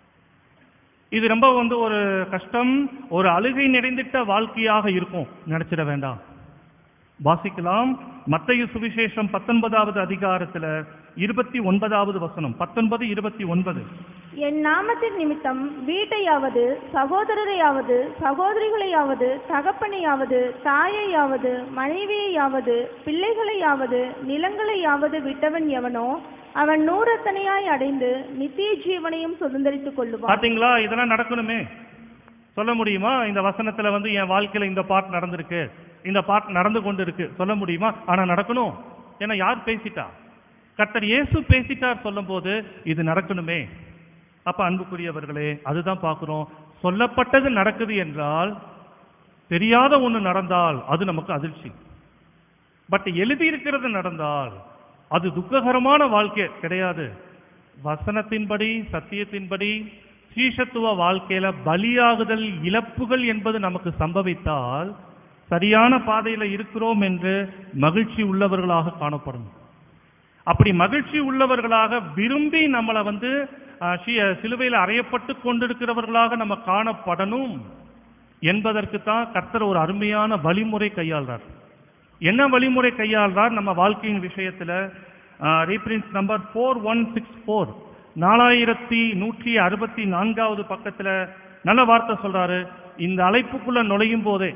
இது ரொம்ப வந்து ஒரு கஷ்டம் ஒரு அழுகை நிறைந்திட்ட வாழ்க்கையாக இருக்கும் நினைச்சிட வேண்டாம் வாசிக்கலாம் மத்தேயு சுவிசேஷம் பத்தொன்பதாவது அதிகாரத்துல இருபத்தி ஒன்பதாவது வசனம் பத்தொன்பது இருபத்தி ஒன்பது என் நாமத்தின் நிமித்தம் வீட்டையாவது சகோதரரையாவது சகோதரிகளையாவது தகப்பனையாவது தாயையாவது மனைவியையாவது பிள்ளைகளையாவது நிலங்களையாவது விட்டவன் எவனோ அவன் நூறத்தனையாய் அடைந்து நித்திய ஜீவனையும் சுதந்தரித்துக் கொள்ளுவான் பாத்தீங்களா இதெல்லாம் நடக்கணுமே சொல்ல முடியுமா இந்த வசனத்துல வந்து என் வாழ்க்கையில இந்த பாட் நடந்திருக்கு இந்த பாட் நடந்து கொண்டு இருக்கு சொல்ல முடியுமா ஆனா நடக்கணும் ஏன்னா யார் பேசிட்டா கர்த்தர் இயேசு பேசிட்டார் சொல்லும்போது இது நடக்கணுமே அப்ப அன்புக்குரியவர்களே அதுதான் பார்க்கிறோம் சொல்லப்பட்டது நடக்குது என்றால் தெரியாத ஒண்ணு நடந்தால் அது நமக்கு அதிர்ச்சி பட் எழுதி இருக்கிறது நடந்தால் அது துக்ககரமான வாழ்க்கை கிடையாது வசனத்தின்படி சத்தியத்தின்படி சீஷத்துவ வாழ்க்கையில பலியாகுதல் இழப்புகள் என்பது நமக்கு சம்பவித்தால் சரியான பாதையில இருக்கிறோம் என்று மகிழ்ச்சி உள்ளவர்களாக காணப்படணும் அப்படி மகிழ்ச்சி உள்ளவர்களாக விரும்பி நம்மளை வந்து ஆஹ், சி- சிலுவையில் அறையப்பட்டு கொண்டிருக்கிறவர்களாக நம்ம காணப்படணும் என்பதற்கு தான் கர்த்தர் ஒரு அருமையான வழிமுறை கையாள்றார் என்ன வழிமுறை கையாள்றார் நம்ம வாழ்க்கையின் விஷயத்துல reference number four one six four நாலாயிரத்தி நூற்றி அறுபத்தி நான்காவது பக்கத்துல நல்ல வார்த்தை சொல்றாரு இந்த அழைப்புக்குள்ள நுழையும் போதே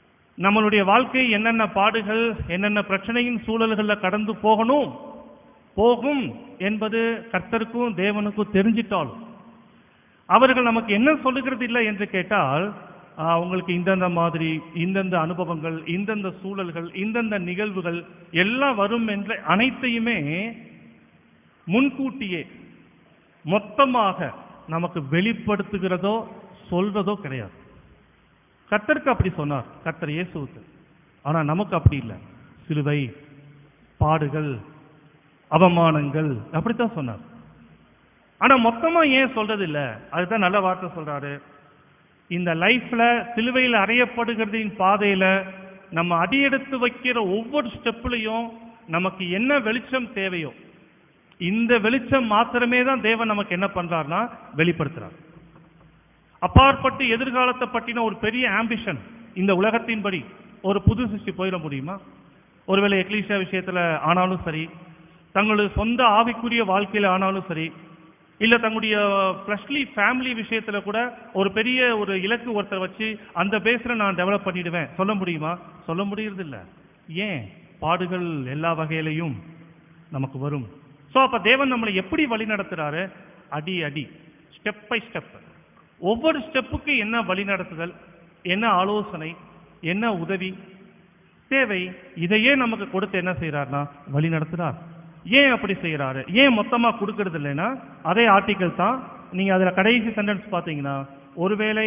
நம்மளுடைய வாழ்க்கை என்னென்ன பாடுகள் என்னென்ன பிரச்சனையின் சூழல்கள்ல கடந்து போகணும் போகும் என்பது கர்த்தருக்கும் தேவனுக்கும் தெரிஞ்சிட்டாலும் அவர்கள் நமக்கு என்ன சொல்லுகிறது இல்லை என்று கேட்டால் ஆஹ், உங்களுக்கு இந்தந்த மாதிரி இந்தந்த அனுபவங்கள் இந்தந்த சூழல்கள் இந்தந்த நிகழ்வுகள் எல்லாம் வரும் என்ற அனைத்தையுமே முன்கூட்டியே மொத்தமாக நமக்கு வெளிப்படுத்துகிறதோ சொல்றதோ கிடையாது கர்த்தருக்கு அப்படி சொன்னார் கர்த்தர் இயேசுவுக்கு ஆனா நமக்கு அப்படி இல்லை சிலுவை பாடுகள் அவமானங்கள் அப்படித்தான் சொன்னார் ஆனா மொத்தமா ஏன் சொல்றது இல்ல அதுதான் நல்ல வார்த்தை சொல்றாரு இந்த லைஃப்ல சிலுவையில் அறையப்படுகிறதின் பாதையில நம்ம அடியெடுத்து வைக்கிற ஒவ்வொரு ஸ்டெப்லையும் நமக்கு என்ன வெளிச்சம் தேவையோ இந்த வெளிச்சம் மாத்திரமே தான் தேவன் நமக்கு என்ன பண்றாருன்னா வெளிப்படுத்துறார் அப்பாற்பட்டு எதிர்காலத்தை பற்றின ஒரு பெரிய ஆம்பிஷன் இந்த உலகத்தின்படி ஒரு புது சிருஷ்டி போயிட முடியுமா ஒருவேளை எக்லீஷியா விஷயத்துல ஆனாலும் சரி தங்களுடைய சொந்த ஆவிக்குரிய வாழ்க்கையில ஆனாலும் சரி இல்ல தங்களுடைய ஃப்ளஷ்லி ஃபேமிலி விஷயத்துல கூட ஒரு பெரிய ஒரு இலக்கு ஒருத்தர் வச்சு அந்த பேஸ்ல நான் டெவலப் பண்ணிடுவேன் சொல்ல முடியுமா சொல்ல முடியறது இல்ல ஏன் பாடுகள் எல்லா வகையிலையும் நமக்கு வரும் சோ அப்ப தேவன் நம்மளை எப்படி வழி நடத்துறாரு அடி அடி ஸ்டெப் பை ஸ்டெப் ஒவ்வொரு ஸ்டெப்புக்கு என்ன வழி நடத்துதல் என்ன ஆலோசனை என்ன உதவி தேவை இதையே நமக்கு கொடுத்து என்ன செய்யறாருன்னா வழி நடத்துறார் ஏன் அப்படி செய்யறாரு ஏன் மொத்தமா கொடுக்கறது இல்லைன்னா அதே ஆர்டிக்கல் தான் நீங்க அதுல கடைசி சென்டென்ஸ் பாத்தீங்கன்னா ஒருவேளை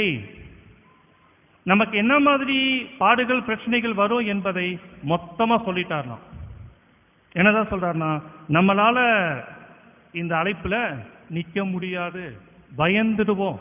நமக்கு என்ன மாதிரி பாடுகள் பிரச்சனைகள் வரும் என்பதை மொத்தமா சொல்லிட்டார்னா என்னதான் சொல்றாருன்னா நம்மளால இந்த அழைப்புல நிக்க முடியாது பயந்துடுவோம்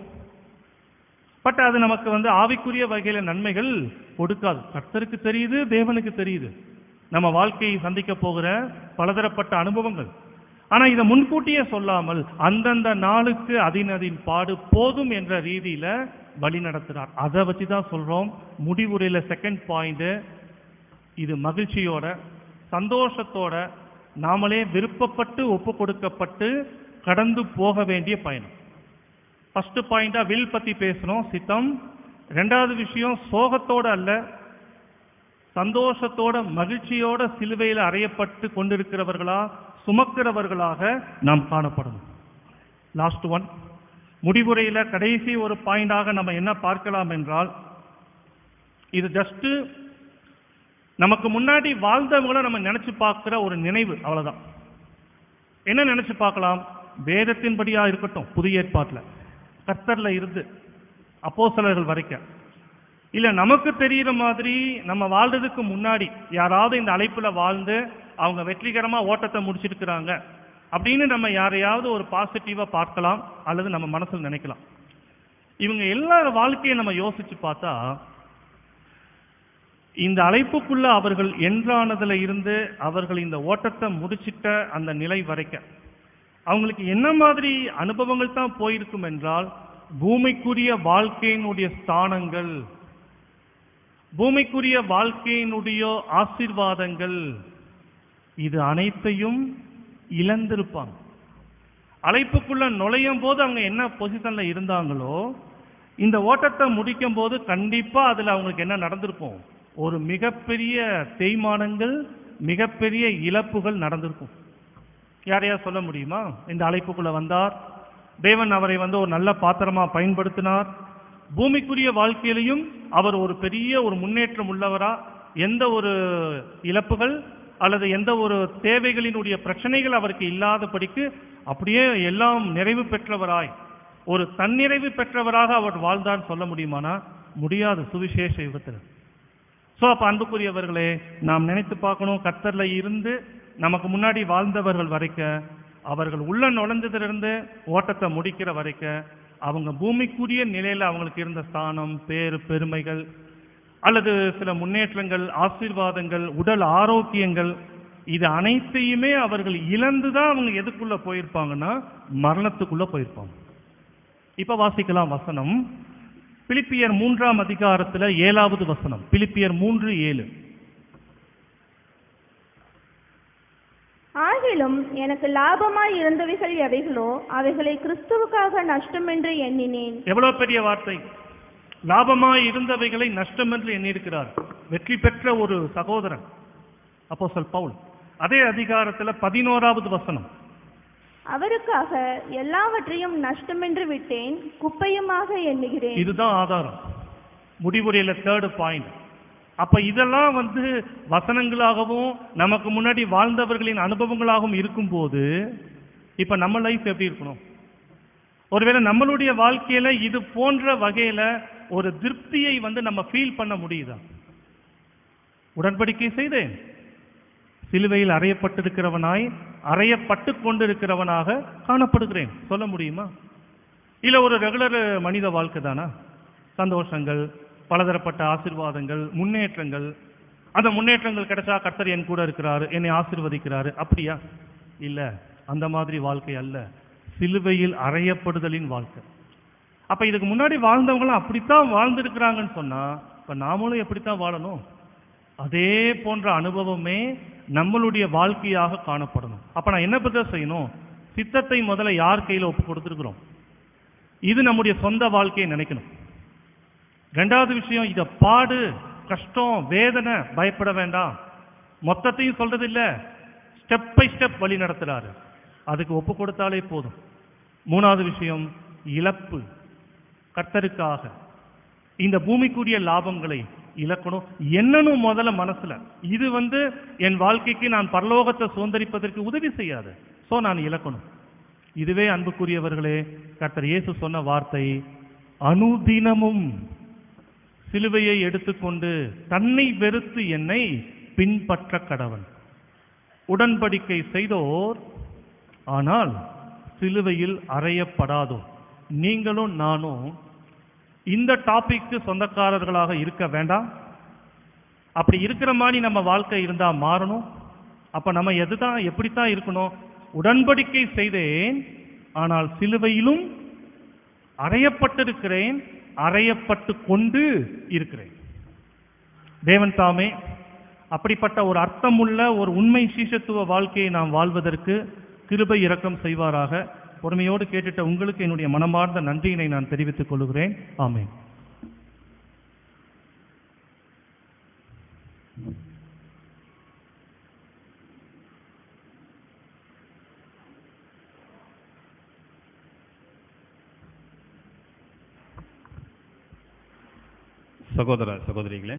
பட் அது நமக்கு வந்து ஆவிக்குரிய வகையில நன்மைகள் கொடுக்காது கர்த்தருக்கு தெரியுது தேவனுக்கு தெரியுது நம்ம வாழ்க்கையை சந்திக்க போகிற பலதரப்பட்ட அனுபவங்கள் ஆனா இதை முன்கூட்டியே சொல்லாமல் அந்தந்த நாளுக்கு அதின் அதின் பாடு போதும் என்ற ரீதியில வழி நடத்துறார் அதை வச்சு தான் சொல்றோம் முடிவுரையில செகண்ட் பாயிண்ட் இது மகிழ்ச்சியோட சந்தோஷத்தோட நாமளே விருப்பப்பட்டு ஒப்பு கொடுக்கப்பட்டு கடந்து போக வேண்டிய பயணம் ஃபர்ஸ்ட் பாயிண்டா வில் பத்தி பேசணும் சித்தம் ரெண்டாவது விஷயம் சோகத்தோட அல்ல சந்தோஷத்தோட மகிழ்ச்சியோட சிலுவையில் அறையப்பட்டு கொண்டிருக்கிறவர்களா சுமக்கிறவர்களாக நாம் காணப்படணும் லாஸ்ட் ஒன் முடிவுரையில கடைசி ஒரு பாயிண்டாக நம்ம என்ன பார்க்கலாம் என்றால் இது ஜஸ்ட் நமக்கு முன்னாடி வாழ்ந்தவங்கள நம்ம நினைச்சு பார்க்கிற ஒரு நினைவு அவ்வளவுதான் என்ன நினைச்சு பார்க்கலாம் வேதத்தின்படியா இருக்கட்டும் புதிய ஏற்பாட்டுல கர்த்தர்ல இருந்து அப்போஸ்தலர்கள் வரைக்கும் இல்ல நமக்கு தெரியிற மாதிரி நம்ம வாழ்றதுக்கு முன்னாடி யாராவது இந்த அழைப்புல வாழ்ந்து அவங்க வெற்றிகரமா ஓட்டத்தை முடிச்சிருக்கிறாங்க அப்படின்னு நம்ம யாரையாவது ஒரு பாசிட்டிவா பார்க்கலாம் அல்லது நம்ம மனசுல நினைக்கலாம் இவங்க எல்லார் வாழ்க்கையை நம்ம யோசிச்சு பார்த்தா இந்த அழைப்புக்குள்ள அவர்கள் என்றானதுல இருந்து அவர்கள் இந்த ஓட்டத்தை முடிச்சிட்ட அந்த நிலை வரைக்கும் அவங்களுக்கு என்ன மாதிரி அனுபவங்கள் தான் போயிருக்கும் என்றால் பூமிக்குரிய வாழ்க்கையினுடைய ஸ்தானங்கள் பூமிக்குரிய வாழ்க்கையினுடைய ஆசீர்வாதங்கள் இது அனைத்தையும் இழந்திருப்பாங்க அழைப்புக்குள்ள நுழையும் போது அவங்க என்ன பொசிஷன்ல இருந்தாங்களோ இந்த ஓட்டத்தை முடிக்கும் போது கண்டிப்பா அதுல அவங்களுக்கு என்ன நடந்திருக்கும் ஒரு மிகப்பெரிய தேய்மானங்கள் மிகப்பெரிய இழப்புகள் நடந்திருக்கும் யாரையா சொல்ல முடியுமா இந்த அழைப்புக்குள்ள வந்தார் தேவன் அவரை வந்து ஒரு நல்ல பாத்திரமா பயன்படுத்தினார் பூமிக்குரிய வாழ்க்கையிலையும் அவர் ஒரு பெரிய ஒரு முன்னேற்றம் உள்ளவரா எந்த ஒரு இழப்புகள் அல்லது எந்த ஒரு தேவைகளினுடைய பிரச்சனைகள் அவருக்கு இல்லாதபடிக்கு அப்படியே எல்லாம் நிறைவு பெற்றவராய் ஒரு தன்னிறைவு பெற்றவராக அவர் வாழ்ந்தான்னு சொல்ல முடியுமானா முடியாது சுவிசேஷ யுகத்தில் சோ அப்ப அன்புக்குரியவர்களே நாம் நினைத்து பார்க்கணும் கர்த்தர்ல இருந்து நமக்கு முன்னாடி வாழ்ந்தவர்கள் வரைக்கும் அவர்கள் உள்ள நுழைஞ்சதிலிருந்து ஓட்டத்தை முடிக்கிற வரைக்கும் அவங்க பூமிக்குரிய நிலையில அவங்களுக்கு இருந்த ஸ்தானம் பேர் பெருமைகள் அல்லது சில முன்னேற்றங்கள் ஆசீர்வாதங்கள் உடல் ஆரோக்கியங்கள் இது அனைத்தையுமே அவர்கள் இழந்து தான் அவங்க எதுக்குள்ள போயிருப்பாங்கன்னா மரணத்துக்குள்ள போயிருப்பாங்க இப்ப வாசிக்கலாம் வசனம் பிலிப்பியர் மூன்றாம் அதிகாரத்துல ஏழாவது வசனம் பிலிப்பியர் மூன்று ஏழு ஆகிலும் எனக்கு லாபமாய் இருந்தவைகள் எவைகளோ அவைகளை கிறிஸ்துவுக்காக நஷ்டமென்று எண்ணினேன் எவ்வளவு பெரிய வார்த்தை லாபமாய் இருந்தவைகளை நஷ்டம் என்று எண்ணியிருக்கிறார் வெற்றி பெற்ற ஒரு சகோதரன் அப்போ சொல் பவுல் அதே அதிகாரத்துல பதினோராவது வசனம் அவருக்காக எல்லாவற்றையும் நஷ்டமென்று விட்டேன் குப்பையுமாக எண்ணுகிறேன் இதுதான் ஆதாரம் முடிவுரையில தேர்டு பாயிண்ட் அப்ப இதெல்லாம் வந்து வசனங்களாகவும் நமக்கு முன்னாடி வாழ்ந்தவர்களின் அனுபவங்களாகவும் இருக்கும்போது இப்ப நம்ம லைஃப் எப்படி இருக்கணும் ஒருவேளை நம்மளுடைய வாழ்க்கையில இது போன்ற வகையில ஒரு திருப்தியை வந்து நம்ம ஃபீல் பண்ண முடியுதா உடன்படிக்கை செய்தேன் சிலுவையில் அறையப்பட்டிருக்கிறவனாய் அறையப்பட்டு கொண்டிருக்கிறவனாக காணப்படுகிறேன் சொல்ல முடியுமா இல்ல ஒரு ரெகுலர் மனித வாழ்க்கை தானா சந்தோஷங்கள் பலதரப்பட்ட ஆசீர்வாதங்கள் முன்னேற்றங்கள் அந்த முன்னேற்றங்கள் கிடைச்சா கர்த்தர் என் கூட இருக்கிறாரு என்னை ஆசீர்வதிக்கிறாரு அப்படியா இல்ல அந்த மாதிரி வாழ்க்கை அல்ல சிலுவையில் அறையப்படுதலின் வாழ்க்கை அப்ப இதுக்கு முன்னாடி வாழ்ந்தவங்களும் அப்படித்தான் வாழ்ந்திருக்கிறாங்கன்னு சொன்னா இப்ப நாமளும் எப்படித்தான் வாழணும் அதே போன்ற அனுபவமே நம்மளுடைய வாழ்க்கையாக காணப்படணும் அப்ப நான் என்ன பத்தி செய்யணும் சித்தத்தை முதல்ல யார் கையில ஒப்பு கொடுத்துருக்குறோம் இது நம்முடைய சொந்த வாழ்க்கையை நினைக்கணும் ரெண்டாவது விஷயம் இத பாடு கஷ்டம் வேதனை பயப்பட வேண்டாம் மொத்தத்தையும் சொல்றது இல்ல ஸ்டெப் பை ஸ்டெப் வழி நடத்துறாரு அதுக்கு ஒப்பு கொடுத்தாலே போதும் மூணாவது விஷயம் இழப்பு கர்த்தருக்காக இந்த பூமிக்குரிய லாபங்களை இழக்கணும் என்னன்னு முதல்ல மனசுல இது வந்து என் வாழ்க்கைக்கு நான் பரலோகத்தை சுதந்திரிப்பதற்கு உதவி செய்யாது சோ நான் இழக்கணும் இதுவே அன்புக்குரியவர்களே கர்த்தர் இயேசு சொன்ன வார்த்தை அனுதினமும் சிலுவையை எடுத்துக்கொண்டு தன்னை வெறுத்து என்னை பின்பற்ற கடவன் உடன்படிக்கை செய்தோர் ஆனால் சிலுவையில் அறையப்படாதோ நீங்களும் நானும் இந்த டாபிக்கு சொந்தக்காரர்களாக இருக்க வேண்டாம் அப்படி இருக்கிற மாதிரி நம்ம வாழ்க்கை இருந்தா மாறணும் அப்ப நம்ம எதுதான் எப்படித்தான் இருக்கணும் உடன்படிக்கை செய்தேன் ஆனால் சிலுவையிலும் அறையப்பட்டிருக்கிறேன் அறையப்பட்டு கொண்டு இருக்கிறேன் தேவன் தாமே அப்படிப்பட்ட ஒரு அர்த்தமுள்ள ஒரு உண்மை சீஷத்துவ வாழ்க்கையை நாம் வாழ்வதற்கு கிருபை இரக்கம் செய்வாராக பொறுமையோடு கேட்டுட்ட உங்களுக்கு என்னுடைய மனமார்ந்த நன்றியினை நான் தெரிவித்துக் கொள்கிறேன் ஆமென் சகோதர சகோதரிகளே